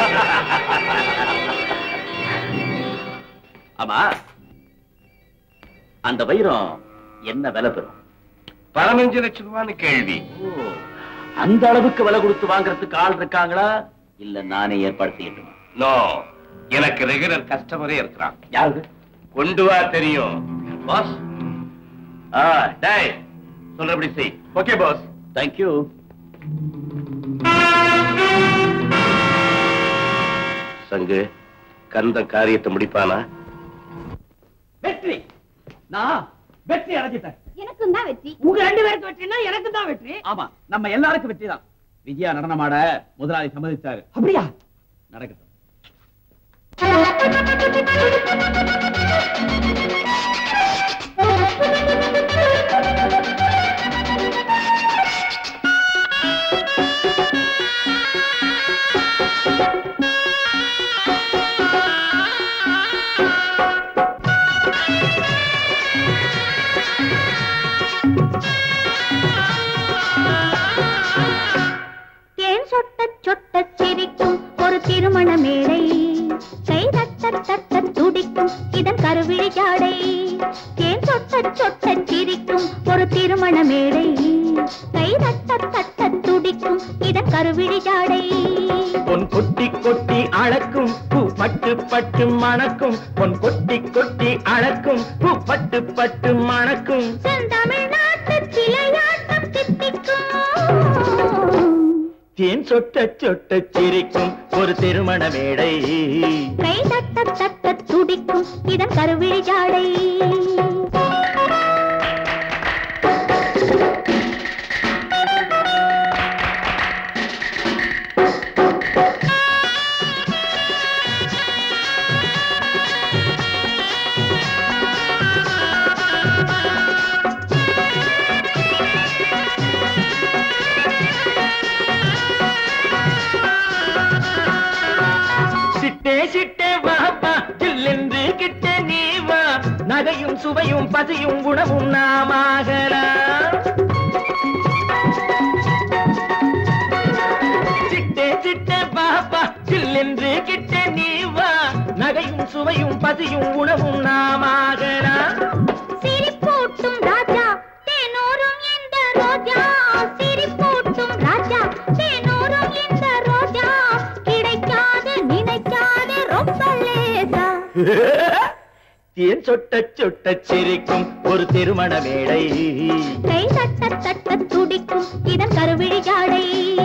ஆமா அந்த வைரம் என்ன விலை பெறும் பதினஞ்சு லட்சம் ரூபான்னு கேள்வி ஓ, அந்த அளவுக்கு விலை கொடுத்து வாங்குறதுக்கு ஆள் இருக்காங்களா இல்ல நானே ஏற்பாடு செய்யட்டுமா நோ எனக்கு ரெகுலர் கஸ்டமரே இருக்கிறான் யாரு கொண்டு வா தெரியும் பாஸ் ஆ டேய் சொல்றபடி செய் ஓகே பாஸ் தேங்க்யூ சங்கு கந்த காரியத்தை முடிப்பானா வெற்றி நான் வெற்றி அடைஞ்சிட்டேன் எனக்கும் தான் வெற்றி உங்க ரெண்டு பேருக்கு வெற்றினா எனக்கு தான் வெற்றி ஆமா நம்ம எல்லாருக்கும் வெற்றி தான் விஜயா நடனமாட முதலாளி சம்மதிச்சாரு அப்படியா நடக்கட்டும் தேன் சொட்ட சொட்ட சிரிக்கும் ஒரு திருமண மேடை கை தட்ட தட்ட துடிக்கும் இதன் கருவிழி ஜாடை தேன் சொட்ட சொட்ட சிரிக்கும் ஒரு திருமண மேடை கை தட்ட தட்ட துடிக்கும் இதன் கருவிழி ஜாடை பொன் கொட்டி கொட்டி அழக்கும் பூ பட்டு பட்டு மணக்கும் பொன் கொட்டி கொட்டி அழக்கும் பூ பட்டு பட்டு மணக்கும் செந்தமிழ்நாட்டு சிலையாட்டம் தித்திக்கும் தேன் சொட்ட சொட்ட சிரிக்கும் ஒரு திருமண மேடை கை தட்ட தட்ட துடிக்கும் இதன் கருவிழி ஜாடை சிட்டே சிட்டே வாப்பா ஜில்லென்று கிட்ட நீ வா நகையும் சுவையும் பசியும் உணவும் நாமாகலாம் சிட்டே சிட்டே பாப்பா ஜில்லென்று கிட்ட நீ வா நகையும் சுவையும் பசியும் உணவும் நாமாகலாம் சிரிப்பூட்டும் ராஜா தேனூரும் இந்த ரோஜா சிரிப்பூட்டும் ராஜா தேனூரும் இந்த ரோஜா கிடைக்காது நினைக்காது ரொம்ப லேசா தேன் சொட்ட சொட்ட சிரிக்கும் ஒரு திருமண மேடை கை தட்ட தட்ட துடிக்கும் இதன் கருவிழி ஜாடை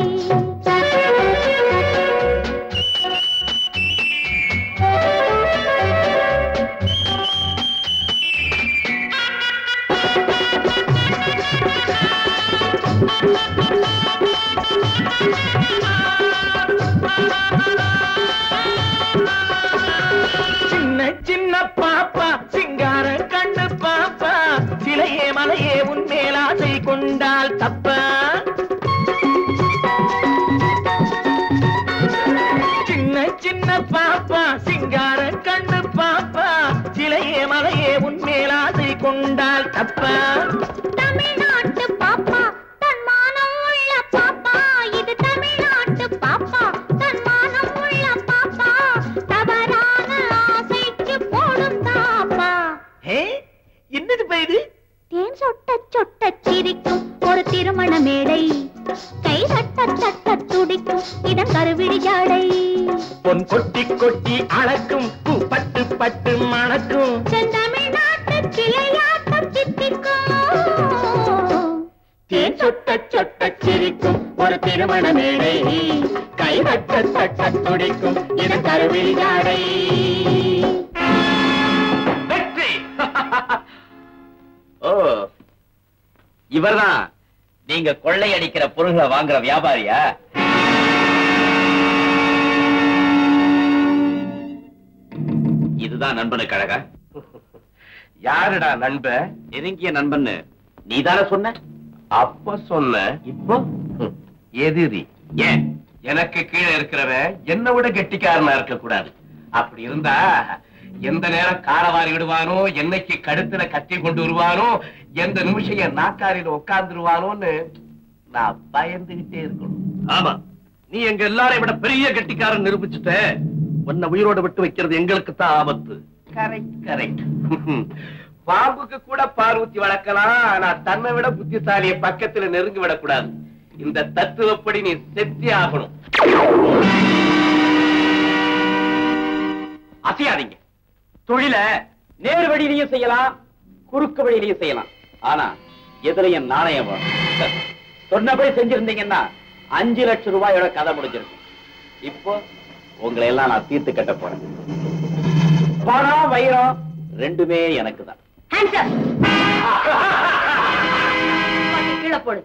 சின்ன சின்ன பாப்பா சிங்கார கண்ணு பாப்பா சிலையே மலையே உன் மேலாசை கொண்டால் தப்பா சின்ன சின்ன பாப்பா சிங்கார கண்ணு பாப்பா சிலையே மலையே உன் மேலாசை கொண்டால் தப்பா தமிழ்நாட்டு பாப்பா தன்மானம் உள்ள பாப்பா இது தமிழ்நாட்டு பாப்பா தன்மானம் உள்ள பாப்பா தவறான ஆசைக்கு போடும் தாப்பா ஹே என்னது பயிரு தேன் சொட்ட சொட்ட சிரிக்கும் ஒரு திருமண மேடை கை தட்ட தட்ட துடிக்கும் இதன் கருவிழி ஜாடை பொன் கொட்டி கொட்டி அளக்கும் பூ பட்டு பட்டு மணக்கும் செந்தமிழ்நாட்டு கிளையாட்டம் சித்திக்கும் தேன் சொட்ட சொட்ட சிரிக்கும் ஒரு திருமண மேடை கை தட்ட தட்ட துடிக்கும் இது கருவில் ஜாடை வெற்றி ஓ இவர்தான் நீங்க கொள்ளையடிக்கிற பொருள்களை வாங்குற வியாபாரியா இதுதான் நண்பனுக்கு அழகா யாருடா நண்ப நெருங்கிய நண்பன்னு நீதானே சொன்ன அப்ப சொன்ன இப்போ ஹம், எதிரி ஏன் எனக்கு கீழே இருக்கிறவன் என்னை விட கெட்டிக்காரனா இருக்க கூடாது அப்படி இருந்தா எந்த நேரம் காரவாரி விடுவானோ என்னைக்கு கழுத்துல கத்தி கொண்டு வருவானோ எந்த நிமிஷம் என் நாக்காரியில உட்கார்ந்துருவானோன்னு நான் பயந்துகிட்டே இருக்கணும் ஆமா நீ எங்க எல்லாரையும் விட பெரிய கெட்டிக்காரன் நிரூபிச்சுட்ட உன்னை உயிரோட விட்டு வைக்கிறது எங்களுக்கு தான் ஆபத்து கரெக்ட் கரெக்ட் பாம்புக்கு கூட பால் ஊத்தி வளர்க்கலாம் ஆனா தன்னை விட புத்திசாலியை பக்கத்துல நெருங்கி விடக்கூடாது இந்த தத்துவப்படி நீ செத்தே ஆகணும் அசையாதீங்க தொழில நேர் வழியிலையும் செய்யலாம் குறுக்கு வழியிலையும் செய்யலாம் ஆனா எதிரையும் நாணயம் வேணும் சொன்னபடி செஞ்சிருந்தீங்கன்னா அஞ்சு லட்சம் ரூபாயோட கதை முடிஞ்சிருக்கும் இப்போ உங்களை எல்லாம் நான் தீர்த்து கட்ட போறேன் பணம் வைரம் ரெண்டுமே எனக்கு தான் ஹேண்ட்ஸ் கீழே போடு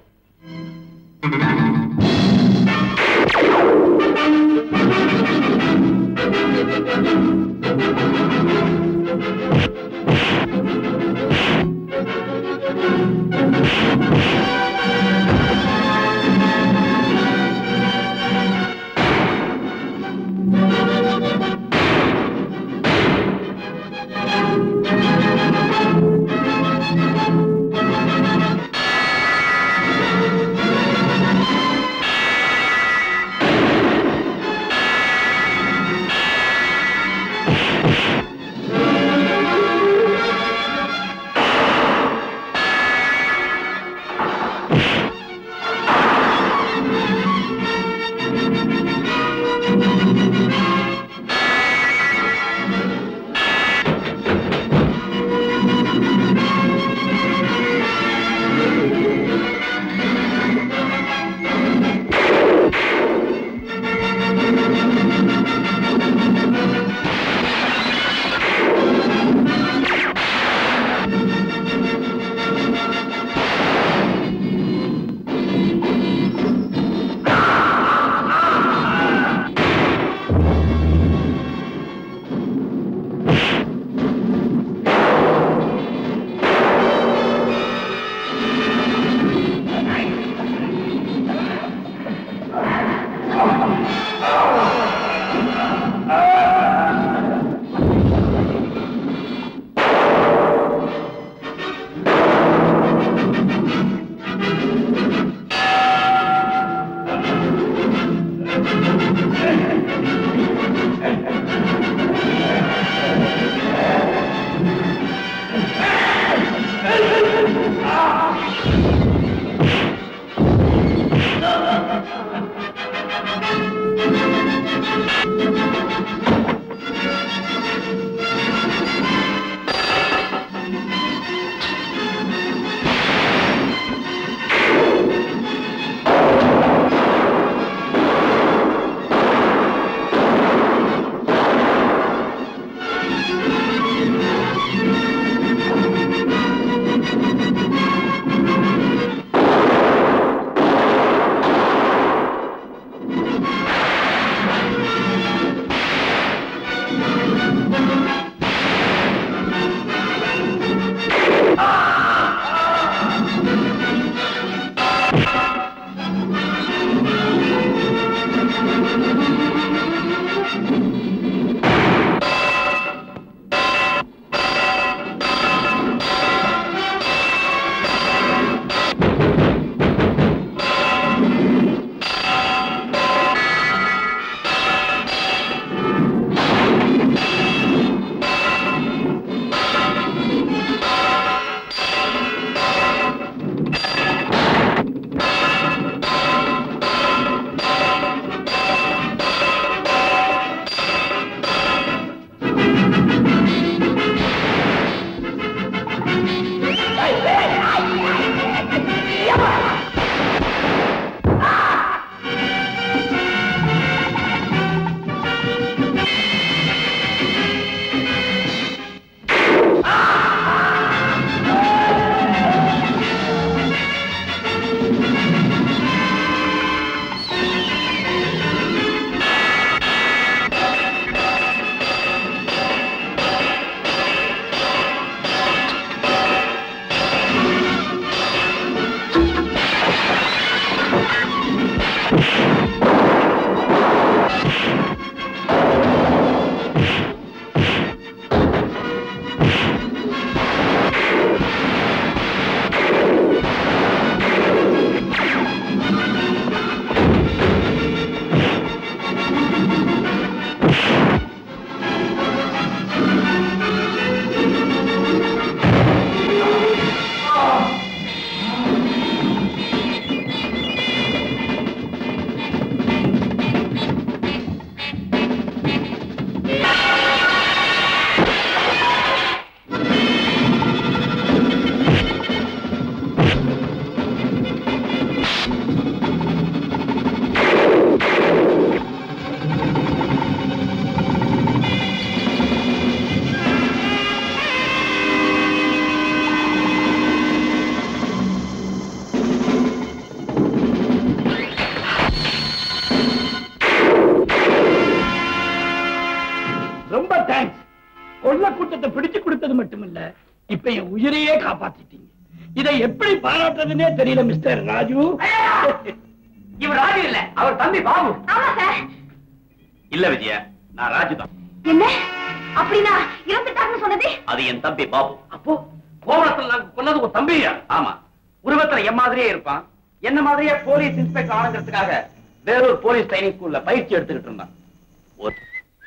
கொடுத்தது மட்டுமல்ல இப்ப என் உயிரையே காப்பாத்திட்டீங்க இதை எப்படி பாராட்டுறதுன்னே தெரியல மிஸ்டர் ராஜு இவர் ராஜு இல்ல அவர் தம்பி பாபு ஆமா சார் இல்ல விஜயா நான் ராஜு தான் என்ன அப்படின்னா இறந்துட்டாருன்னு சொன்னது அது என் தம்பி பாபு அப்போ கோவணத்துல நாங்க கொன்னது உன் தம்பியா ஆமா உருவத்துல என் மாதிரியே இருப்பான் என்ன மாதிரியே போலீஸ் இன்ஸ்பெக்டர் ஆனங்கிறதுக்காக வேறொரு போலீஸ் ட்ரைனிங் ஸ்கூல்ல பயிற்சி எடுத்துக்கிட்டு இருந்தான் ஒரு-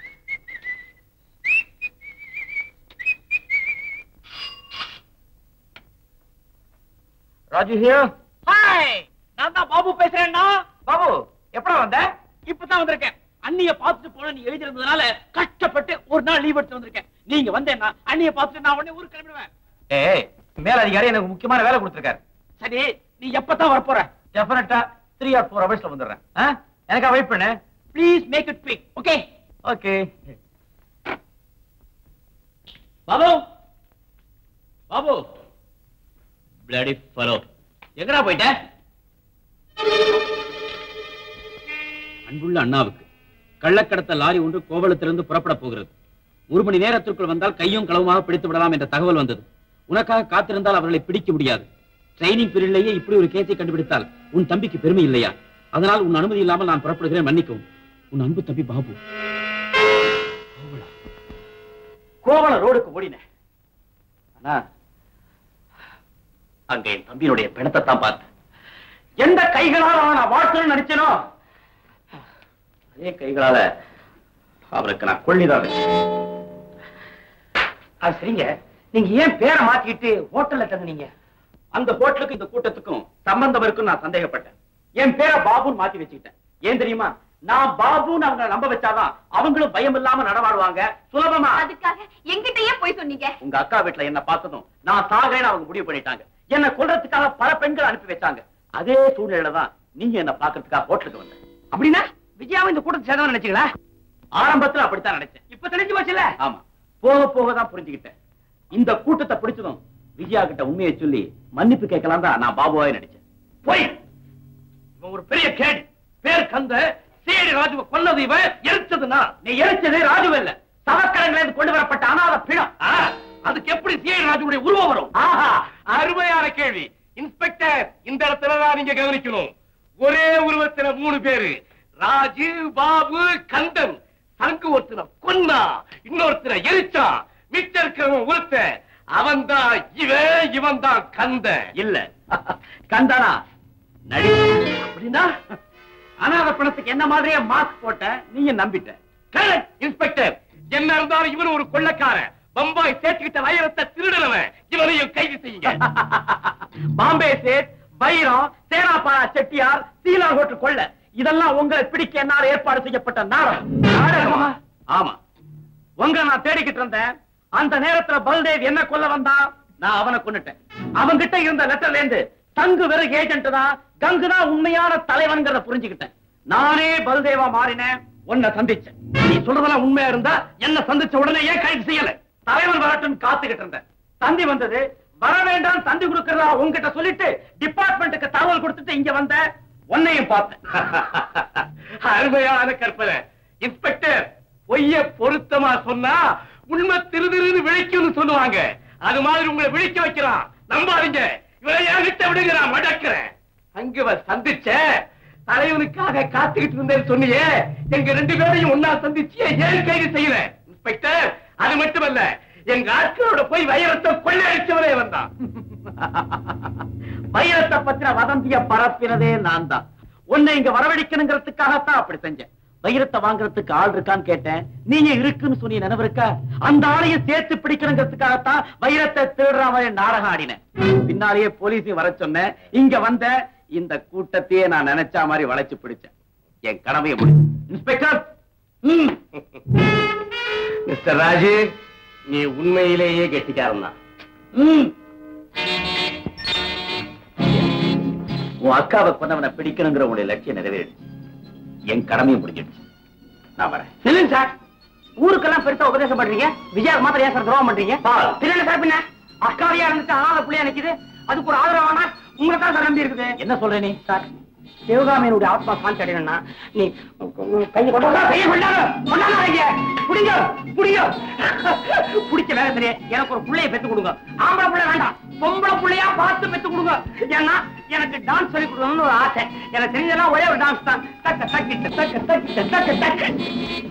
ராஜு ஹியர் ஹாய் நான் தான் பாபு பேசுறேன்னா பாபு எப்படா வந்த இப்பதான் வந்திருக்கேன் அண்ணிய பார்த்துட்டு போன நீ எழுதிருந்ததுனால கஷ்டப்பட்டு ஒரு நாள் லீவ் எடுத்து வந்திருக்கேன் நீங்க வந்தேன்னா அண்ணிய பார்த்துட்டு நான் உடனே ஊருக்கு கிளம்பிடுவேன் ஏய் மேலதிகாரி எனக்கு முக்கியமான வேலை கொடுத்திருக்காரு சரி நீ எப்பதான் வரப்போற டெஃபினட்டா த்ரீ ஆர் ஃபோர் ஹவர்ஸ்ல வந்துடுறேன் ஆ? எனக்கா வெயிட் பண்ணு please make it quick okay okay Babu Babu bloody fellow எங்கடா போயிட்ட அன்புள்ள அண்ணாவுக்கு கள்ளக்கடத்த லாரி ஒன்று கோவளத்திலிருந்து புறப்பட போகிறது ஒரு மணி நேரத்திற்குள் வந்தால் கையும் களவுமாக பிடித்து விடலாம் என்ற தகவல் வந்தது உனக்காக காத்திருந்தால் அவர்களை பிடிக்க முடியாது ட்ரைனிங் பீரியட்லேயே இப்படி ஒரு கேஸை கண்டுபிடித்தால் உன் தம்பிக்கு பெருமை இல்லையா அதனால் உன் அனுமதி இல்லாமல் நான் புறப்படுகிறேன் மன்னிக்கவும் உன் அன்பு தம்பி பாபு கோவள ரோடுக்கு ஓடினேன் ஆனா அங்க என் தம்பியினுடைய பிணத்தை தான் பார்த்தேன் எந்த கைகளால் அவன் நான் வாழ்த்தணும்னு நினைச்சனோ அதே கைகளால அவனுக்கு நான் கொள்ளிதான் வச்சேன். அது சரிங்க நீங்க ஏன் பேரை மாத்திக்கிட்டு ஹோட்டல்ல தங்குனீங்க அந்த ஹோட்டலுக்கும் இந்த கூட்டத்துக்கும் சம்பந்தம் இருக்குன்னு நான் சந்தேகப்பட்டேன் என் பேரை பாபுன்னு மாத்தி வச்சுக்கிட்டேன் ஏன் தெரியுமா நான் பாபுன்னு அவங்க நம்ப வச்சாதான் அவங்களும் பயம் இல்லாம நடமாடுவாங்க சுலபமா அதுக்காக எங்கிட்டயே போய் சொன்னீங்க உங்க அக்கா வீட்டுல என்ன பார்த்ததும் நான் சாகிறேன்னு அவங்க முடிவு பண்ணிட்டாங்க என்ன கொல்றதுக்காக பல பெண்கள் அனுப்பி வச்சாங்க அதே சூழ்நிலையில தான் நீங்க என்ன பாக்குறதுக்காக ஹோட்டலுக்கு வந்தேன் அப்படின்னா விஜயாவை இந்த கூட்டத்தை சேர்ந்தவன் நினைச்சீங்களா ஆரம்பத்துல அப்படித்தான் நினைச்சேன் இப்ப தெரிஞ்சு போச்சுல ஆமா போக போக தான் புரிஞ்சுக்கிட்டேன் இந்த கூட்டத்தை பிடிச்சதும் விஜயா கிட்ட உண்மையை சொல்லி மன்னிப்பு கேட்கலாம் தான் நான் பாபுவாவே நடிச்சேன் போய் இவன் ஒரு பெரிய கேடி பேர் கந்த சேடி ராஜுவை கொன்னது இவன் எரிச்சதுன்னா நீ எரிச்சது ராஜு இல்ல சவக்கரங்கள இருந்து கொண்டு வரப்பட்ட அனாத பிணம் ஆ, அதுக்கு எப்படி சேடி ராஜுடைய உருவம் வரும் ஆஹா அருமையான கேள்வி இன்ஸ்பெக்டர் இந்த இடத்துலதான் நீங்க கவனிக்கணும் ஒரே உருவத்துல மூணு பேரு ராஜு பாபு கந்தன் சங்கு ஒருத்தனை கொன்னா இன்னொருத்தனை எரிச்சான் மிச்ச இருக்கிறவன் ஒருத்த அவன் தான் இவன் இவன் தான் கந்த இல்ல கந்தானா நடி அப்படின்னா அனாத பணத்துக்கு என்ன மாதிரியே மாஸ்க் போட்ட நீங்க நம்பிட்ட கரெக்ட் இன்ஸ்பெக்டர் என்ன இருந்தாலும் இவன் ஒரு கொள்ளக்காரன் பம்பாய் சேர்த்துக்கிட்ட வைரத்தை திருடுறவன் இவனையும் கைது செய்யுங்க பாம்பே சேட் வைரம் சேனாபாரா செட்டியார் சீலா ஹோட்டல் கொள்ள இதெல்லாம் உங்களை பிடிக்க என்னால் ஏற்பாடு செய்யப்பட்ட நாடகம் நாடகமா ஆமா உங்க நான் தேடிக்கிட்டு இருந்தேன் அந்த நேரத்துல பல்தேவ் என்ன கொல்ல வந்தான் நான் அவனை கொன்னுட்டேன் அவன்கிட்ட இருந்த லெட்டர்ல இருந்து தங்கு வெறும் ஏஜென்ட் தான் கங்கு தான் உண்மையான தலைவன்கிறத புரிஞ்சுக்கிட்டேன் நானே பல்தேவா மாறினேன் உன்னை சந்திச்சேன் நீ சொல்றதெல்லாம் உண்மையா இருந்தா என்ன சந்திச்ச உடனே ஏன் கைது செய்யல தலைவன் வரட்டும் காத்துக்கிட்டு இருந்தேன் தந்தி வந்தது வர வேண்டாம் தந்தி கொடுக்கறதா உன்கிட்ட சொல்லிட்டு டிபார்ட்மெண்ட்டுக்கு தகவல் கொடுத்துட்டு இங்க வந்த உன்னையும் பார்த்தேன் அருமையான கற்பனை இன்ஸ்பெக்டர் பொய்ய பொருத்தமா சொன்னா உண்மை திரு திருன்னு விழிக்கும்னு சொல்லுவாங்க அது மாதிரி உங்களை விழிக்க வைக்கிறான் நம்பாதீங்க இவரை என்கிட்ட விடுங்க நான் மடக்கிறேன் அங்க வ- சந்திச்ச தலைவனுக்காக காத்துக்கிட்டு இருந்தேன்னு சொன்னியே எங்க ரெண்டு பேரையும் ஒன்னா சந்திச்சு ஏன் கைது செய்யல இன்ஸ்பெக்டர் அது மட்டுமல்ல எங்க ஆட்களோட போய் வைரத்தை கொள்ளையடிச்சவரே வந்தான் வைரத்தை பத்தின வதந்திய பரப்பினதே நான் தான் உன்னை இங்க வரவழைக்கணுங்கிறதுக்காகத்தான் அப்படி செஞ்சேன் வைரத்தை வாங்குறதுக்கு ஆள் இருக்கான்னு கேட்டேன் நீங்க இருக்குன்னு சொன்னி நினைவு இருக்கா அந்த ஆளையும் சேர்த்து பிடிக்கணுங்கிறதுக்காகத்தான் வைரத்தை திருடுற மாதிரி நாடகம் ஆடினேன் பின்னாலேயே போலீஸையும் வர சொன்னேன் இங்க வந்த இந்த கூட்டத்தையே நான் நினைச்ச மாதிரி வளைச்சு பிடிச்சேன் என் கடமையை முடி இன்ஸ்பெக்டர் ம். மிஸ்டர் ராஜு நீ உண்மையிலேயே கெட்டிக்காரன் தான் ம். உன் அக்காவை கொண்டவனை பிடிக்கணுங்கிற உன்னுடைய லட்சியம் நிறைவேறிடுச்சு என் கடமையும் முடிஞ்சிடுச்சு நான் வரேன் இல்லைங்க சார் ஊருக்கெல்லாம் பெருசா உபதேசம் பண்றீங்க விஜயா மாத்திரம் ஏன் சார் துரோகம் பண்றீங்க இல்ல சார் பின்ன அக்காவியா இருந்துட்டு அனாத புள்ளியா நிக்குது அதுக்கு ஒரு ஆதரவானா உங்களை தான் சார் நம்பி இருக்குது என்ன சொல்ற நீ சார் சிவகாமியனுடைய ஆத்மா சாந்தி அடையணும்னா நீ கையை கொண்டாடா கையை கொண்டாடா கொண்டாடா கைய புடிங்க புடிங்க புடிச்ச வேகத்திலே எனக்கு ஒரு புள்ளைய பெத்து கொடுங்க ஆம்பளை புள்ள வேண்டாம் பொம்பளை புள்ளையா பார்த்து பெத்து கொடுங்க ஏன்னா எனக்கு டான்ஸ் சொல்லி கொடுக்கணும்னு ஒரு ஆசை எனக்கு தெரிஞ்சதெல்லாம் ஒரே ஒரு டான்ஸ் தான் தக்க தக்கிட்டு தக்க தக்கிட்டு தக்க தக்க